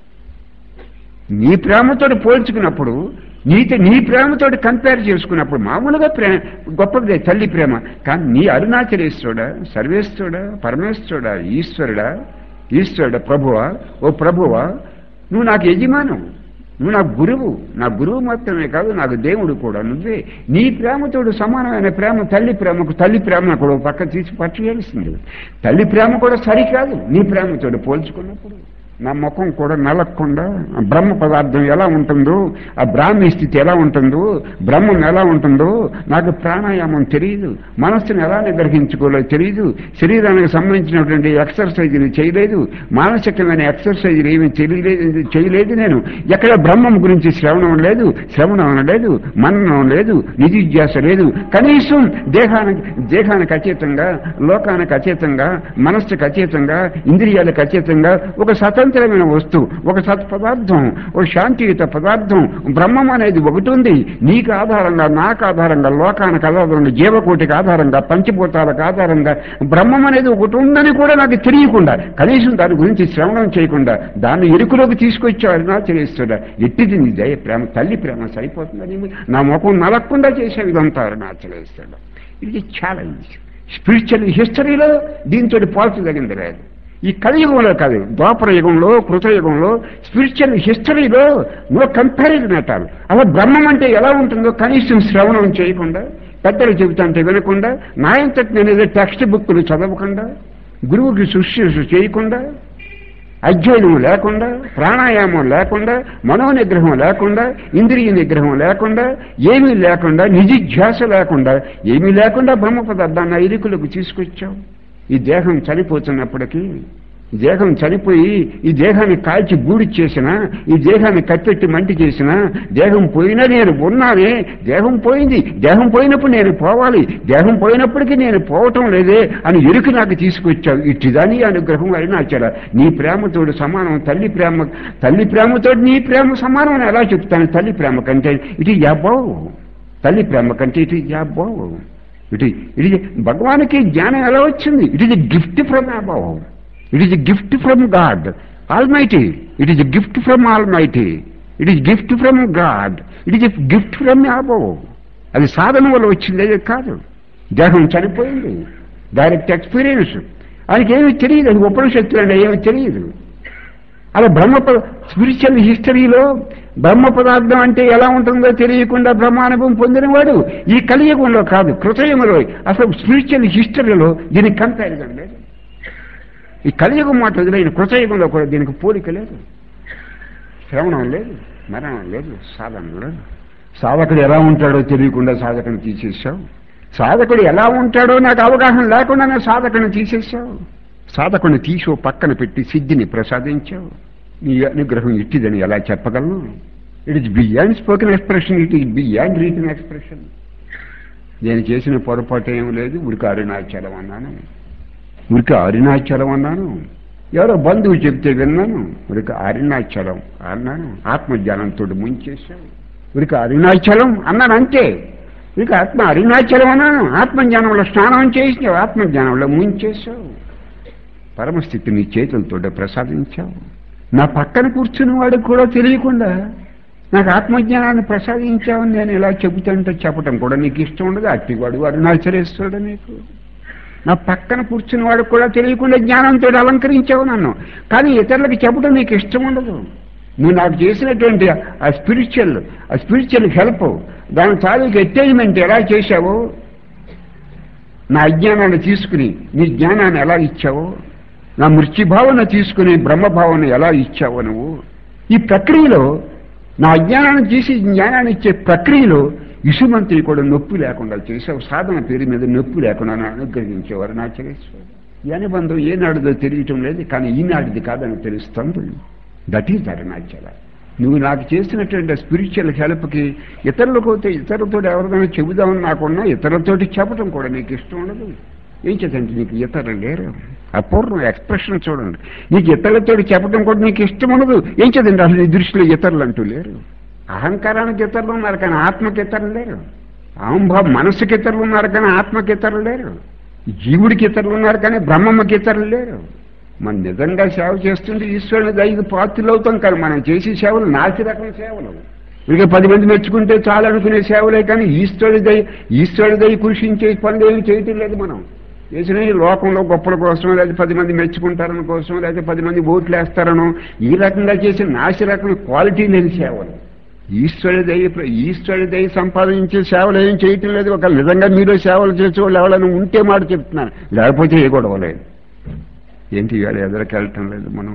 నీ ప్రేమతో పోల్చుకున్నప్పుడు నీతో నీ ప్రేమతోటి కంపేర్ చేసుకున్నప్పుడు మామూలుగా ప్రేమ గొప్పదే తల్లి ప్రేమ కానీ నీ అరుణాచలేశ్వరుడా సర్వేశ్వరుడా పరమేశ్వరుడా ఈశ్వరుడా ఈశ్వరుడా ప్రభువా ఓ ప్రభువా నువ్వు నాకు యజమానం నువ్వు నా గురువు నా గురువు మాత్రమే కాదు నాకు దేవుడు కూడా నువ్వే నీ ప్రేమతోడు సమానమైన ప్రేమ తల్లి ప్రేమకు తల్లి ప్రేమ కూడా పక్క తీసి పట్టుకేయాల్సింది తల్లి ప్రేమ కూడా సరికాదు నీ ప్రేమతోడు పోల్చుకున్నప్పుడు నా ముఖం కూడా నలగకుండా బ్రహ్మ పదార్థం ఎలా ఉంటుందో ఆ బ్రాహ్మీ స్థితి ఎలా ఉంటుందో బ్రహ్మం ఎలా ఉంటుందో నాకు ప్రాణాయామం తెలియదు మనస్సును ఎలా నిగ్రహించుకోలో తెలియదు శరీరానికి సంబంధించినటువంటి ఎక్సర్సైజులు చేయలేదు మానసికమైన ఎక్సర్సైజులు ఏమీ చేయలేదు చేయలేదు నేను ఎక్కడ బ్రహ్మం గురించి శ్రవణం లేదు శ్రవణం లేదు మననం లేదు నిధిధ్యాస లేదు కనీసం దేహానికి దేహానికి అతీతంగా లోకానికి అతీతంగా మనస్సుకు అతీతంగా ఇంద్రియాలకు అతీతంగా ఒక సత స్వతంత్రమైన వస్తువు ఒక సత్ పదార్థం ఒక శాంతియుత పదార్థం బ్రహ్మం అనేది ఒకటి ఉంది నీకు ఆధారంగా నాకు ఆధారంగా లోకానికి ఆధారంగా జీవకోటికి ఆధారంగా పంచభూతాలకు ఆధారంగా బ్రహ్మం అనేది ఒకటి ఉందని కూడా నాకు తెలియకుండా కనీసం దాని గురించి శ్రవణం చేయకుండా దాన్ని ఎరుకులోకి తీసుకొచ్చేవారు నా తెలియస్తున్నా ఎట్టిది నీ దయ ప్రేమ తల్లి ప్రేమ సరిపోతుందని నా ముఖం నలగకుండా చేసే విధంతా నా తెలియస్తాడు ఇది ఛాలెంజ్ స్పిరిచువల్ హిస్టరీలో దీంతో పోల్చదగింది లేదు ఈ కలియుగంలో కాదు ద్వాపర యుగంలో కృతయుగంలో స్పిరిచువల్ హిస్టరీలో నో కంపారిజన్ అంటారు అలా బ్రహ్మం అంటే ఎలా ఉంటుందో కనీసం శ్రవణం చేయకుండా పెద్దలు చెబుతాంటే వినకుండా నాయంతటి నేను ఏదో టెక్స్ట్ బుక్లు చదవకుండా గురువుకి శుశ్రూష చేయకుండా అధ్యయనం లేకుండా ప్రాణాయామం లేకుండా మనో నిగ్రహం లేకుండా ఇంద్రియ నిగ్రహం లేకుండా ఏమీ లేకుండా నిజిధ్యాస లేకుండా ఏమీ లేకుండా బ్రహ్మ పదార్థాన్ని ఐరికులకు తీసుకొచ్చావు ఈ దేహం చనిపోతున్నప్పటికీ ఈ దేహం చనిపోయి ఈ దేహాన్ని కాల్చి గూడి చేసిన ఈ దేహాన్ని కప్పెట్టి మంటి చేసిన దేహం పోయినా నేను ఉన్నానే దేహం పోయింది దేహం పోయినప్పుడు నేను పోవాలి దేహం పోయినప్పటికీ నేను పోవటం లేదే అని ఎరుకు నాకు తీసుకొచ్చావు ఇట్టిదాని అనుగ్రహం అరుణాచల నీ ప్రేమతోడు సమానం తల్లి ప్రేమ తల్లి ప్రేమతోడు నీ ప్రేమ సమానం అని ఎలా చెప్తాను తల్లి ప్రేమ కంటే ఇటు యాబావు తల్లి ప్రేమ కంటే ఇటు యాబావు ఇటు ఇది భగవానికి జ్ఞానం ఎలా వచ్చింది it is gift from above it is gift from God almighty it is gift from almighty it is gift from God it is gift from above అది సాధన వల్ల వచ్చింది కాదు దేహం చనిపోయింది డైరెక్ట్ ఎక్స్పీరియన్స్ ఆయనకి ఏమీ తెలియదు అది ఉపనిషత్తులు అంటే ఏమీ తెలియదు అలా బ్రహ్మ ప- స్పిరిచువల్ హిస్టరీలో బ్రహ్మ పదార్థం అంటే ఎలా ఉంటుందో తెలియకుండా బ్రహ్మానుభవం పొందినవాడు ఈ కలియుగంలో కాదు కృతయుగంలో అసలు స్పిరిచువల్ హిస్టరీలో దీనికి కంపారిజన్ లేదు ఈ కలియుగం మాట వదిలేని కృతయుగంలో కూడా దీనికి పోలిక లేదు శ్రవణం లేదు మరణం లేదు సాధన లేదు సాధకుడు ఎలా ఉంటాడో తెలియకుండా సాధకుని తీసేసావు సాధకుడు ఎలా ఉంటాడో నాకు అవగాహన లేకుండానే సాధకుని తీసేసావు సాధకుని తీసి ఓ పక్కన పెట్టి సిద్ధిని ప్రసాదించావు నీ అనుగ్రహం ఇట్టిదని ఎలా చెప్పగలను it is beyond spoken expression it is beyond written expression నేను చేసిన పొరపాటు ఏం లేదు ఉరికి అరుణాచలం అన్నాను ఉరికి అరుణాచలం అన్నాను ఎవరో బంధువు చెప్తే విన్నాను ఉరికి అరుణాచలం అన్నాను ఆత్మజ్ఞానంతో ముంచేశావు ఉరికి అరుణాచలం అన్నాను అంతే ఇక ఆత్మ అరుణాచలం అన్నాను ఆత్మజ్ఞానంలో స్నానం చేసావు ఆత్మజ్ఞానంలో ముంచేశావు పరమస్థితి నీ చేతులతో ప్రసాదించావు నా పక్కన కూర్చున్న వాడికి కూడా తెలియకుండా నాకు ఆత్మజ్ఞానాన్ని ప్రసాదించావని నేను ఇలా చెబుతుంటే చెప్పటం కూడా నీకు ఇష్టం ఉండదు అట్టివాడు అరుణాచలేశ్వరుడు నీకు నా పక్కన కూర్చున్న వాడికి కూడా తెలియకుండా జ్ఞానంతో అలంకరించావు నన్ను కానీ ఇతరులకు చెప్పడం నీకు ఇష్టం ఉండదు నువ్వు నాకు చేసినటువంటి ఆ స్పిరిచువల్ ఆ స్పిరిచువల్ హెల్ప్ దాని తాలూకు అటైన్మెంట్ ఎలా చేశావో నా అజ్ఞానాన్ని తీసుకుని నీ జ్ఞానాన్ని ఎలా ఇచ్చావో నా మృత్యుభావన తీసుకుని బ్రహ్మభావన ఎలా ఇచ్చావో నువ్వు ఈ ప్రక్రియలో నా అజ్ఞానాన్ని తీసి జ్ఞానాన్ని ఇచ్చే ప్రక్రియలో ఇసుమంత్రి కూడా నొప్పి లేకుండా చేసావు సాధన పేరు మీద నొప్పి లేకుండా నన్ను అనుగ్రహించేవారు నా చరేశ్వరు ఈ అనుబంధం ఏనాడుదో తెలియటం లేదు కానీ ఈనాటిది కాదని తెలుస్తుంది దట్ ఈజ్ అరుణాచల నువ్వు నాకు చేసినటువంటి స్పిరిచువల్ హెల్ప్కి ఇతరులకు అయితే ఇతరులతో ఎవరికైనా చెబుదామని నాకున్నా ఇతరులతోటి చెప్పడం కూడా నీకు ఇష్టం ఉండదు ఏం చేతంటే నీకు ఇతరులు లేరు అపూర్వం ఎక్స్ప్రెషన్ చూడండి నీకు ఇతరులతో చెప్పడం కూడా నీకు ఇష్టం ఉండదు ఏం చేతండి అసలు నీ దృష్టిలో ఇతరులు అంటూ లేరు అహంకారానికి ఇతరులు ఉన్నారు కానీ ఆత్మకి ఇతరులు లేరు అహంభావ మనసుకి ఇతరులు ఉన్నారు కానీ ఆత్మకి ఇతరులు లేరు జీవుడికి ఇతరులు ఉన్నారు కానీ బ్రహ్మమ్మకి ఇతరులు లేరు మనం నిజంగా సేవ చేస్తుంటే ఈశ్వరుని ఐదు పాత్రలు అవుతాం కానీ మనం చేసే సేవలు నాసి రకం సేవలు ఇక పది మంది మెచ్చుకుంటే చాలు అనుకునే సేవలే కానీ ఈశ్వరుడి దయ ఈశ్వరుడి దయ కృషించే పనులు ఏమి చేయటం లేదు మనం చేసిన ఈ లోకంలో గొప్పల కోసం లేదా పది మంది మెచ్చుకుంటారని కోసం లేదా పది మంది ఓట్లు వేస్తారనో ఈ రకంగా చేసే నాసి రకం క్వాలిటీ లేని సేవలు ఈశ్వరుడి దయ ఈశ్వరుడి దయ సంపాదించే సేవలు ఏం చేయటం లేదు ఒక నిజంగా మీరు సేవలు చేసే వాళ్ళు ఎవరైనా ఉంటే మాట చెప్తున్నాను లేకపోతే ఏ గొడవ లేదు ఏంటి ఇవాళ ఎదరికెళ్ళటం లేదు మనం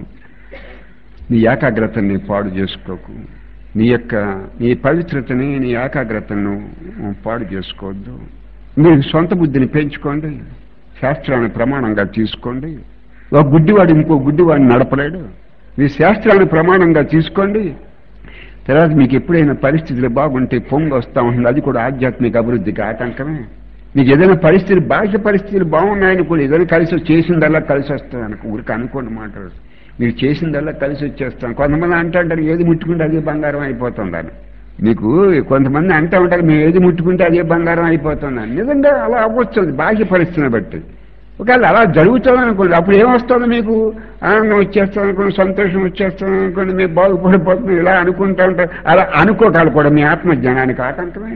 నీ ఏకాగ్రతని పాడు చేసుకోకు నీ యొక్క నీ పవిత్రతని నీ ఏకాగ్రతను పాడు చేసుకోవద్దు మీ సొంత బుద్ధిని పెంచుకోండి శాస్త్రాన్ని ప్రమాణంగా తీసుకోండి ఒక గుడ్డివాడు ఇంకో గుడ్డివాడిని నడపలేడు మీ శాస్త్రాన్ని ప్రమాణంగా తీసుకోండి తర్వాత మీకు ఎప్పుడైనా పరిస్థితులు బాగుంటే పొంగు వస్తూ ఉంటుంది అది కూడా ఆధ్యాత్మిక అభివృద్ధికి ఆటంకమే మీకు ఏదైనా పరిస్థితులు బాహ్య పరిస్థితులు బాగున్నాయని కూడా ఏదైనా కలిసి చేసిందల్లా కలిసి వస్తుంది అనుకో ఊరికి అనుకోండి మాటలు మీరు చేసిందల్లా కలిసి వచ్చేస్తాం కొంతమంది అంటారు ఏది ముట్టుకుంటే అదే బంగారం అయిపోతుందని మీకు కొంతమంది అంటూ ఉంటారు మేము ఏది ముట్టుకుంటే అదే బంగారం అయిపోతుందని నిజంగా అలా అవ్వచ్చు బాహ్య పరిస్థితిని బట్టి ఒకవేళ అలా జరుగుతుంది అనుకోండి అప్పుడు ఏమొస్తుంది మీకు ఆనందం వచ్చేస్తుంది అనుకోండి సంతోషం వచ్చేస్తుంది అనుకోండి మీరు బాగుపడిపోతుంది ఇలా అనుకుంటా ఉంటారు అలా అనుకోటాలు కూడా మీ ఆత్మజ్ఞానానికి ఆటంకమే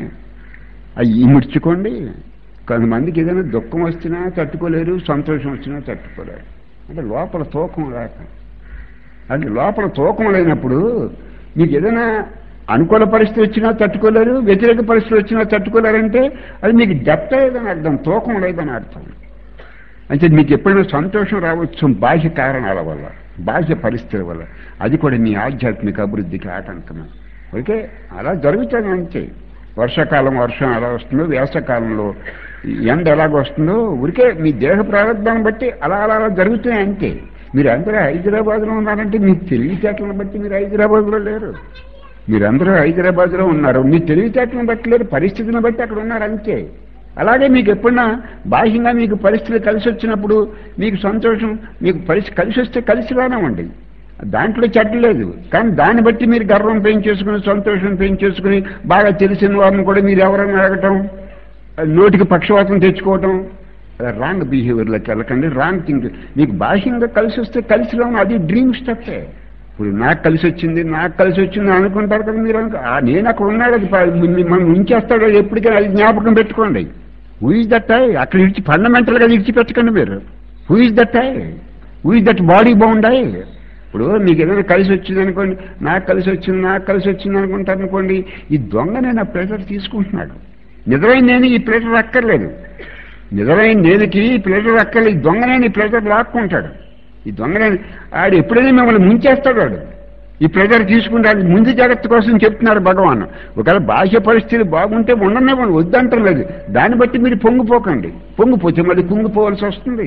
అవి ముడుచుకోండి కొంతమందికి ఏదైనా దుఃఖం వచ్చినా తట్టుకోలేరు సంతోషం వచ్చినా తట్టుకోలేరు అంటే లోపల తూకం లేక అంటే లోపల తూకం లేనప్పుడు మీకు ఏదైనా అనుకూల పరిస్థితి వచ్చినా తట్టుకోలేరు వ్యతిరేక పరిస్థితి వచ్చినా తట్టుకోలేరంటే అది మీకు డెప్త్ లేదని అర్థం తూకం లేదని అర్థం అంటే మీకు ఎప్పుడైనా సంతోషం రావచ్చు బాహ్య కారణాల వల్ల బాహ్య పరిస్థితుల వల్ల అది కూడా మీ ఆధ్యాత్మిక అభివృద్ధికి ఆటంకమే ఓకే అలా జరుగుతుంది అంతే వర్షాకాలం వర్షం ఎలా వస్తుందో వేసవకాలంలో ఎండ ఎలాగ వస్తుందో ఊరికే మీ దేహ ప్రారంభాన్ని బట్టి అలా అలా అలా జరుగుతాయి అంతే మీరు అందరూ హైదరాబాద్లో ఉన్నారంటే మీ తెలివితేటలను బట్టి మీరు హైదరాబాద్లో లేరు మీరందరూ హైదరాబాద్లో ఉన్నారు మీ తెలివితేటలను బట్టి లేరు పరిస్థితిని బట్టి అక్కడ ఉన్నారు అంతే అలాగే మీకు ఎప్పుడన్నా బాహ్యంగా మీకు పరిస్థితులు కలిసి వచ్చినప్పుడు మీకు సంతోషం మీకు పరిస్థితి కలిసి వస్తే కలిసి రానివ్వండి దాంట్లో చెడ్డలేదు కానీ దాన్ని బట్టి మీరు గర్వం పెంచేసుకుని సంతోషం పెంచేసుకుని బాగా తెలిసిన వారిని కూడా మీరు ఎవరైనా అడగటం నోటికి పక్షవాతం తెచ్చుకోవటం రాంగ్ బిహేవియర్లోకి వెళ్ళకండి రాంగ్ థింక్ మీకు బాహ్యంగా కలిసి వస్తే కలిసి రాను అది డ్రీమ్ స్టెప్పే ఇప్పుడు నాకు కలిసి వచ్చింది నాకు కలిసి వచ్చింది అనుకుంటారు కదా మీరు అనుకో ఆ నేను అక్కడ ఉన్నాడు అది ప- మిమ్మల్ని మనం ఉంచేస్తాడో ఎప్పటికైనా అది జ్ఞాపకం పెట్టుకోండి ఊజ్ దట్ అక్కడ ఇడిచి ఫండమెంటల్గా విడిచిపెట్టకండి మీరు who is that I who is that body bound I ఇప్పుడు మీకు ఏదైనా కలిసి వచ్చింది అనుకోండి నాకు కలిసి వచ్చింది నాకు కలిసి వచ్చింది అనుకుంటారు అనుకోండి ఈ దొంగ నేను ఆ ప్లేటర్ తీసుకుంటున్నాడు నిజమైన నేను ఈ ప్లేటర్ అక్కర్లేదు నిజమైన నేనుకి ఈ ప్లేటర్ అక్కర్లేదు ఈ దొంగ నేను ఈ ప్లేటర్ లాక్కుంటాడు ఈ దొంగ నేను ఆడు ఎప్పుడైనా మిమ్మల్ని ముంచేస్తాడు వాడు ఈ ప్లేటర్ తీసుకుంటాడు ముందు జాగ్రత్త కోసం చెప్తున్నారు భగవాన్ ఒకవేళ బాహ్య పరిస్థితి బాగుంటే ఉండనివ్వండి వద్దంటం లేదు దాన్ని బట్టి మీరు పొంగిపోకండి పొంగిపోతే మళ్ళీ కుంగిపోవాల్సి వస్తుంది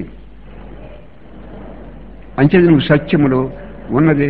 అంచేది నువ్వు సత్యములో ఉన్నది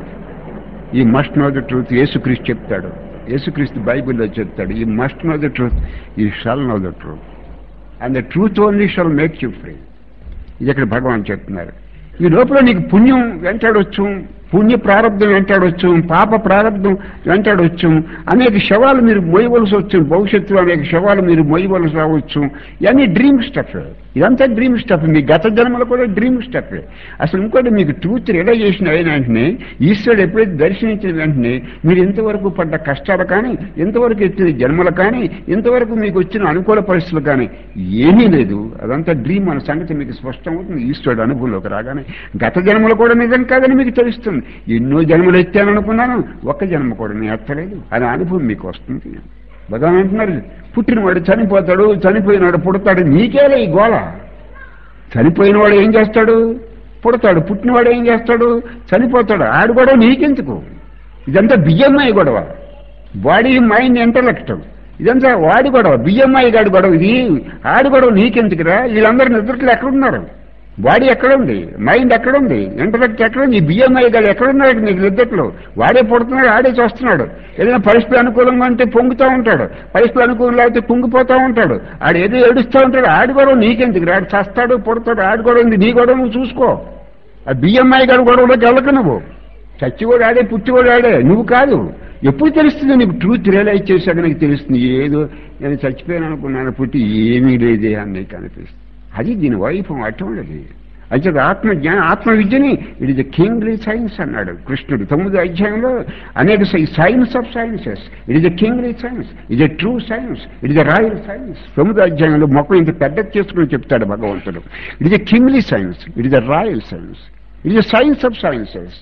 ఈ మస్ట్ నో ద ట్రూత్ యేసుక్రీస్తు చెప్తాడు యేసుక్రీస్తు బైబిల్లో చెప్తాడు ye must know the truth ye shall know the truth and the truth only shall make you free ఇది ఇక్కడ భగవాన్ చెప్తున్నారు ఈ లోపల నీకు పుణ్యం వెంటాడొచ్చు పుణ్య ప్రారంభం వెంటాడొచ్చు పాప ప్రారంభం వెంటాడొచ్చు అనేక శవాలు మీరు మోయవలసి వచ్చు భవిష్యత్తులో అనేక శవాలు మీరు మోయవలసి రావచ్చు ఇవన్నీ డ్రీమ్ స్టఫ్ ఇదంతా డ్రీమ్ స్టఫ్ మీ గత జన్మలో కూడా డ్రీమ్ స్టఫ్ అసలు ఇంకోటి మీకు ట్రూత్ రియలైజేషన్ అయిన వెంటనే ఈశ్వరుడు ఎప్పుడైతే దర్శించిన వెంటనే మీరు ఇంతవరకు పడ్డ కష్టాలు కానీ ఇంతవరకు ఎత్తిన జన్మలు కానీ ఇంతవరకు మీకు వచ్చిన అనుకూల పరిస్థితులు కానీ ఏమీ లేదు అదంతా డ్రీమ్ అనే సంగతి మీకు స్పష్టమవుతుంది ఈశ్వరుడు అనుభవంలోకి రాగానే గత జన్మలు కూడా నిజం కాదని మీకు తెలుస్తుంది ఎన్నో జన్మలు ఎత్తాననుకున్నాను ఒక్క జన్మ కూడా నేను ఎత్తలేదు అనే అనుభవం మీకు వస్తుంది భగవాన్ అంటున్నారు పుట్టినవాడు చనిపోతాడు చనిపోయినవాడు పుడతాడు నీకేలే ఈ గోళ చనిపోయినవాడు ఏం చేస్తాడు పుడతాడు పుట్టినవాడు ఏం చేస్తాడు చనిపోతాడు ఆడు గొడవ నీకెందుకు ఇదంతా బియ్యమ్మాయి గొడవ బాడీ మైండ్ ఇంటలెక్ట్ ఇదంతా వాడి గొడవ బియ్యమ్మాయి గాడి గొడవ ఇది ఆడి గొడవ నీకెందుకురా వీళ్ళందరూ నిద్రలో ఎక్కడున్నారు బాడీ ఎక్కడుంది మైండ్ ఎక్కడుంది ఇంటలెక్ట్ ఎక్కడుంది ఈ బియ్యమ్మాయి గారు ఎక్కడున్నాడు నీకు నిద్రలో వాడే పుడుతున్నాడు ఆడే చూస్తున్నాడు ఏదైనా పరిస్థితి అనుకూలంగా ఉంటే పొంగుతూ ఉంటాడు పరిస్థితి అనుకూలం లేకపోతే పొంగిపోతూ ఉంటాడు ఆడు ఏదో ఏడుస్తూ ఉంటాడు ఆడి గొడవ నీకెందుకు ఆడు చస్తాడు పుడతాడు ఆడి గొడవ ఉంది నీ గొడవ నువ్వు చూసుకో ఆ బియ్యమ్మాయి గారి గొడవలోకి వెళ్ళక నువ్వు చచ్చి కూడా ఆడే పుట్టి కూడా ఆడే నువ్వు కాదు ఎప్పుడు తెలుస్తుంది నీకు ట్రూత్ రియలైజ్ చేశాక నీకు తెలుస్తుంది ఏదో నేను చచ్చిపోయాను అనుకున్నాను పుట్టి ఏమీ లేదే అని నీకు అనిపిస్తుంది అది దీని వైభవం అటువంటిది అయితే ఆత్మ జ్ఞాన ఆత్మ విద్యని it is the kingly science అన్నాడు కృష్ణుడు తొమ్మిది అధ్యాయంలో అనేక science of sciences it is the kingly science it is true science it is the royal science తొమ్మిది అధ్యాయంలో మొక్క ఇంత పెద్ద చేసుకుని చెప్తాడు భగవంతుడు it is the kingly science it is the royal science it is the science of sciences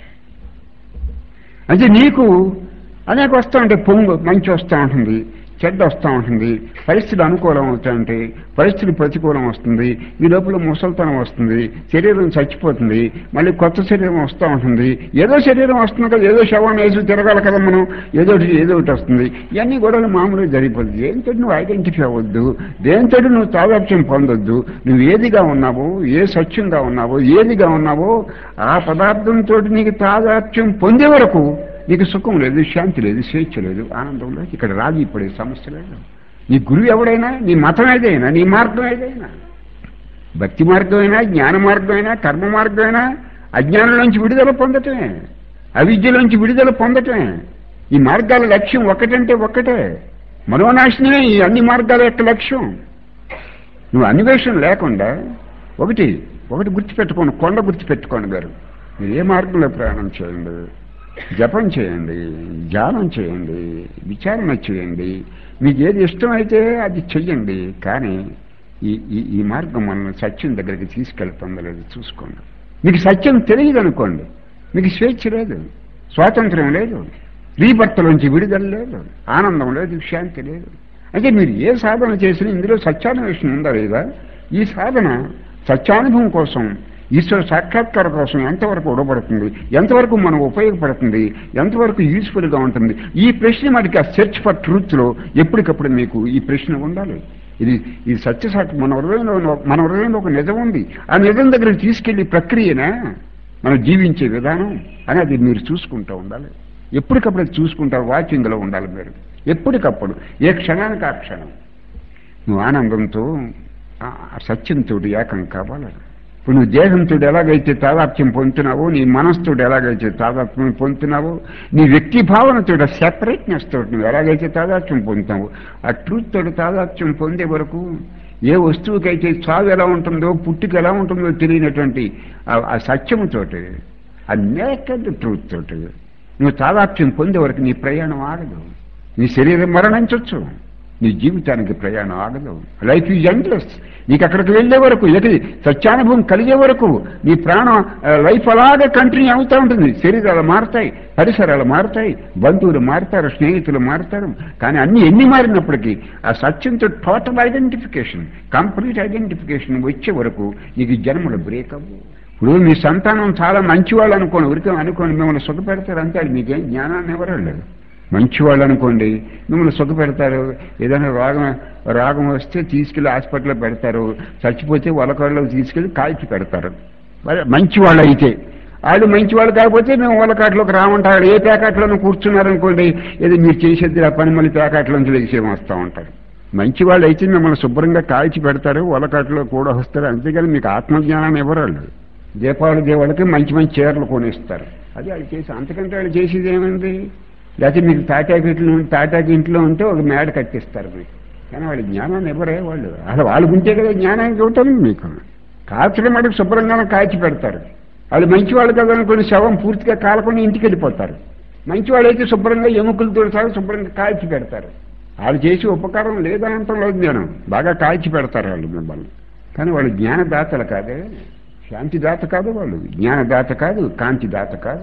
అంటే నీకు అనేక వస్తూ ఉంటాయి పొంగు మంచి వస్తూ ఉంటుంది చెడ్డ వస్తూ ఉంటుంది పరిస్థితులు అనుకూలం అవుతాయంటే పరిస్థితులు ప్రతికూలం వస్తుంది ఈ లోపల ముసలితనం వస్తుంది శరీరం చచ్చిపోతుంది మళ్ళీ కొత్త శరీరం వస్తూ ఉంటుంది ఏదో శరీరం వస్తుంది కదా ఏదో శవాన్ని వేసి తిరగాలి కదా మనం ఏదో ఒకటి ఏదో ఒకటి వస్తుంది ఇవన్నీ కూడా మామూలుగా జరిగిపోతుంది దేంతో నువ్వు ఐడెంటిఫై అవ్వద్దు దేంతో నువ్వు తాదాప్యం పొందొద్దు నువ్వు ఏదిగా ఉన్నావో ఏ సత్యంగా ఉన్నావో ఏదిగా ఉన్నావో ఆ పదార్థంతో నీకు తాదాప్యం పొందే వరకు నీకు సుఖం లేదు శాంతి లేదు స్వేచ్ఛ లేదు ఆనందం లేదు ఇక్కడ రాజీ పడే సమస్య లేదు నీ గురువు ఎవడైనా నీ మతం ఏదైనా నీ మార్గం ఏదైనా భక్తి మార్గమైనా జ్ఞాన మార్గమైనా కర్మ మార్గమైనా అజ్ఞానంలోంచి విడుదల పొందటమే అవిద్యలోంచి విడుదల పొందటమే ఈ మార్గాల లక్ష్యం ఒకటంటే ఒక్కటే మనోనాశనమే ఈ అన్ని మార్గాల యొక్క లక్ష్యం నువ్వు అన్వేషణ లేకుండా ఒకటి ఒకటి గుర్తుపెట్టుకోండి కొండ గుర్తుపెట్టుకోండి గారు మీరు ఏ మార్గంలో ప్రయాణం చేయండి జపం చేయండి ధ్యానం చేయండి విచారణ చేయండి మీకు ఏది ఇష్టమైతే అది చెయ్యండి కానీ ఈ ఈ ఈ మార్గం మనల్ని సత్యం దగ్గరికి తీసుకెళ్తుందో లేదు చూసుకోండి మీకు సత్యం తెలియదు అనుకోండి మీకు స్వేచ్ఛ లేదు స్వాతంత్ర్యం లేదు రీభర్తలోంచి విడుదల లేదు ఆనందం లేదు శాంతి లేదు అంటే మీరు ఏ సాధన చేసినా ఇందులో సత్యాన్వేషణ ఉందా లేదా ఈ సాధన సత్యానుభవం కోసం ఈశ్వర సాక్షాత్కారం కోసం ఎంతవరకు ఉడబడుతుంది ఎంతవరకు మనం ఉపయోగపడుతుంది ఎంతవరకు యూస్ఫుల్గా ఉంటుంది ఈ ప్రశ్న మనకి ఆ సెర్చ్ ఫర్ ట్రూత్లో ఎప్పటికప్పుడు మీకు ఈ ప్రశ్న ఉండాలి ఇది ఈ సత్యసాక్షి మన హృదయంలో ఉన్న- మన హృదయంలో ఒక నిజం ఉంది ఆ నిజం దగ్గరికి తీసుకెళ్లి ప్రక్రియనా మనం జీవించే విధానం అని అది మీరు చూసుకుంటూ ఉండాలి ఎప్పటికప్పుడు అది చూసుకుంటా వాచింగ్లో ఉండాలి మీరు ఎప్పటికప్పుడు ఏ క్షణానికి ఆ క్షణం నువ్వు ఆనందంతో ఆ సత్యంతో ఏకం కావాలి ఇప్పుడు నువ్వు దేహంతో ఎలాగైతే తాదాత్మ్యం పొందుతున్నావో నీ మనస్సుతో ఎలాగైతే తాదాత్మ్యం పొందుతున్నావో నీ వ్యక్తి భావనతో సెపరేట్నెస్ తోటి నువ్వు ఎలాగైతే తాదాత్మ్యం పొందుతావో ఆ ట్రూత్ తోటి తాదాత్మ్యం పొందే వరకు ఏ వస్తువుకైతే చావు ఎలా ఉంటుందో పుట్టుక ఎలా ఉంటుందో తెలియనటువంటి ఆ- ఆ సత్యముతోటి ఆ నేకెడ్ ట్రూత్ తోటి నువ్వు తాదాత్మ్యం పొందే వరకు నీ ప్రయాణం ఆగదు నీ శరీరం మరణించవచ్చు నీ జీవితానికి ప్రయాణం ఆగదు లైఫ్ ఈజ్ ఎండ్లెస్ నీకు అక్కడికి వెళ్ళే వరకు ఇక సత్యానుభవం కలిగే వరకు నీ ప్రాణం ఆ, లైఫ్ అలాగే కంటిన్యూ అవుతూ ఉంటుంది శరీరాలు మారుతాయి పరిసరాలు మారుతాయి బంధువులు మారుతారు స్నేహితులు మారుతారు కానీ అన్ని ఎన్ని మారినప్పటికీ ఆ సత్యంతో టోటల్ ఐడెంటిఫికేషన్ కంప్లీట్ ఐడెంటిఫికేషన్ వచ్చే వరకు నీకు ఈ జన్మలు బ్రేక్ అవ్వు ఇప్పుడు మీ సంతానం చాలా మంచివాళ్ళు అనుకోండి ఉరికం అనుకోండి మిమ్మల్ని సుఖపెడతారు అంతే మీకేం జ్ఞానాన్ని ఎవరు లేదు మంచివాళ్ళు అనుకోండి మిమ్మల్ని సుఖపెడతారు ఏదైనా రోగం రోగం వస్తే తీసుకెళ్లి హాస్పిటల్లో పెడతారు చచ్చిపోతే వలకాళ్ళలో తీసుకెళ్లి కాల్చి పెడతారు మరి మంచివాళ్ళు అయితే వాళ్ళు మంచివాళ్ళు కాకపోతే మేము వలకాట్లోకి రామంటారు ఏ ప్యాకెట్లోనూ కూర్చున్నారనుకోండి ఏదో మీరు చేసేది ఆ పని మళ్ళీ ప్యాకెట్లోంచి లేచి వస్తూ ఉంటారు మంచి వాళ్ళు అయితే మిమ్మల్ని శుభ్రంగా కాల్చి పెడతారు వలకాట్లో కూడా వస్తారు అంతేగాని మీకు ఆత్మజ్ఞానాన్ని ఇవ్వరాళ్ళు దీపావళి దేవుళ్ళకి మంచి మంచి చీరలు కొనిస్తారు అది వాళ్ళు చేసి అంతకంటే వాళ్ళు చేసేది ఏమైంది లేకపోతే మీకు తాటాకి ఇంట్లో తాటాకి ఇంట్లో ఉంటే ఒక మేడ కట్టిస్తారు మీకు కానీ వాళ్ళు జ్ఞానాన్ని ఇవ్వరే వాళ్ళు అసలు వాళ్ళు ఉంటే కదా జ్ఞానానికి ఇవ్వటం మీకు కాల్చడం మటుకు శుభ్రంగానే కాల్చి పెడతారు వాళ్ళు మంచి వాళ్ళు కదా అనుకుని శవం పూర్తిగా కాలకుండా ఇంటికి వెళ్ళిపోతారు మంచి వాళ్ళైతే శుభ్రంగా ఎముకలతో సహా శుభ్రంగా కాల్చి పెడతారు వాళ్ళు చేసే ఉపకారం లేదనంతం లేదు జ్ఞానం బాగా కాల్చి పెడతారు వాళ్ళు మిమ్మల్ని కానీ వాళ్ళు జ్ఞానదాతలు కాదే శాంతిదాత కాదు వాళ్ళు జ్ఞానదాత కాదు కాంతిదాత కాదు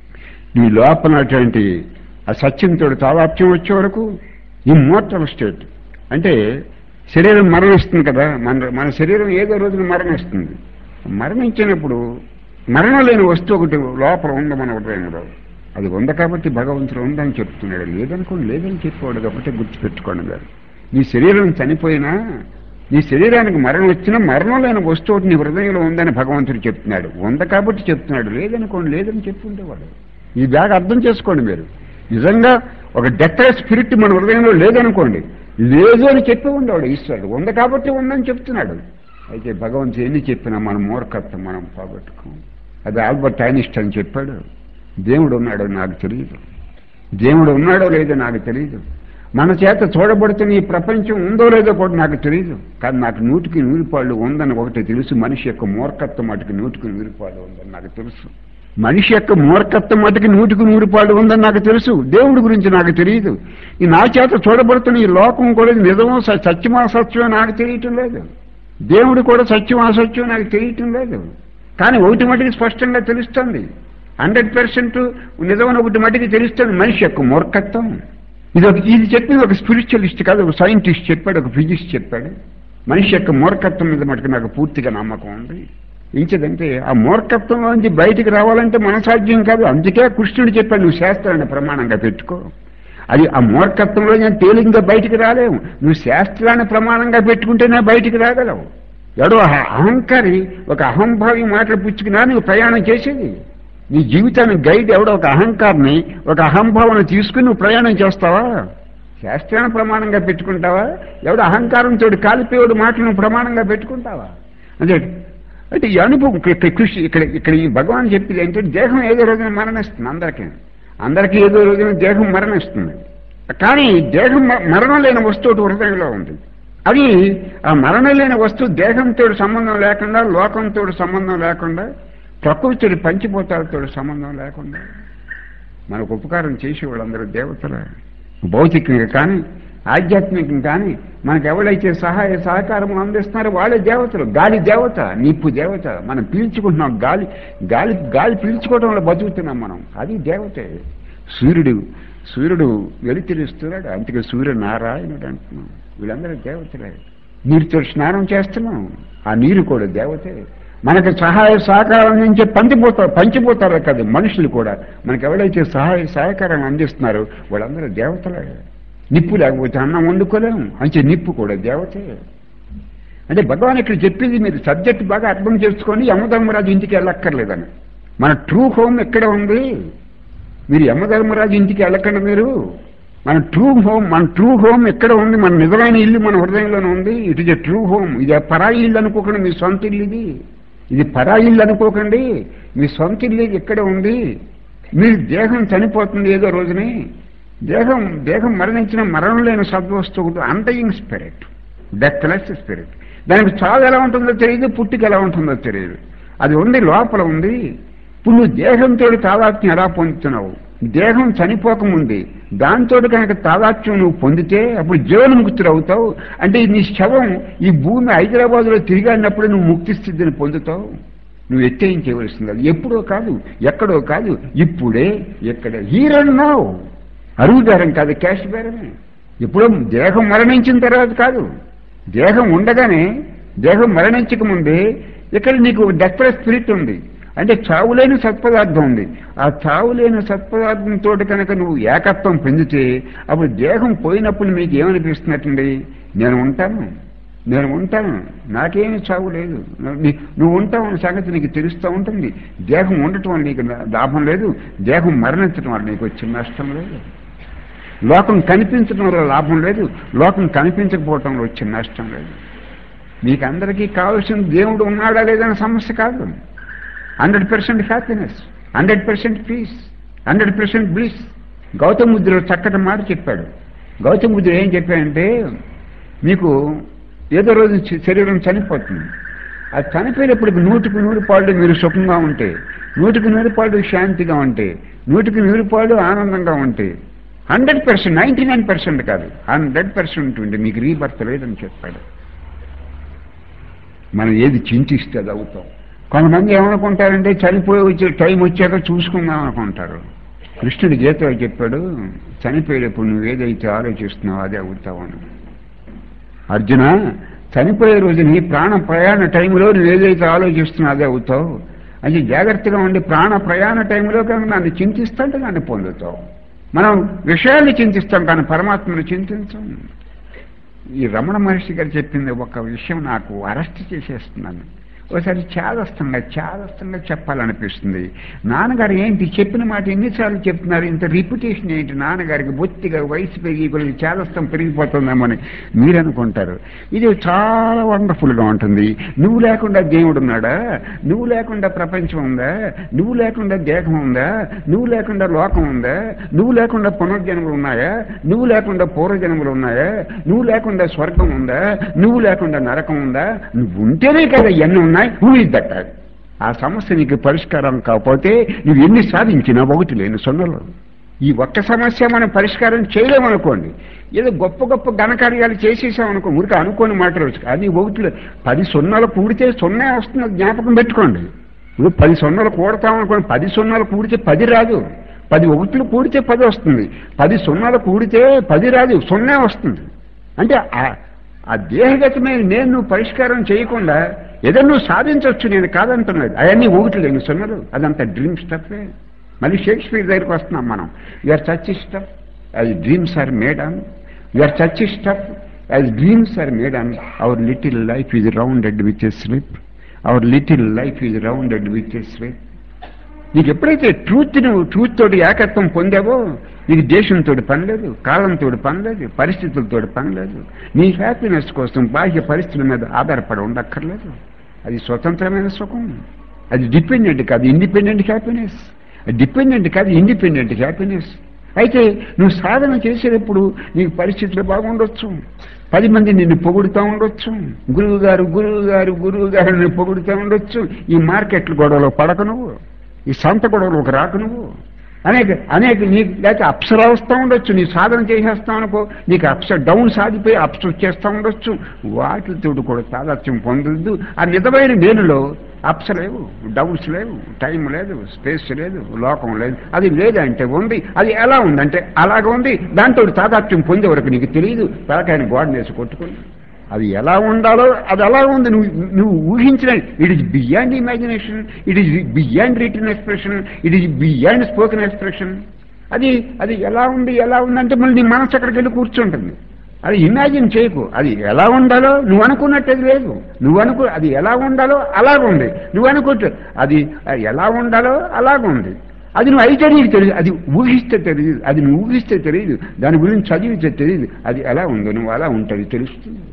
నీ లోపలటువంటి ఆ సత్యంతో తాదాప్యం వచ్చే వరకు ఈ మోర్టల్ స్టేట్ అంటే శరీరం మరణిస్తుంది కదా మన మన శరీరం ఏదో రోజున మరణిస్తుంది మరణించినప్పుడు మరణం లేని వస్తువు ఒకటి లోపల ఉంది మన హృదయంలో అది ఉంది కాబట్టి భగవంతుడు ఉందని చెప్తున్నాడు లేదనుకోండి లేదని చెప్పేవాడు కాబట్టి గుర్తుపెట్టుకోండి గారు నీ శరీరం చనిపోయినా నీ శరీరానికి మరణం వచ్చినా మరణం లేని వస్తువు ఒకటి నీ హృదయంలో ఉందని భగవంతుడు చెప్తున్నాడు ఉంది కాబట్టి చెప్తున్నాడు లేదనుకోండి లేదని చెప్పుండేవాడు ఈ బ్యాగ్ అర్థం చేసుకోండి మీరు నిజంగా ఒక డెత్ స్పిరిట్ మన హృదయంలో లేదనుకోండి లేదు అని చెప్పి ఉండేవాడు ఈశ్వరుడు ఉంది కాబట్టి ఉందని చెప్తున్నాడు అయితే భగవంతుడు ఎన్ని చెప్పినా మన మూర్ఖత్వం మనం పోగొట్టుకోం అది ఆల్బర్ట్ ఐనిస్టైన్ చెప్పాడు దేవుడు ఉన్నాడో నాకు తెలియదు దేవుడు ఉన్నాడో లేదో నాకు తెలియదు మన చేత చూడబడుతున్న ఈ ప్రపంచం ఉందో లేదో కూడా నాకు తెలియదు కానీ నాకు నూటికి నూరిపాళ్ళు ఉందని ఒకటి తెలుసు మనిషి యొక్క మూర్ఖత్వం మటుకు నూటికి నూరిపాళ్ళు ఉందని నాకు తెలుసు మనిషి యొక్క మూర్ఖత్వం మటుకు నూటికి నూరిపాళ్ళు ఉందని నాకు తెలుసు దేవుడి గురించి నాకు తెలియదు ఈ నా చేత చూడబడుతున్న ఈ లోకం కూడా నిజమో స- సత్యమా సత్యమో నాకు తెలియటం లేదు దేవుడు కూడా సత్యం అసత్యం నాకు తెలియటం లేదు కానీ ఒకటి మటుకు స్పష్టంగా తెలుస్తుంది హండ్రెడ్ పర్సెంట్ నిజమని ఒకటి మటుకు తెలుస్తుంది మనిషి యొక్క మూర్ఖత్వం ఇది ఒక ఇది చెప్పింది ఒక స్పిరిచువలిస్ట్ కాదు ఒక సైంటిస్ట్ చెప్పాడు ఒక ఫిజిక్స్ చెప్పాడు మనిషి యొక్క మూర్ఖత్వం మీద మటుకు నాకు పూర్తిగా నమ్మకం ఉంది ఇంచదంటే ఆ మూర్ఖత్వం నుంచి బయటికి రావాలంటే మన సాధ్యం కాదు అందుకే కృష్ణుడు చెప్పాడు నువ్వు శాస్త్రాన్ని ప్రమాణంగా పెట్టుకో అది ఆ మూర్ఖత్వంలో నేను తేలిగ్గా బయటికి రాలేవు నువ్వు శాస్త్రాన్ని ప్రమాణంగా పెట్టుకుంటేనే బయటికి రాగలవు ఎవడో అహ- అహంకారి ఒక అహంభావి మాటలు పుచ్చుకున్నా నువ్వు ప్రయాణం చేసేది నీ జీవితానికి గైడ్ ఎవడో ఒక అహంకారిని ఒక అహంభావన తీసుకుని నువ్వు ప్రయాణం చేస్తావా శాస్త్రాన్ని ప్రమాణంగా పెట్టుకుంటావా ఎవడో అహంకారంతో కాలిపోయేవాడు మాటలు నువ్వు ప్రమాణంగా పెట్టుకుంటావా అంటే అంటే ఈ అనుభవం ఇక్కడ- ఇక్కడ కృషి ఇక్కడ ఇక్కడ ఈ భగవాన్ చెప్పింది ఏంటంటే దేహం ఏదో రోజున మరణిస్తుంది అందరికీ అందరికీ ఏదో రోజున దేహం మరణిస్తుంది కానీ దేహం మ- మరణం లేని వస్తువు ఒకటి హృదయంలో ఉంది అది ఆ మరణం లేని వస్తువు దేహంతో సంబంధం లేకుండా లోకంతో సంబంధం లేకుండా ప్రకృతి పంచిపోతాలతో సంబంధం లేకుండా మనకు ఉపకారం చేసే వాళ్ళందరూ దేవతలే భౌతికంగా కానీ ఆధ్యాత్మికం కానీ మనకు ఎవరైతే సహాయ సహకారం అందిస్తున్నారో వాళ్ళే దేవతలు గాలి దేవత నిప్పు దేవత మనం పీల్చుకుంటున్నాం గాలి గాలి గాలి పీల్చుకోవడం వల్ల బతుకుతున్నాం మనం అది దేవతే సూర్యుడు సూర్యుడు వెలితిరిస్తున్నాడు అందుకే సూర్య నారాయణుడు అంటున్నాం వీళ్ళందరూ దేవతలే నీరుతో స్నానం చేస్తున్నాం ఆ నీరు కూడా దేవతే మనకు సహాయ సహకారం అందించే పంచిపోతారు పంచిపోతారు కదా మనుషులు కూడా మనకు ఎవరైతే సహాయ సహకారం అందిస్తున్నారో వాళ్ళందరూ దేవతలే నిప్పు లేకపోతే అన్నం వండుకోలేము అంటే నిప్పు కూడా దేవతే అంటే భగవాన్ ఇక్కడ చెప్పింది మీరు సబ్జెక్ట్ బాగా అర్థం చేసుకొని యమధర్మరాజు ఇంటికి వెళ్ళక్కర్లేదని మన ట్రూ హోమ్ ఎక్కడ ఉంది మీరు యమధర్మరాజు ఇంటికి వెళ్ళకండి మీరు మన ట్రూ హోమ్ మన ట్రూ హోమ్ ఎక్కడ ఉంది మన నిజమైన ఇల్లు మన హృదయంలోనే ఉంది it is a true home ఇది పరాయి ఇల్లు అనుకోకండి మీ సొంత ఇల్లు ఇది ఇది పరాయి ఇల్లు అనుకోకండి మీ సొంత ఇల్లు ఎక్కడ ఉంది మీ దేహం చనిపోతుంది ఏదో రోజుని దేహం దేహం మరణించిన మరణం లేని సద్వస్తువు అండయింగ్ స్పిరిట్ డెత్లెస్ స్పిరిట్ దానికి చావు ఎలా ఉంటుందో తెలియదు పుట్టుక ఎలా ఉంటుందో తెలియదు అది ఉంది లోపల ఉంది ఇప్పుడు నువ్వు దేహంతో తాదాత్మ్యం ఎలా పొందుతున్నావు దేహం చనిపోకముందే దాంతో కనుక తాదాత్మ్యం నువ్వు పొందితే అప్పుడు జీవన్ముక్తుడు అవుతావు అంటే నీ శవం ఈ భూమి హైదరాబాద్లో తిరిగాడినప్పుడు నువ్వు ముక్తి స్థితిని పొందుతావు నువ్వు ఎత్తేయించవలసింది అది ఎప్పుడో కాదు ఎక్కడో కాదు ఇప్పుడే ఎక్కడ హీరన్నావు అరువు బేరం కాదు క్యాష్ బేరమే ఎప్పుడో దేహం మరణించిన తర్వాత కాదు దేహం ఉండగానే దేహం మరణించక ముందే ఇక్కడ నీకు డెత్ స్పిరిట్ ఉంది అంటే చావులేని సత్పదార్థం ఉంది ఆ చావులేని సత్పదార్థంతో కనుక నువ్వు ఏకత్వం పొందితే అప్పుడు దేహం పోయినప్పుడు మీకు ఏమనిపిస్తున్నట్టండి నేను ఉంటాను నేను ఉంటాను నాకేమీ చావు లేదు నీ- నువ్వు ఉంటావు అనే సంగతి నీకు తెలుస్తూ ఉంటుంది దేహం ఉండటం వల్ల నీకు లాభం లేదు దేహం మరణించడం వల్ల నీకు వచ్చిన నష్టం లేదు లోకం కనిపించడం వల్ల లాభం లేదు లోకం కనిపించకపోవటంలో వచ్చిన నష్టం లేదు మీకు అందరికీ కావాల్సిన దేవుడు ఉన్నాడా లేదనే సమస్య కాదు hundred percent happiness hundred percent peace hundred percent bliss Gautama బుద్ధుడు చక్కటి మాట చెప్పాడు గౌతమ బుద్ధుడు ఏం చెప్పాడంటే మీకు ఏదో రోజు శ- శరీరం చనిపోతుంది అది చనిపోయినప్పుడు నూటికి నూరు పాళ్ళు మీరు సుఖంగా ఉంటే నూటికి నూరు పాళ్ళు శాంతిగా ఉంటే నూటికి నూరు పాళ్ళు ఆనందంగా ఉంటే hundred percent ninety nine percent కాదు హండ్రెడ్ పర్సెంట్ ఉంటే మీకు రీబర్త్ లేదని చెప్పాడు మనం ఏది చింతిస్తే అది అవుతాం కొంతమంది ఏమనుకుంటారంటే చనిపోయి వచ్చే టైం వచ్చాక చూసుకుందాం అనుకుంటారు కృష్ణుడు గీతలో చెప్పాడు చనిపోయేటప్పుడు నువ్వు ఏదైతే ఆలోచిస్తున్నావో అదే అవుతావు అని అర్జున చనిపోయే రోజు నీ ప్రాణ ప్రయాణ టైంలో నువ్వు ఏదైతే ఆలోచిస్తున్నావు అదే అవుతావు అది జాగ్రత్తగా ఉండి ప్రాణ ప్రయాణ టైంలో కనుక నన్ను చింతిస్తుంటే నన్ను పొందుతావు మనం విషయాన్ని చింతిస్తాం కానీ పరమాత్మను చింతించాం ఈ రమణ మహర్షి గారు చెప్పింది ఒక విషయం నాకు అరెస్ట్ చేసేస్తున్నాను ఒకసారి చాదస్తంగా చాదస్తంగా చెప్పాలనిపిస్తుంది నాన్నగారు ఏంటి చెప్పిన మాట ఎన్నిసార్లు చెప్తున్నారు ఇంత రిపిటేషన్ ఏంటి నాన్నగారికి బొత్తిగా వయసు పెరిగి కొద్దిగా చాదస్తం పెరిగిపోతుందేమో అని మీరు అనుకుంటారు ఇది చాలా వండర్ఫుల్గా ఉంటుంది నువ్వు లేకుండా దేవుడు ఉన్నాడా నువ్వు లేకుండా ప్రపంచం ఉందా నువ్వు లేకుండా దేహం ఉందా నువ్వు లేకుండా లోకం ఉందా నువ్వు లేకుండా పునర్జన్మలు ఉన్నాయా నువ్వు లేకుండా పూర్వజన్మలు ఉన్నాయా నువ్వు లేకుండా స్వర్గం ఉందా నువ్వు లేకుండా నరకం ఉందా నువ్వు ఉంటేనే కదా ఎన్ని ఉన్నాయి నువ్వు ఇద్దట్టాలి ఆ సమస్య నీకు పరిష్కారం కాకపోతే నువ్వు ఎన్ని సాధించినా ఒకటి లేని సొన్నలు ఈ ఒక్క సమస్య మనం పరిష్కారం చేయలేమనుకోండి ఏదో గొప్ప గొప్ప ఘనకార్యాలు చేసేసామనుకో మురికి అనుకోని మాటలు వచ్చు అది ఒకటి పది సున్నాలు కూడితే సున్నా వస్తుంది జ్ఞాపకం పెట్టుకోండి ఇప్పుడు పది సున్నాలు కూడతామనుకోండి పది సున్నాలు కూడితే పది రాదు పది ఒకట్లు కూడితే పది వస్తుంది పది సున్నాలు కూడితే పది రాదు సున్నా వస్తుంది అంటే ఆ- ఆ దేహగతమైన నేను నువ్వు పరిష్కారం చేయకుండా ఏదో నువ్వు సాధించవచ్చు నేను కాదంటున్నది అవన్నీ ఒకటి లేని సున్నలు అదంతా డ్రీమ్ స్టఫే మళ్ళీ షేక్స్పియర్ దగ్గరికి వస్తున్నాం మనం యూఆర్ సచ్ స్టఫ్ అది dreams are made on you are such stuff as dreams are made on our little life is rounded with a sleep our little life is rounded with a sleep నీకు ఎప్పుడైతే truth నువ్వు truth తోటి ఏకత్వం పొందావో నీకు దేశంతో పని లేదు కాలంతో పని లేదు పరిస్థితులతో పని లేదు నీ హ్యాపీనెస్ కోసం బాహ్య పరిస్థితుల మీద ఆధారపడి ఉండక్కర్లేదు అది స్వతంత్రమైన సుఖం అది డిపెండెంట్ కాదు ఇండిపెండెంట్ హ్యాపీనెస్ డిపెండెంట్ కాదు ఇండిపెండెంట్ హ్యాపీనెస్ అయితే నువ్వు సాధన చేసేటప్పుడు నీకు పరిస్థితులు బాగుండొచ్చు పది మంది నిన్ను పొగుడుతూ ఉండొచ్చు గురువు గారు గురువు గారు గురువు గారు నిన్ను పొగుడుతూ ఉండొచ్చు ఈ మార్కెట్లు గొడవలో పడక నువ్వు ఈ సంత గొడవలోకి రాకు నువ్వు అనేక అనేక నీకు లేకపోతే అప్సర వస్తూ ఉండొచ్చు నీ సాధన చేసేస్తావు అనుకో నీకు అప్స డౌన్ సాగిపోయి అప్స్ వచ్చేస్తూ ఉండొచ్చు వాటితో కూడా తాదాత్యం పొందొద్దు ఆ నిజమైన నేనులో అప్స్ లేవు డౌన్స్ లేవు టైం లేదు స్పేస్ లేదు లోకం లేదు అది లేదంటే ఉంది అది ఎలా ఉందంటే అలాగ ఉంది దాంతో తాదాత్యం పొందే వరకు నీకు తెలియదు తలకాయని గోడ వేసి కొట్టుకుని అది ఎలా ఉండాలో అది ఎలా ఉంది నువ్వు నువ్వు ఊహించిన it is beyond imagination it is beyond written expression it is beyond spoken expression అది అది ఎలా ఉంది ఎలా ఉందంటే మళ్ళీ నీ మనసు అక్కడికి వెళ్ళి కూర్చుంటుంది అది ఇమాజిన్ చేయకు అది ఎలా ఉండాలో నువ్వు అనుకున్నట్టు అది లేదు నువ్వు అనుకో అది ఎలా ఉండాలో అలాగ ఉంది నువ్వు అనుకుంటు అది అది ఎలా ఉండాలో అలాగ ఉంది అది నువ్వు అయితే నీకు తెలియదు అది ఊహిస్తే తెలియదు అది నువ్వు ఊహిస్తే తెలియదు దాని గురించి చదివితే తెలియదు అది ఎలా ఉందో నువ్వు అలా ఉంటుంది తెలుస్తుంది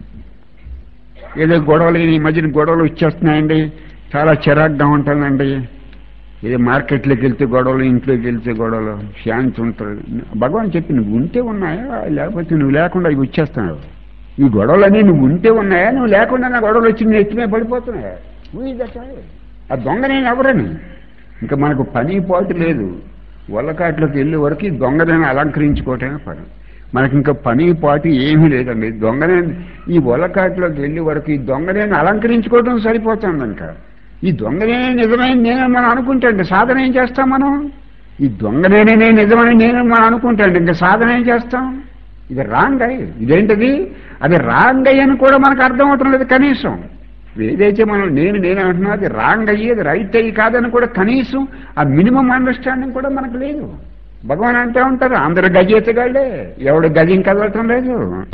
ఏదో గొడవలు ఈ మధ్యన గొడవలు వచ్చేస్తున్నాయండి చాలా చిరాగ్గా ఉంటుందండి ఏదో మార్కెట్లోకి వెళ్తే గొడవలు ఇంట్లోకి వెళ్తే గొడవలు శాంతి ఉంటుంది భగవాన్ చెప్పి నువ్వు ఉంటే ఉన్నాయా లేకపోతే నువ్వు లేకుండా ఇవి వచ్చేస్తున్నావు ఈ గొడవలన్నీ నువ్వు ఉంటే ఉన్నాయా నువ్వు లేకుండా నా గొడవలు వచ్చి నీ ఎత్తుమే పడిపోతున్నాయా నువ్వు ఇది ఆ దొంగ నేను ఎవరని ఇంకా మనకు పని పాటు లేదు వల్లకాట్లోకి వెళ్ళే వరకు ఈ దొంగలను అలంకరించుకోవటమే పని మనకి ఇంకా పని పాటి ఏమీ లేదండి దొంగనే ఈ వల్లకాట్లోకి వెళ్ళే వరకు ఈ దొంగనేని అలంకరించుకోవటం సరిపోతుంది ఇంకా ఈ దొంగనే నిజమైన నేను మనం అనుకుంటాండి సాధన ఏం చేస్తాం మనం ఈ దొంగనేనే నిజమని నేను మనం అనుకుంటాండి ఇంకా సాధన ఏం చేస్తాం ఇది రాంగ్ అయ్యి ఇదేంటిది అది రాంగ్ అయ్యి అని కూడా మనకు అర్థం అవటం లేదు కనీసం ఏదైతే మనం నేను నేను అంటున్నా అది రాంగ్ అయ్యి అది రైట్ అయ్యి కాదని కూడా కనీసం ఆ మినిమం అండర్స్టాండింగ్ కూడా మనకు లేదు భగవాన్ అంటూ ఉంటారు అందరు గజెత్తగాళ్ళే ఎవడు గజం కదలటం లేదు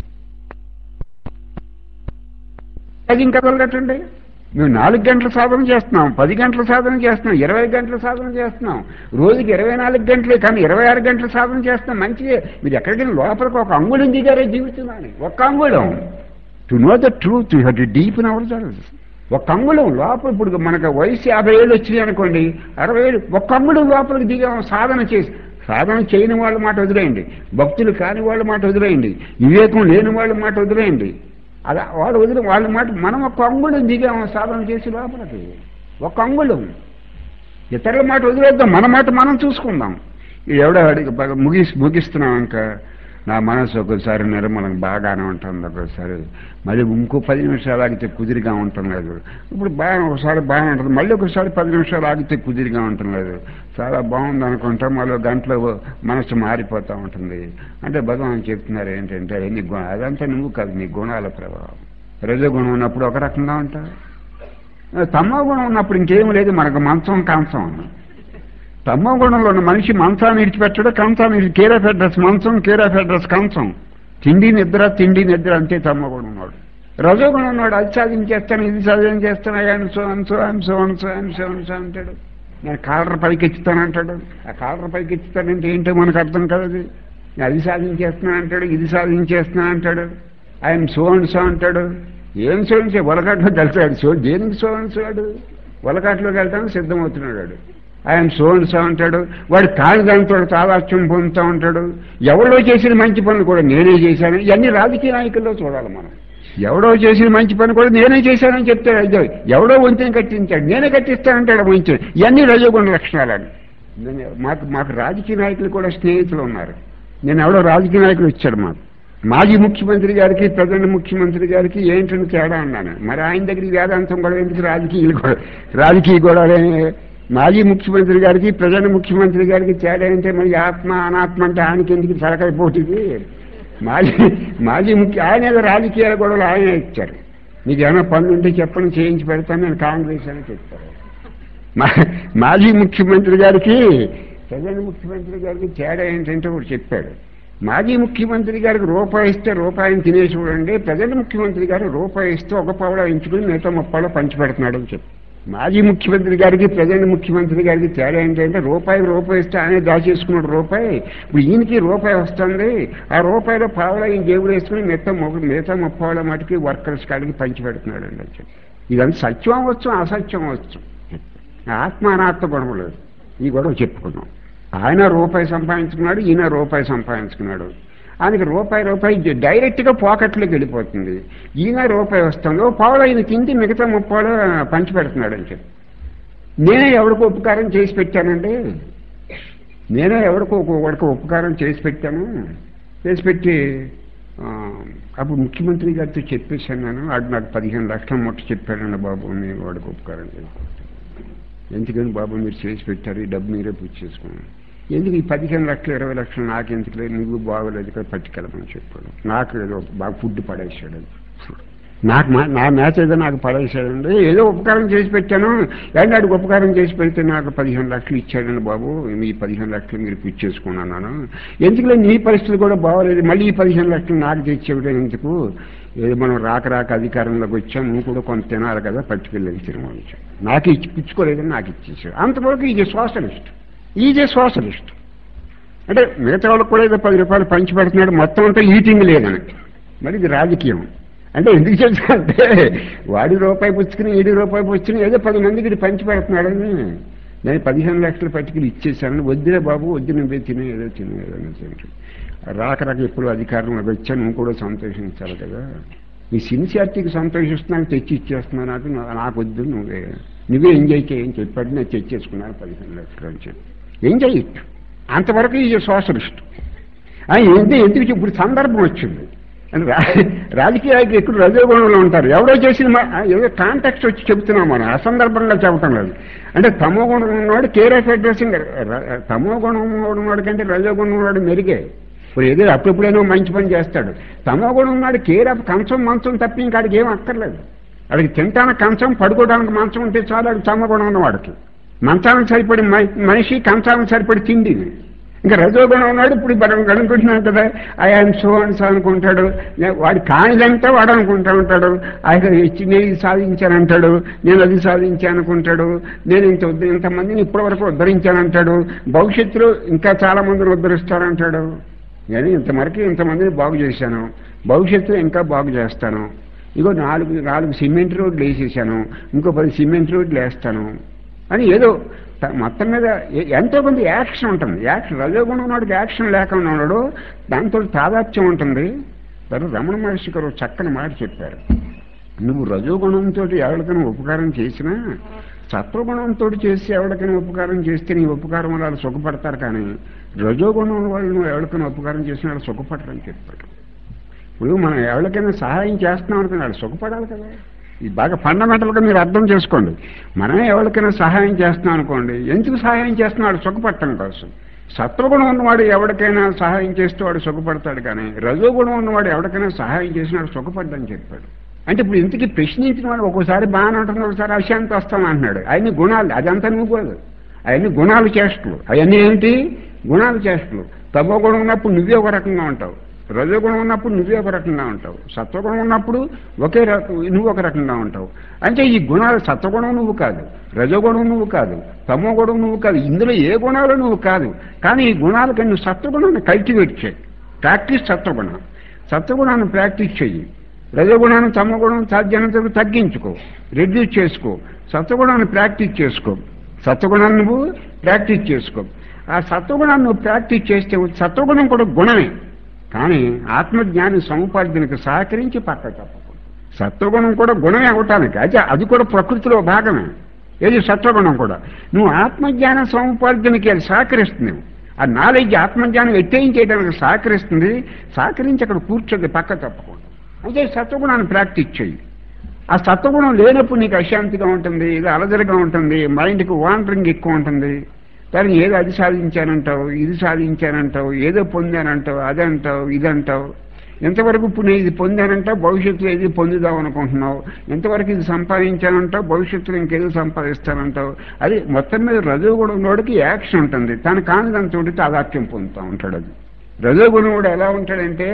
గజం కదలటండి మేము నాలుగు గంటల సాధన చేస్తున్నాం పది గంటల సాధన చేస్తున్నాం ఇరవై గంటల సాధన చేస్తున్నాం రోజుకి ఇరవై నాలుగు గంటలే కానీ ఇరవై ఆరు గంటల సాధన చేస్తున్నాం మంచిదే మీరు ఎక్కడికైనా లోపలికి ఒక అంగుళం దిగారే జీవితంలోని ఒక్క అంగుళం to know the truth you have to deep in ourselves ఒక్క అంగుళం లోపల ఇప్పుడు మనకు వయసు యాభై ఏళ్ళు వచ్చినాయి అనుకోండి అరవై ఏళ్ళు ఒక్క అంగుళం లోపలికి దిగాం సాధన చేసి సాధన చేయని వాళ్ళ మాట వదిలేయండి భక్తులు కాని వాళ్ళ మాట వదిలేయండి వివేకం లేని వాళ్ళ మాట వదిలేయండి అలా వాళ్ళు వదిలి వాళ్ళ మాట మనం ఒక్క అంగుళం దిగాము సాధన చేసి లోపలికి ఒక్క అంగుళం ఇతరుల మాట వదిలేద్దాం మన మాట మనం చూసుకుందాం ఎవడో అడిగి బాగా ముగిసి ముగిస్తున్నాం ఇంకా నా మనసు ఒకసారి నిర్మలం బాగానే ఉంటుంది ఒకసారి మళ్ళీ ఇంకో పది నిమిషాలు ఆగితే కుదిరిగా ఉండటం లేదు ఇప్పుడు బాగా ఒకసారి బాగా ఉంటుంది మళ్ళీ ఒకసారి పది నిమిషాలు ఆగితే కుదిరిగా ఉండటం లేదు చాలా బాగుంది అనుకుంటాం మళ్ళీ గంటలో మనసు మారిపోతూ ఉంటుంది అంటే భగవాన్ చెప్తున్నారు ఏంటంటే నీ గుణ అదంతా నువ్వు కాదు నీ గుణాల ప్రభావం రజోగుణం ఉన్నప్పుడు ఒక రకంగా ఉంటావు తమో గుణం ఉన్నప్పుడు ఇంకేం లేదు మనకు మంచం కాంసం తమో గుణంలో ఉన్న మనిషి మంచాన్ని విడిచిపెట్టడు కంచాన్ని విడిచి కేర్ ఆఫ్ అడ్రస్ మంచం కేర్ ఆఫ్ అడ్రస్ కంచం తిండి నిద్ర తిండి నిద్ర అంతే తమో గుణం ఉన్నాడు రజోగుణం ఉన్నాడు అది సాధించేస్తాను ఇది సాధన చేస్తాను ఆయన సో అంశో అంశో అంశో అంశో అంశో అంటాడు నేను కాలర్ పైకి ఎత్తుతానంటాడు ఆ కాలర్ పైకి ఎత్తుతానంటే ఏంటో మనకు అర్థం కదా అది నేను అది సాధించేస్తున్నాను అంటాడు ఇది సాధించేస్తున్నాను అంటాడు ఆయన సో అండ్ సో అంటాడు ఏం సో అంటే వలకాట్లోకి వెళ్తాడు సో దేనికి సో అండ్ సోడు వలకాట్లోకి వెళ్తానికి సిద్ధమవుతున్నాడు వాడు ఆయన సో అండ్ సో అంటాడు వాడు కాని దాంతో తాదాత్యం పొందుతూ ఉంటాడు ఎవడో చేసిన మంచి పనులు కూడా నేనే చేశాను ఇవన్నీ రాజకీయ నాయకుల్లో చూడాలి మనం ఎవడో చేసిన మంచి పని కూడా నేనే చేశానని చెప్తాడు అయ్యో ఎవడో వంతెన కట్టించాడు నేనే కట్టిస్తానంటాడు మంచి ఇవన్నీ రజోగుణ లక్షణాలని నేను మాకు మాకు రాజకీయ నాయకులు కూడా స్నేహితులు ఉన్నారు నేను ఎవడో రాజకీయ నాయకులు ఇచ్చాడు మాకు మాజీ ముఖ్యమంత్రి గారికి ప్రజెంట్ ముఖ్యమంత్రి గారికి ఏంటని తేడా అన్నాను మరి ఆయన దగ్గరికి వేదాంతం కూడా ఎందుకు రాజకీయాలు కూడా రాజకీయ గొడవలే మాజీ ముఖ్యమంత్రి గారికి ప్రజెంట్ ముఖ్యమంత్రి గారికి తేడా అంటే మరి ఆత్మ అనాత్మ అంటే ఆయనకి ఎందుకు తలకాయ పోటీది మాజీ మాజీ ముఖ్య ఆయన ఏదో రాజకీయాల గొడవలు ఆయన ఇచ్చారు మీకు ఏమైనా పనులు ఉంటే చెప్పండి చేయించి పెడతాను నేను కాంగ్రెస్ అని చెప్తారు మా- మాజీ ముఖ్యమంత్రి గారికి ప్రజెంట్ ముఖ్యమంత్రి గారికి తేడా ఏంటంటే ఒకటి చెప్పాడు మాజీ ముఖ్యమంత్రి గారికి రూపాయి ఇస్తే రూపాయిని తినేసి చూడండి ప్రజెంట్ ముఖ్యమంత్రి గారు రూపాయి ఇస్తే ఒక పావులో ఎంచుకుని మిగతా ముప్పాలో పంచి పెడుతున్నాడు అని చెప్పి మాజీ ముఖ్యమంత్రి గారికి ప్రజెంట్ ముఖ్యమంత్రి గారికి తేడా ఏంటంటే రూపాయి రూపాయి ఇస్తే ఆయనే దాచేసుకున్నాడు రూపాయి ఇప్పుడు ఈయనకి రూపాయి వస్తుంది ఆ రూపాయిలో పావులో ఈయన జేబులు వేసుకుని మిగతా మొగ మిగతా ముప్పావుల మటుకి వర్కర్స్ కాడికి పంచి పెడుతున్నాడు అండి అని చెప్పి ఇదంతా సత్యం అవ్వచ్చు అసత్యం అవ్వచ్చు ఆత్మ అనాత్మ గొడవ లేదు ఈ గొడవ చెప్పుకున్నాం ఆయన రూపాయి సంపాదించుకున్నాడు ఈయన రూపాయి సంపాదించుకున్నాడు ఆయనకి రూపాయి రూపాయి డైరెక్ట్గా పాకెట్లోకి వెళ్ళిపోతుంది ఈయన రూపాయి వస్తుంది ఓ పావులో ఈయన తిండి మిగతా ముప్పాలో పంచి పెడుతున్నాడు అని చెప్పి నేనే ఎవరికో ఉపకారం చేసి పెట్టానండి నేనే ఎవరికో ఒకరికి ఉపకారం చేసి పెట్టాను చేసి పెట్టి ఆ, అప్పుడు ముఖ్యమంత్రి గారితో చెప్పేశాను నేను వాడు నాకు పదిహేను లక్షల మొట్ట చెప్పాడండి బాబు నేను వాడికి ఉపకారం చేసి ఎందుకని బాబు మీరు చేసి పెట్టారు ఈ డబ్బు మీరే పూర్తి చేసుకున్నాను ఎందుకు ఈ పదిహేను లక్షలు ఇరవై లక్షలు నాకెందుకు లేదు నువ్వు బాగోలేదు కదా పట్టుకెళ్ళమని చెప్పాడు నాకు ఏదో బాగా ఫుడ్ పడేసాడు నాకు మా- నా మ్యాచ్ ఏదో నాకు పడేసాడండి ఏదో ఉపకారం చేసి పెట్టాను ఏంటి వాడికి ఉపకారం చేసి పెడితే నాకు పదిహేను లక్షలు ఇచ్చాడండి బాబు మీ పదిహేను లక్షలు మీరు పూర్తి చేసుకున్నాను ఎందుకులే నీ పరిస్థితి కూడా బాగోలేదు మళ్ళీ ఈ పదిహేను లక్షలు నాకు తెచ్చేవిడే ఎందుకు ఏదో మనం రాక రాక అధికారంలోకి వచ్చాం నువ్వు కూడా కొంత తినాలి కదా పట్టుకెళ్ళి తినమని చెప్పి. నాకు ఇచ్చి పుచ్చుకోలేదని నాకు ఇచ్చేసాడు అంతవరకు is socialist is a socialist అంటే మిగతా వాళ్ళకి కూడా ఏదో పది రూపాయలు పంచి పెడుతున్నాడు మొత్తం అంతా ఈటింగ్ లేదని మరి ఇది రాజకీయం అంటే ఎందుకు చెప్తానంటే వాడి రూపాయి పుచ్చుకుని ఈడి రూపాయి పుచ్చుకుని ఏదో పది మందికి ఇది పంచి పెడుతున్నాడని నేను పదిహేను లక్షల పట్టుకుని ఇచ్చేసాను వద్దులే బాబు వద్దు నువ్వే తినే ఏదో తినే ఏదో అనేసి. రాక రాక ఎప్పుడు అధికారంలోకి వచ్చా నువ్వు కూడా సంతోషించాలి కదా నీ సిన్సియారిటీకి సంతోషిస్తున్నాను తెచ్చి ఇచ్చేస్తున్నాను నాకు నా- నాకు వద్దు నువ్వే నువ్వే ఎంజాయ్ చేయని చెప్పాడు నేను తెచ్చేసుకున్నాను పదిహేను లక్షలు అని చెప్పి ఎంజాయ్ ఇట్ అంతవరకు ఈ సోషలిస్ట్ ఆ, ఏంటి ఎందుకు ఇప్పుడు సందర్భం వచ్చింది అంటే రా- రాజకీయ నాయకులు ఎక్కువ రజోగుణంలో ఉంటారు ఎవరో చేసిన మా- ఆ, ఏదో కాంటాక్ట్ వచ్చి చెబుతున్నాం మనం అసందర్భంగా చెప్పటం లేదు అంటే తమో గుణం ఉన్నవాడు కేర్ ఆఫ్ అడ్రసింగ్ తమో గుణం ఉన్నవాడు కంటే రజోగుణం ఉన్నవాడు మెరుగే ఇప్పుడు ఏదో అప్పుడెప్పుడైనా మంచి పని చేస్తాడు తమో గుణం ఉన్నాడు కేర్ ఆఫ్ కంచం మంచం తప్పి ఇంకా ఆడికి ఏం అక్కర్లేదు వాడికి తినటానికి కంచం పడుకోవడానికి మంచం ఉంటే చాలు వాడికి తమో గుణం ఉన్నవాడికి మంచానికి సరిపడి మ- మనిషి కంచానికి సరిపడి తిండి ఇంకా రజోగుణం ఉన్నాడు ఇప్పుడు మనం అనుకుంటున్నాం కదా ఆయన సో అని సో అనుకుంటాడు నే- వాడి కానిదంతా వాడు అనుకుంటా ఉంటాడు ఆయన ఇచ్చి నేను ఇది సాధించానంటాడు నేను అది సాధించాను అనుకుంటాడు నేను ఇంత ఉద్ధ- ఇంతమందిని ఇప్పటి వరకు ఉద్ధరించానంటాడు భవిష్యత్తులో ఇంకా చాలా మందిని ఉద్ధరిస్తానంటాడు నేను ఇంతవరకు ఇంతమందిని బాగు చేశాను భవిష్యత్తులో ఇంకా బాగు చేస్తాను ఇగో నాలుగు నాలుగు సిమెంట్ రోడ్లు వేసేసాను ఇంకో పది సిమెంట్ రోడ్లు వేస్తాను అని ఏదో త- మొత్తం మీద ఎ- ఎంతో కొంత యాక్షన్ ఉంటుంది యాక్షన్ రజోగుణం ఉన్నవాడికి యాక్షన్ లేకుండా ఉన్నాడు దాంతో తాదాత్యం ఉంటుంది తర్వాత రమణ మహర్షి గారు ఒక చక్కని మాట చెప్పారు నువ్వు రజోగుణంతో ఎవరికైనా ఉపకారం చేసినా సత్వగుణంతో చేసి ఎవరికైనా ఉపకారం చేస్తే నీ ఉపకారం వల్ల వాళ్ళు సుఖపడతారు కానీ రజోగుణం వాళ్ళు నువ్వు ఎవరికైనా ఉపకారం చేసిన వాళ్ళు సుఖపడరని చెప్పాడు ఇప్పుడు మనం ఎవరికైనా సహాయం చేస్తున్నాం అనుకుని వాళ్ళు సుఖపడాలి కదా ఇది బాగా ఫండమెంటల్గా మీరు అర్థం చేసుకోండి మనమే ఎవరికైనా సహాయం చేస్తున్నాం అనుకోండి ఎందుకు సహాయం చేస్తున్నాం వాడు సుఖపడటం కోసం సత్వగుణం ఉన్నవాడు ఎవరికైనా సహాయం చేస్తూ వాడు సుఖపడతాడు కానీ రజోగుణం ఉన్నవాడు ఎవరికైనా సహాయం చేసిన వాడు సుఖపడ్డని చెప్పాడు అంటే ఇప్పుడు ఇంతకీ ప్రశ్నించిన వాడు ఒక్కోసారి బాగానే ఉంటుంది ఒకసారి అశాంతి వస్తాం అంటున్నాడు అవన్నీ గుణాలు అదంతా నువ్వు కాదు అవన్నీ గుణాలు చేష్టలు అవన్నీ ఏంటి గుణాలు చేష్టలు తమో గుణం ఉన్నప్పుడు నువ్వే ఒక రకంగా ఉంటావు రజోగుణం ఉన్నప్పుడు నువ్వే ఒక రకంగా ఉంటావు సత్వగుణం ఉన్నప్పుడు ఒకే రకం నువ్వు ఒక రకంగా ఉంటావు అంటే ఈ గుణాలు సత్వగుణం నువ్వు కాదు రజోగుణం నువ్వు కాదు తమో గుణం నువ్వు కాదు ఇందులో ఏ గుణాలు నువ్వు కాదు కానీ ఈ గుణాలకి నువ్వు సత్వగుణాన్ని కల్టివేట్ చేయి ప్రాక్టీస్ సత్వగుణం సత్వగుణాన్ని ప్రాక్టీస్ చెయ్యి రజోగుణాన్ని తమగుణం సాధ్యమైనంత వరకు తగ్గించుకో రెడ్యూస్ చేసుకో సత్వగుణాన్ని ప్రాక్టీస్ చేసుకో సత్వగుణాన్ని నువ్వు ప్రాక్టీస్ చేసుకో ఆ సత్వగుణాన్ని నువ్వు ప్రాక్టీస్ చేస్తే సత్వగుణం కూడా గుణమే కానీ ఆత్మజ్ఞాని సముపార్జనకు సహకరించి పక్క తప్పకుండా సత్వగుణం కూడా గుణమే అవటానికి అయితే అది కూడా ప్రకృతిలో భాగమే ఏది సత్వగుణం కూడా నువ్వు ఆత్మజ్ఞాన సముపార్జనకి అది సహకరిస్తుంది ఆ నాలెడ్జ్ ఆత్మజ్ఞానం ఎత్తేయించేయడానికి సహకరిస్తుంది సహకరించి అక్కడ కూర్చోది పక్క తప్పకుండా అయితే సత్వగుణాన్ని ప్రాక్టీస్ చెయ్యి ఆ సత్వగుణం లేనప్పుడు నీకు అశాంతిగా ఉంటుంది ఇది అలజడిగా ఉంటుంది మైండ్కి వాండరింగ్ ఎక్కువ ఉంటుంది కానీ ఏదో అది సాధించానంటావు ఇది సాధించానంటావు ఏదో పొందానంటావు అదంటావు ఇదంటావు ఎంతవరకు ఇప్పుడు నేను ఇది పొందానంటావు భవిష్యత్తులో ఇది పొందుదాం అనుకుంటున్నావు ఎంతవరకు ఇది సంపాదించానంటావు భవిష్యత్తులో ఇంకేదో సంపాదిస్తానంటావు అది మొత్తం మీద రజోగుణం ఉన్నోడికి యాక్షన్ ఉంటుంది తను కాని దాంతో తాదాత్యం పొందుతూ ఉంటాడు అది రజోగుణం కూడా ఎలా ఉంటాడంటే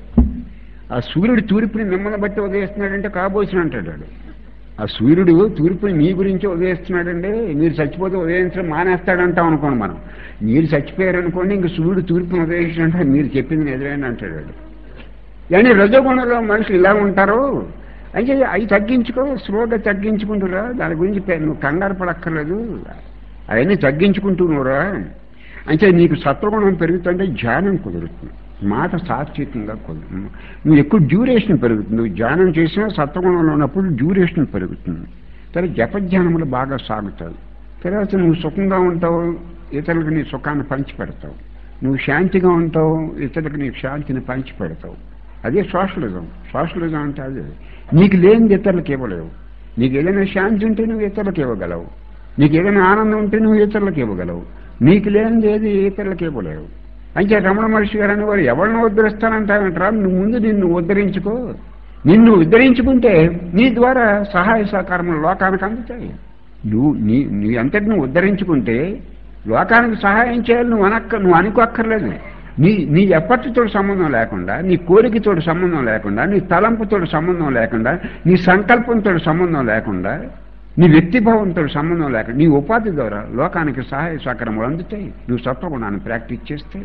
ఆ సూర్యుడు తూర్పుని మిమ్మల్ని బట్టి ఉదయిస్తున్నాడంటే కాబోసిన అంటాడు వాడు. ఆ సూర్యుడు తూర్పుని మీ గురించి ఉదయిస్తున్నాడండి మీరు చచ్చిపోతే ఉదయించడం మానేస్తాడంటాం అనుకోండి మనం మీరు చచ్చిపోయారు అనుకోండి ఇంక సూర్యుడు తూర్పుని ఉదయించినట్టే మీరు చెప్పింది నిజమేంటి అంటాడు వాడు కానీ రజోగుణంలో మనుషులు ఇలా ఉంటారు అయితే అవి తగ్గించుకో స్లోగా తగ్గించుకుంటురా దాని గురించి పె- నువ్వు కంగారు పడక్కర్లేదు అవన్నీ తగ్గించుకుంటూ నువ్వురా అంటే నీకు సత్వగుణం పెరుగుతుంటే ధ్యానం కుదురుతుంది మాట సాత్వికంగా కుదురుతుంది నువ్వు ఎక్కువ డ్యూరేషన్ పెరుగుతుంది నువ్వు ధ్యానం చేసినా సత్వగుణంలో ఉన్నప్పుడు డ్యూరేషన్ పెరుగుతుంది తర్వాత జపధ్యానములు బాగా సాగుతాయి తర్వాత నువ్వు సుఖంగా ఉంటావు ఇతరులకు నీ సుఖాన్ని పంచిపెడతావు నువ్వు శాంతిగా ఉంటావు ఇతరులకు నీ శాంతిని పంచిపెడతావు అదే సోషలిజం సోషలిజం అంటే అదే నీకు లేనిది ఇతరులకు ఇవ్వలేవు నీకు ఏదైనా శాంతి ఉంటే నువ్వు ఇతరులకు ఇవ్వగలవు నీకు ఏదైనా ఆనందం ఉంటే నువ్వు ఇతరులకు ఇవ్వగలవు నీకు లేనిది ఏది ఇతరులకు ఇవ్వలేవు అంటే రమణ మహర్షి గారు అనేవారు ఎవరిని ఉద్ధరిస్తానంటారంటారా నువ్వు ముందు నిన్ను ఉద్ధరించుకో నిన్ను ఉద్ధరించుకుంటే నీ ద్వారా సహాయ సహకారములు లోకానికి అందుతాయి నువ్వు నీ నీ అంతటి నువ్వు ఉద్ధరించుకుంటే లోకానికి సహాయం చేయాలి నువ్వు అనక్క నువ్వు అనుకోక్కర్లేదు నీ నీ ఎప్పటితో సంబంధం లేకుండా నీ కోరికతో సంబంధం లేకుండా నీ తలంపుతో సంబంధం లేకుండా నీ సంకల్పంతో సంబంధం లేకుండా నీ వ్యక్తిభావంతో సంబంధం లేకుండా నీ ఉపాధి ద్వారా లోకానికి సహాయ సహకారములు అందుతాయి నువ్వు సత్వగుణాన్ని ప్రాక్టీస్ చేస్తే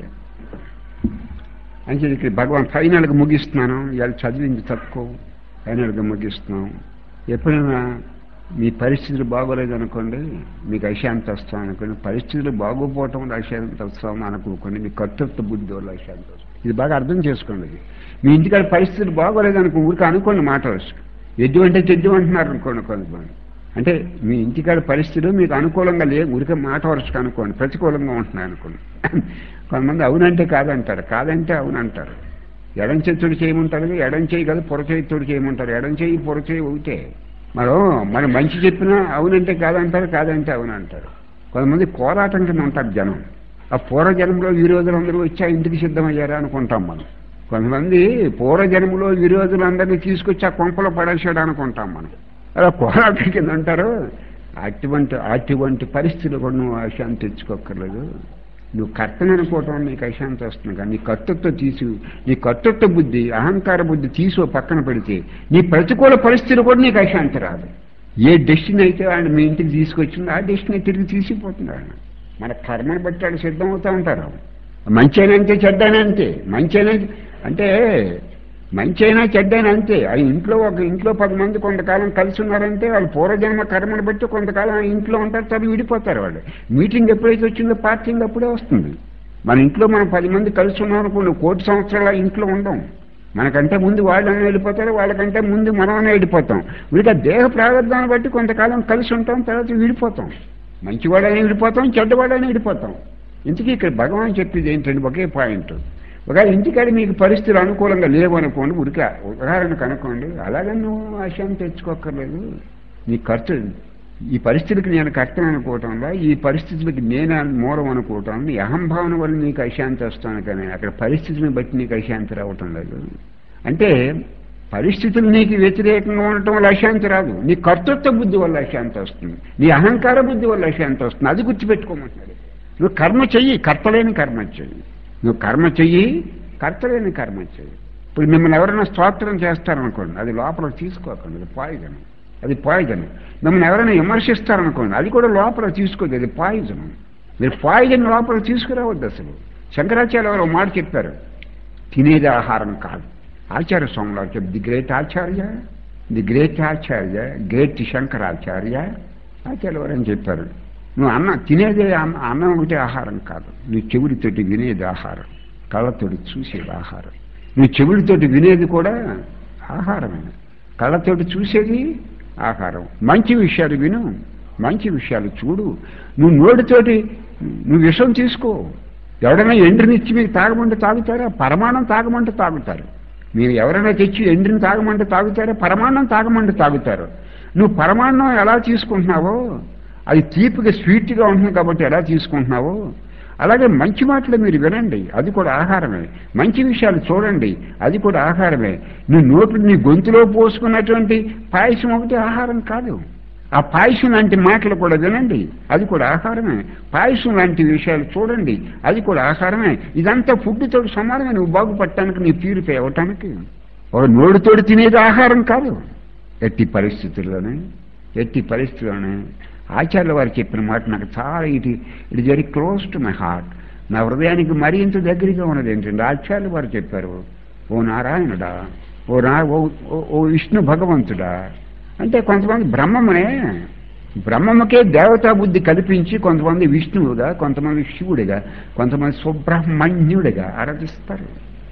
అంటే ఇక్కడ భగవాన్ ఫైనల్గా ముగిస్తున్నాను ఇవాళ చదివింది తక్కువ ఫైనల్గా ముగిస్తున్నాం ఎప్పుడైనా మీ పరిస్థితులు బాగోలేదు అనుకోండి మీకు అశాంతి వస్తాం అనుకోండి పరిస్థితులు బాగోపోవటం వల్ల అశాంతి వస్తాం అనుకోకండి మీ కర్తృత్వ బుద్ధి వల్ల అశాంతి వస్తుంది ఇది బాగా అర్థం చేసుకోండి ఇది. మీ ఇంటికాడ పరిస్థితులు బాగోలేదు అనుకో ఊరికి అనుకోండి మాట వస్తుంది ఎద్దు అంటే చెద్దు అంటున్నారు అనుకోండి కొంతమంది అంటే మీ ఇంటికాడ పరిస్థితులు మీకు అనుకూలంగా లేవు ఉరికే మాట వరుసకు అనుకోండి ప్రతికూలంగా ఉంటున్నాయి అనుకోండి కొంతమంది అవునంటే కాదంటారు కాదంటే అవునంటారు ఎడం చేతుడు చేయమంటారు ఎడం చేయి కదా పొర చేతుడు చేయమంటారు ఎడం చేయి పొర చేయి ఒకటే మనం మరి మంచి చెప్పినా అవునంటే కాదంటారు కాదంటే అవునంటారు కొంతమంది పోరాటం కింద ఉంటారు జనం ఆ పూర్వజన్మలో విరోధులందరూ వచ్చి ఆ ఇంటికి సిద్ధమయ్యారా అనుకుంటాం మనం కొంతమంది పూర్వజన్మలో విరోధులందరినీ తీసుకొచ్చి ఆ కొంపలో పడేసాడు అనుకుంటాం మనం అలా పోరాటం కింద అంటారు అటువంటి అటువంటి పరిస్థితులు కూడా నువ్వు అశాంతి తెచ్చుకోక్కర్లేదు నువ్వు కర్తను అనుకోవటం వల్ల నీకు అశాంతి వస్తుంది కానీ నీ కర్తృత్వ తీసి నీ కర్తృత్వ బుద్ధి అహంకార బుద్ధి తీసి ఓ పక్కన పెడితే నీ ప్రతికూల పరిస్థితులు కూడా నీకు అశాంతి రాదు ఏ డెస్టినీ అయితే ఆయన మీ ఇంటికి తీసుకొచ్చిందో ఆ డెస్టినీ తిరిగి తీసిపోతుంది ఆయన మన కర్మను బట్టి వాళ్ళు సిద్ధం అవుతూ ఉంటారు మంచి అయినా అంతే చెడ్డైనా అంతే మంచి అయినా అంటే మంచి అయినా చెడ్డైనా అంతే ఆ ఇంట్లో ఒక ఇంట్లో పది మంది కొంతకాలం కలిసి ఉన్నారంటే వాళ్ళు పూర్వజన్మ కర్మను బట్టి కొంతకాలం ఆ ఇంట్లో ఉంటారు తర్వాత విడిపోతారు వాళ్ళు మీటింగ్ ఎప్పుడైతే వచ్చిందో పార్టీంగ్ అప్పుడే వస్తుంది మన ఇంట్లో మనం పది మంది కలిసి ఉన్నాం అనుకోండి కోటి సంవత్సరాలు ఆ ఇంట్లో ఉండం మనకంటే ముందు వాళ్ళని వెళ్ళిపోతారు వాళ్ళకంటే ముందు మనమనే వెళ్ళిపోతాం వీళ్ళకి ఆ దేహ ప్రారంభాన్ని బట్టి కొంతకాలం కలిసి ఉంటాం తర్వాత విడిపోతాం మంచివాడని విడిపోతాం చెడ్డవాడని విడిపోతాం ఇంతకీ ఇక్కడ భగవాన్ చెప్పేది ఏంటంటే ఒకే పాయింట్ ఒకవేళ ఇంటికాడ మీకు పరిస్థితులు అనుకూలంగా లేవు అనుకోండి ఉరిక ఉదాహరణకు అనుకోండి అలాగే నువ్వు ఆశయం తెచ్చుకోక్కర్లేదు నీ ఖర్చు ఈ పరిస్థితికి నేను కష్టం అనుకోవటంలో ఈ పరిస్థితులకి నేను మూలం అనుకోవటం నీ అహంభావన వల్ల నీకు అశాంతి వస్తాను కానీ అక్కడ పరిస్థితిని బట్టి నీకు అశాంతి రావటం లేదు అంటే పరిస్థితులు నీకు వ్యతిరేకంగా ఉండటం వల్ల అశాంతి రాదు నీ కర్తృత్వ బుద్ధి వల్ల అశాంతి వస్తుంది నీ అహంకార బుద్ధి వల్ల అశాంతి వస్తుంది అది గుర్తుపెట్టుకోమంటున్నాడు నువ్వు కర్మ చెయ్యి కర్తలేని కర్మ చెయ్యి నువ్వు కర్మ చెయ్యి కర్తలేని కర్మ చెయ్యి ఇప్పుడు మిమ్మల్ని ఎవరైనా స్తోత్రం చేస్తారనుకోండి అది లోపల తీసుకోకండి అది పాయిజన్ అది పాయిజన్ మిమ్మల్ని ఎవరైనా విమర్శిస్తారనుకోండి అది కూడా లోపల తీసుకోదు అది పాయిజన్ మీరు పాయిజన్ లోపల తీసుకురావద్దు అసలు శంకరాచార్య ఎవరో మాట చెప్పారు తినేది ఆహారం కాదు ఆచార్య స్వామిలో చెప్పి the great Acharya the great Acharya great Shankaracharya Acharya ఎవరని చెప్పారు నువ్వు అన్న తినేదే అన్న అన్నం ఒకటి ఆహారం కాదు నువ్వు చెవుడితోటి వినేది ఆహారం కళ్ళతోటి చూసేది ఆహారం నువ్వు చెవుడితోటి వినేది కూడా ఆహారమే కళ్ళతోటి చూసేది ఆహారం మంచి విషయాలు విను మంచి విషయాలు చూడు నువ్వు నోటితోటి నువ్వు విషం తీసుకో ఎవడైనా ఎండ్రినిచ్చి మీకు తాగమంటే తాగుతారా పరమాణం తాగమంటే తాగుతారు మీరు ఎవరైనా తెచ్చి ఎండ్రిని తాగమంటే తాగుతారా పరమాన్నం తాగమంటే తాగుతారు నువ్వు పరమాన్నం ఎలా తీసుకుంటున్నావో అది తీపిగా స్వీట్గా ఉంటుంది కాబట్టి ఎలా తీసుకుంటున్నావో అలాగే మంచి మాటలు మీరు వినండి అది కూడా ఆహారమే మంచి విషయాలు చూడండి అది కూడా ఆహారమే నీ నోట్లు నీ గొంతులో పోసుకున్నటువంటి పాయసం ఒకటి ఆహారం కాదు ఆ పాయసం లాంటి మాటలు కూడా వినండి అది కూడా ఆహారమే పాయసం లాంటి విషయాలు చూడండి అది కూడా ఆహారమే ఇదంతా ఫుడ్తో సమానమే నువ్వు బాగుపడటానికి నీ ప్యూరిఫై అవ్వటానికి ఒక నోడుతోడు తినేది ఆహారం కాదు ఎట్టి పరిస్థితుల్లోనే ఎట్టి పరిస్థితుల్లోనే ఆచార్యుల వారు చెప్పిన మాట నాకు చాలా ఇటు it very close to my heart నా హృదయానికి మరీ ఇంత దగ్గరగా ఉన్నది ఏంటంటే ఆచార్యుల వారు చెప్పారు ఓ నారాయణుడా ఓ నా ఓ ఓ- ఓ విష్ణు భగవంతుడా అంటే కొంతమంది బ్రహ్మమునే బ్రహ్మముకే దేవతా బుద్ధి కల్పించి కొంతమంది విష్ణువుగా కొంతమంది శివుడిగా కొంతమంది సుబ్రహ్మణ్యుడిగా ఆరాధిస్తారు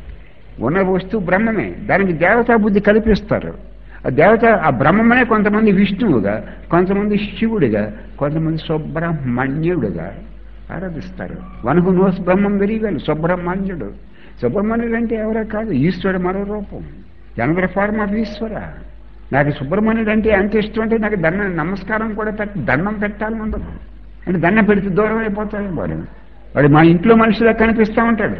ఉన్న వస్తువు బ్రహ్మమే దానికి దేవతా బుద్ధి కల్పిస్తారు ఆ దేవత ఆ బ్రహ్మమే కొంతమంది విష్ణువుగా కొంతమంది శివుడిగా కొంతమంది సుబ్రహ్మణ్యుడిగా ఆరాధిస్తారు one who knows Brahmam very well సుబ్రహ్మణ్యుడు సుబ్రహ్మణ్యుడు అంటే ఎవరో కాదు ఈశ్వరుడు మరో రూపం ఎనదర్ ఫార్మ్ ఆఫ్ ఈశ్వర నాకు సుబ్రహ్మణ్యుడు అంటే ఎంత ఇష్టం అంటే నాకు దండ నమస్కారం కూడా పెట్టి దండం పెట్టాలని ఉండదు అంటే దండం పెడితే దూరం అయిపోతాడు వాడు వాడు మా ఇంట్లో మనిషిలా కనిపిస్తూ ఉంటాడు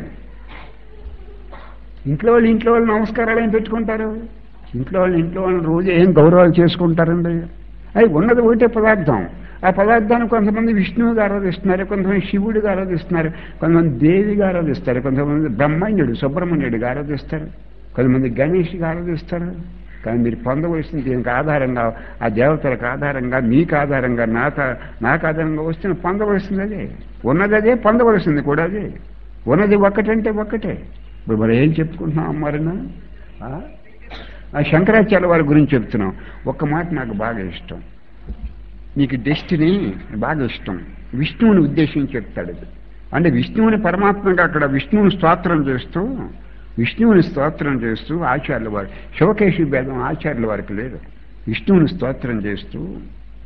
ఇంట్లో వాళ్ళు ఇంట్లో వాళ్ళు నమస్కారాలు ఏం పెట్టుకుంటారు ఇంట్లో వాళ్ళు ఇంట్లో వాళ్ళు రోజు ఏం గౌరవాలు చేసుకుంటారండి అది ఉన్నది ఒకటే పదార్థం ఆ పదార్థాన్ని కొంతమంది విష్ణువుగా ఆరాధిస్తున్నారు కొంతమంది శివుడిగా ఆరాధిస్తున్నారు కొంతమంది దేవిగా ఆరాధిస్తారు కొంతమంది బ్రహ్మణ్యుడు సుబ్రహ్మణ్యుడిగా ఆరాధిస్తారు కొంతమంది గణేష్గా ఆరాధిస్తారు కానీ మీరు పొందవలసింది దీనికి ఆధారంగా ఆ దేవతలకు ఆధారంగా మీకు ఆధారంగా నాకు నాకు ఆధారంగా వస్తే పొందవలసింది అదే ఉన్నది అదే పొందవలసింది కూడా అదే ఉన్నది ఒక్కటంటే ఒక్కటే ఇప్పుడు మరి ఏం చెప్పుకుంటున్నాం మరినా ఆ? ఆ శంకరాచార్య వారి గురించి చెప్తున్నాం ఒక్క మాట నాకు బాగా ఇష్టం నీకు డెస్టినీ బాగా ఇష్టం విష్ణువుని ఉద్దేశించి చెప్తాడు ఇది. అంటే విష్ణువుని పరమాత్మగా అక్కడ విష్ణువుని స్తోత్రం చేస్తూ విష్ణువుని స్తోత్రం చేస్తూ ఆచార్యుల వారు శివకేశి భేదం ఆచార్యుల వారికి లేదు విష్ణువుని స్తోత్రం చేస్తూ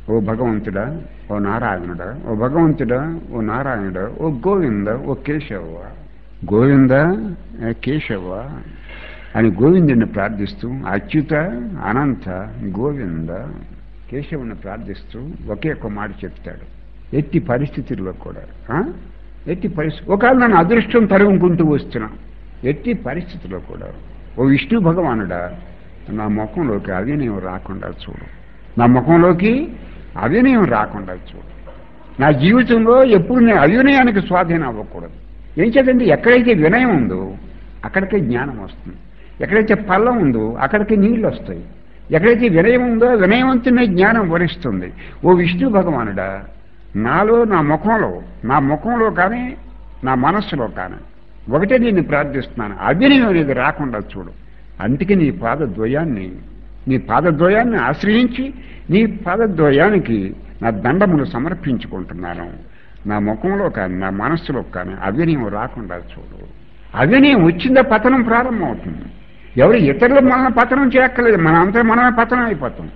ఓ భగవంతుడా ఓ నారాయణుడా ఓ భగవంతుడా ఓ నారాయణుడా ఓ గోవింద ఓ కేశవ గోవింద ఏ కేశవ అని గోవిందుని ప్రార్థిస్తూ అచ్యుత అనంత గోవింద కేశవుని ప్రార్థిస్తూ ఒకే ఒక మాట చెప్తాడు ఎట్టి పరిస్థితుల్లో కూడా ఆ? ఎట్టి పరిస్థితి ఒకవేళ నన్ను అదృష్టం తరుగుకుంటూ వస్తున్నా ఎట్టి పరిస్థితుల్లో కూడా ఓ విష్ణు భగవానుడా నా ముఖంలోకి అవినయం రాకుండా చూడు నా ముఖంలోకి అవినయం రాకుండా చూడు నా జీవితంలో ఎప్పుడు నేను అవినయానికి స్వాధీనం అవ్వకూడదు ఏం చేద్దండి ఎక్కడైతే వినయం ఉందో అక్కడికే జ్ఞానం వస్తుంది ఎక్కడైతే పల్లం ఉందో అక్కడికి నీళ్ళు వస్తాయి ఎక్కడైతే వినయం ఉందో వినయవంతునే జ్ఞానం వరిస్తుంది ఓ విష్ణు భగవానుడా నాలో నా ముఖంలో నా ముఖంలో కానీ నా మనస్సులో కానీ ఒకటే నేను ప్రార్థిస్తున్నాను అభినయం అనేది రాకుండా చూడు అందుకే నీ పాదద్వయాన్ని నీ పాదద్వయాన్ని ఆశ్రయించి నీ పాదద్వయానికి నా దండములు సమర్పించుకుంటున్నాను నా ముఖంలో కానీ నా మనస్సులో కానీ అవినయం రాకుండా చూడు అవినయం వచ్చిందా పతనం ప్రారంభమవుతుంది ఎవరు ఇతరులు మనల్ని పతనం చేయక్కర్లేదు మన అంతా మనమే పతనం అయిపోతాం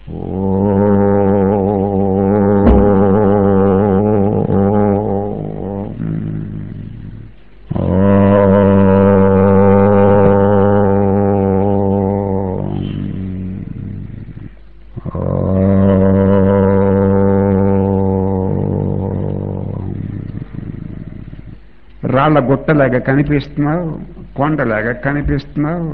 రాళ్ల గుట్టలాగా కనిపిస్తున్నావు కొండలాగా కనిపిస్తున్నావు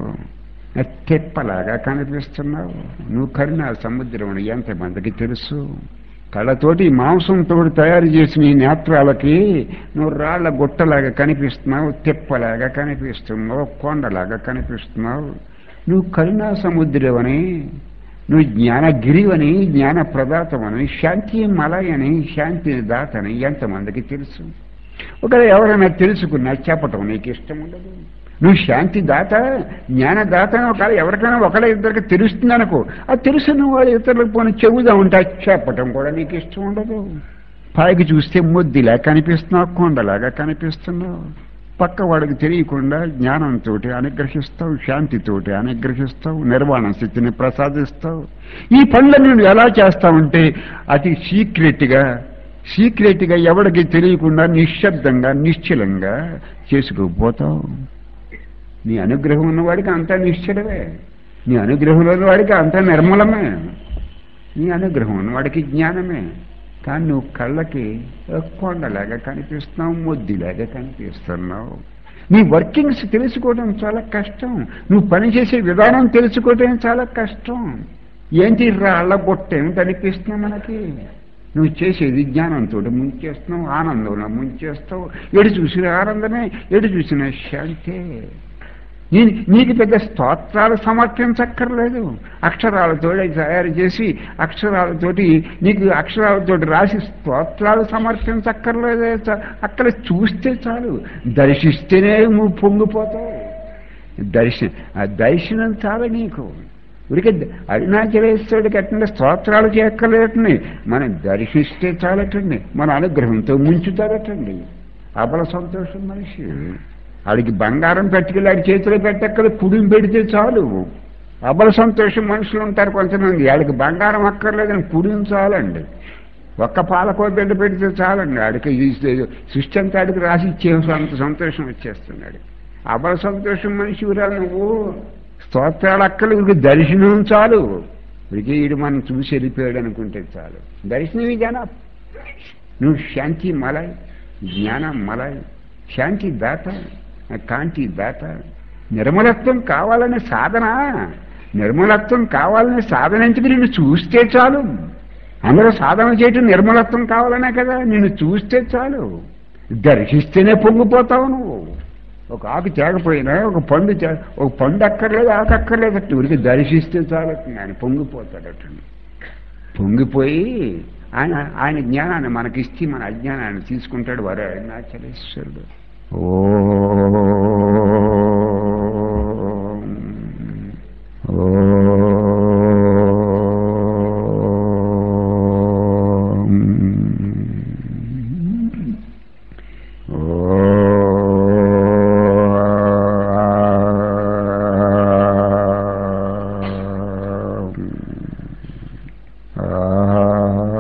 తెప్పలాగా కనిపిస్తున్నావు నువ్వు కరుణ సముద్రం ఎంతమందికి తెలుసు కళ్ళతోటి మాంసంతో తయారు చేసిన ఈ నేత్రాలకి నువ్వు రాళ్ల గుట్టలాగా కనిపిస్తున్నావు తెప్పలాగా కనిపిస్తున్నావు కొండలాగా కనిపిస్తున్నావు నువ్వు కరుణా సముద్రమని నువ్వు జ్ఞానగిరివని జ్ఞాన ప్రదాతమని శాంతి మలయని శాంతి దాతని ఎంతమందికి తెలుసు ఒకవేళ ఎవరైనా తెలుసుకున్నా చెప్పటం నీకు ఇష్టం ఉండదు నువ్వు శాంతి దాత జ్ఞానదాత అని ఒకవేళ ఎవరికైనా ఒకళ్ళ ఇద్దరికి తెలుస్తుంది అనుకో ఆ తెలుసున్న వాళ్ళు ఇతరులకు పోనీ చెబుదా ఉంటే అది చెప్పటం కూడా నీకు ఇష్టం ఉండదు పైకి చూస్తే ముద్దిలా కనిపిస్తున్నావు కొండలాగా కనిపిస్తున్నావు పక్క వాడికి తెలియకుండా జ్ఞానంతో అనుగ్రహిస్తావు శాంతితోటి అనుగ్రహిస్తావు నిర్వాణ స్థితిని ప్రసాదిస్తావు ఈ పనులను నువ్వు ఎలా చేస్తావంటే అతి సీక్రెట్గా సీక్రెట్గా ఎవడికి తెలియకుండా నిశ్శబ్దంగా నిశ్చలంగా చేసుకుపోతావు నీ అనుగ్రహం ఉన్నవాడికి అంతా నిశ్చలమే నీ అనుగ్రహం లేని వాడికి అంతా నిర్మలమే నీ అనుగ్రహం ఉన్నవాడికి జ్ఞానమే కానీ నువ్వు కళ్ళకి కొండలాగా కనిపిస్తున్నావు మొద్దిలాగా కనిపిస్తున్నావు నీ వర్కింగ్స్ తెలుసుకోవడం చాలా కష్టం నువ్వు పనిచేసే విధానం తెలుసుకోవడం చాలా కష్టం ఏంటి రాళ్ళ బొట్ట ఏమిటి అనిపిస్తున్నావు మనకి నువ్వు చేసేది జ్ఞానంతో ముంచేస్తున్నావు ఆనందంలో ముంచేస్తావు ఎడు చూసిన ఆనందమే ఎడు చూసిన శాంతే నీ నీకు పెద్ద స్తోత్రాలు సమర్పించక్కర్లేదు అక్షరాలతో తయారు చేసి అక్షరాలతోటి నీకు అక్షరాలతో రాసి స్తోత్రాలు సమర్పించక్కర్లేదు అక్కడ చూస్తే చాలు దర్శిస్తేనే నువ్వు పొంగిపోతావు దర్శనం ఆ దర్శనం చాలు నీకు ఉడికి అరుణాచలేశ్వరుడికి అట్లా స్తోత్రాలు చేయక్కర్లేటండి మనం దర్శిస్తే చాలటండి మన అనుగ్రహంతో ముంచుతారటండి అబల సంతోషం మనిషి ఆడికి బంగారం పెట్టుకెళ్ళి ఆడి చేతిలో పెట్టక్కల కుడిని పెడితే చాలు అబల సంతోషం మనుషులు ఉంటారు కొంతమంది ఆడికి బంగారం అక్కర్లేదని కుడిని చాలండి ఒక్క పాలకో బిడ్డ పెడితే చాలండి ఆడికి ఈ సృష్టి అంతా ఆడికి రాసి ఇచ్చే అంత సంతోషం వచ్చేస్తున్నాడు అబల సంతోషం మనిషి రా నువ్వు స్తోత్రాలు అక్కలు వీడికి దర్శనం చాలు వీడికి వీడు మనం చూసి వెళ్ళిపోయాడు అనుకుంటే చాలు దర్శనం జన నువ్వు శాంతి మలై జ్ఞానం మలై శాంతి దాత కాంతి దాత నిర్మలత్వం కావాలనే సాధన నిర్మలత్వం కావాలనే సాధన ఎందుకు నిన్ను చూస్తే చాలు అందరూ సాధన చేయటం నిర్మలత్వం కావాలనే కదా నిన్ను చూస్తే చాలు దర్శిస్తేనే పొంగిపోతావు నువ్వు ఒక ఆకు తేగపోయినా ఒక పండు ఒక పండు అక్కర్లేదు ఆకు అక్కర్లేదట్టు ఉరికి దర్శిస్తే చాలట్టు ఆయన పొంగిపోతాడట పొంగిపోయి ఆయన ఆయన జ్ఞానాన్ని మనకిచ్చి మన అజ్ఞానాన్ని తీసుకుంటాడు వారు అరుణాచలేశ్వరుడు ఓ ఆ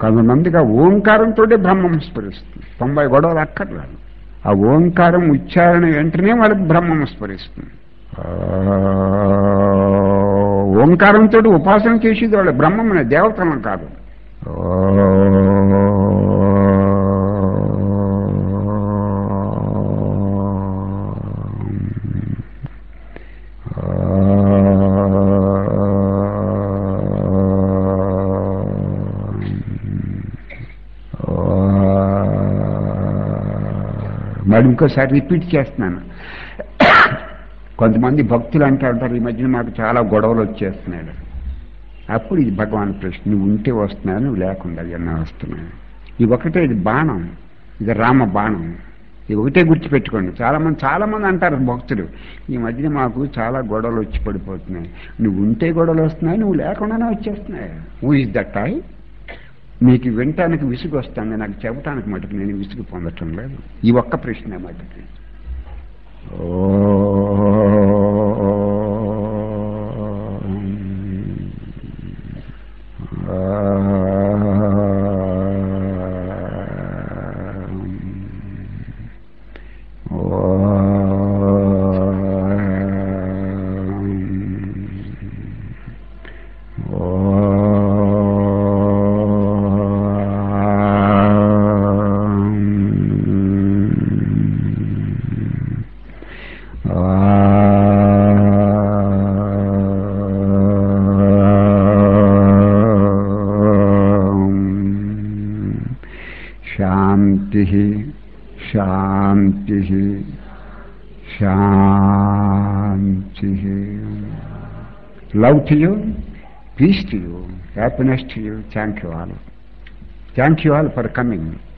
కొంతమందికి ఆ ఓంకారంతో బ్రహ్మం స్ఫురిస్తుంది తొంభై గొడవలు అక్కర్లేదు ఆ ఓంకారం ఉచ్చారణ వెంటనే వాళ్ళకి బ్రహ్మం స్ఫురిస్తుంది ఆ, ఓంకారంతో ఉపాసన చేసేది వాళ్ళ బ్రహ్మం దేవతలను కాదు మరి ఇంకోసారి రిపీట్ చేస్తున్నాను కొంతమంది భక్తులు అంటూ ఉంటారు ఈ మధ్యన మాకు చాలా గొడవలు వచ్చేస్తున్నాడు అప్పుడు ఇది భగవాన్ ప్రశ్న నువ్వు ఉంటే వస్తున్నావు నువ్వు లేకుండా ఎన్నో వస్తున్నాయి ఇది ఒకటే ఇది బాణం ఇది రామ బాణం ఇది ఒకటే గుర్తుపెట్టుకోండి చాలా మంది చాలా మంది అంటారు భక్తులు ఈ మధ్యన మాకు చాలా గొడవలు వచ్చి పడిపోతున్నాయి నువ్వు ఉంటే గొడవలు వస్తున్నాయి నువ్వు లేకుండానే వచ్చేస్తున్నాయి హూ ఇస్ దట్ ఐ మీకు వినటానికి విసుగు వస్తుంది నాకు చెప్పటానికి మటుకు నేను విసుగు పొందటం లేదు ఈ ఒక్క ప్రశ్న మటుకు శాంతి శాంతి శాంతి love to you peace to you happiness to you thank you all thank you all for coming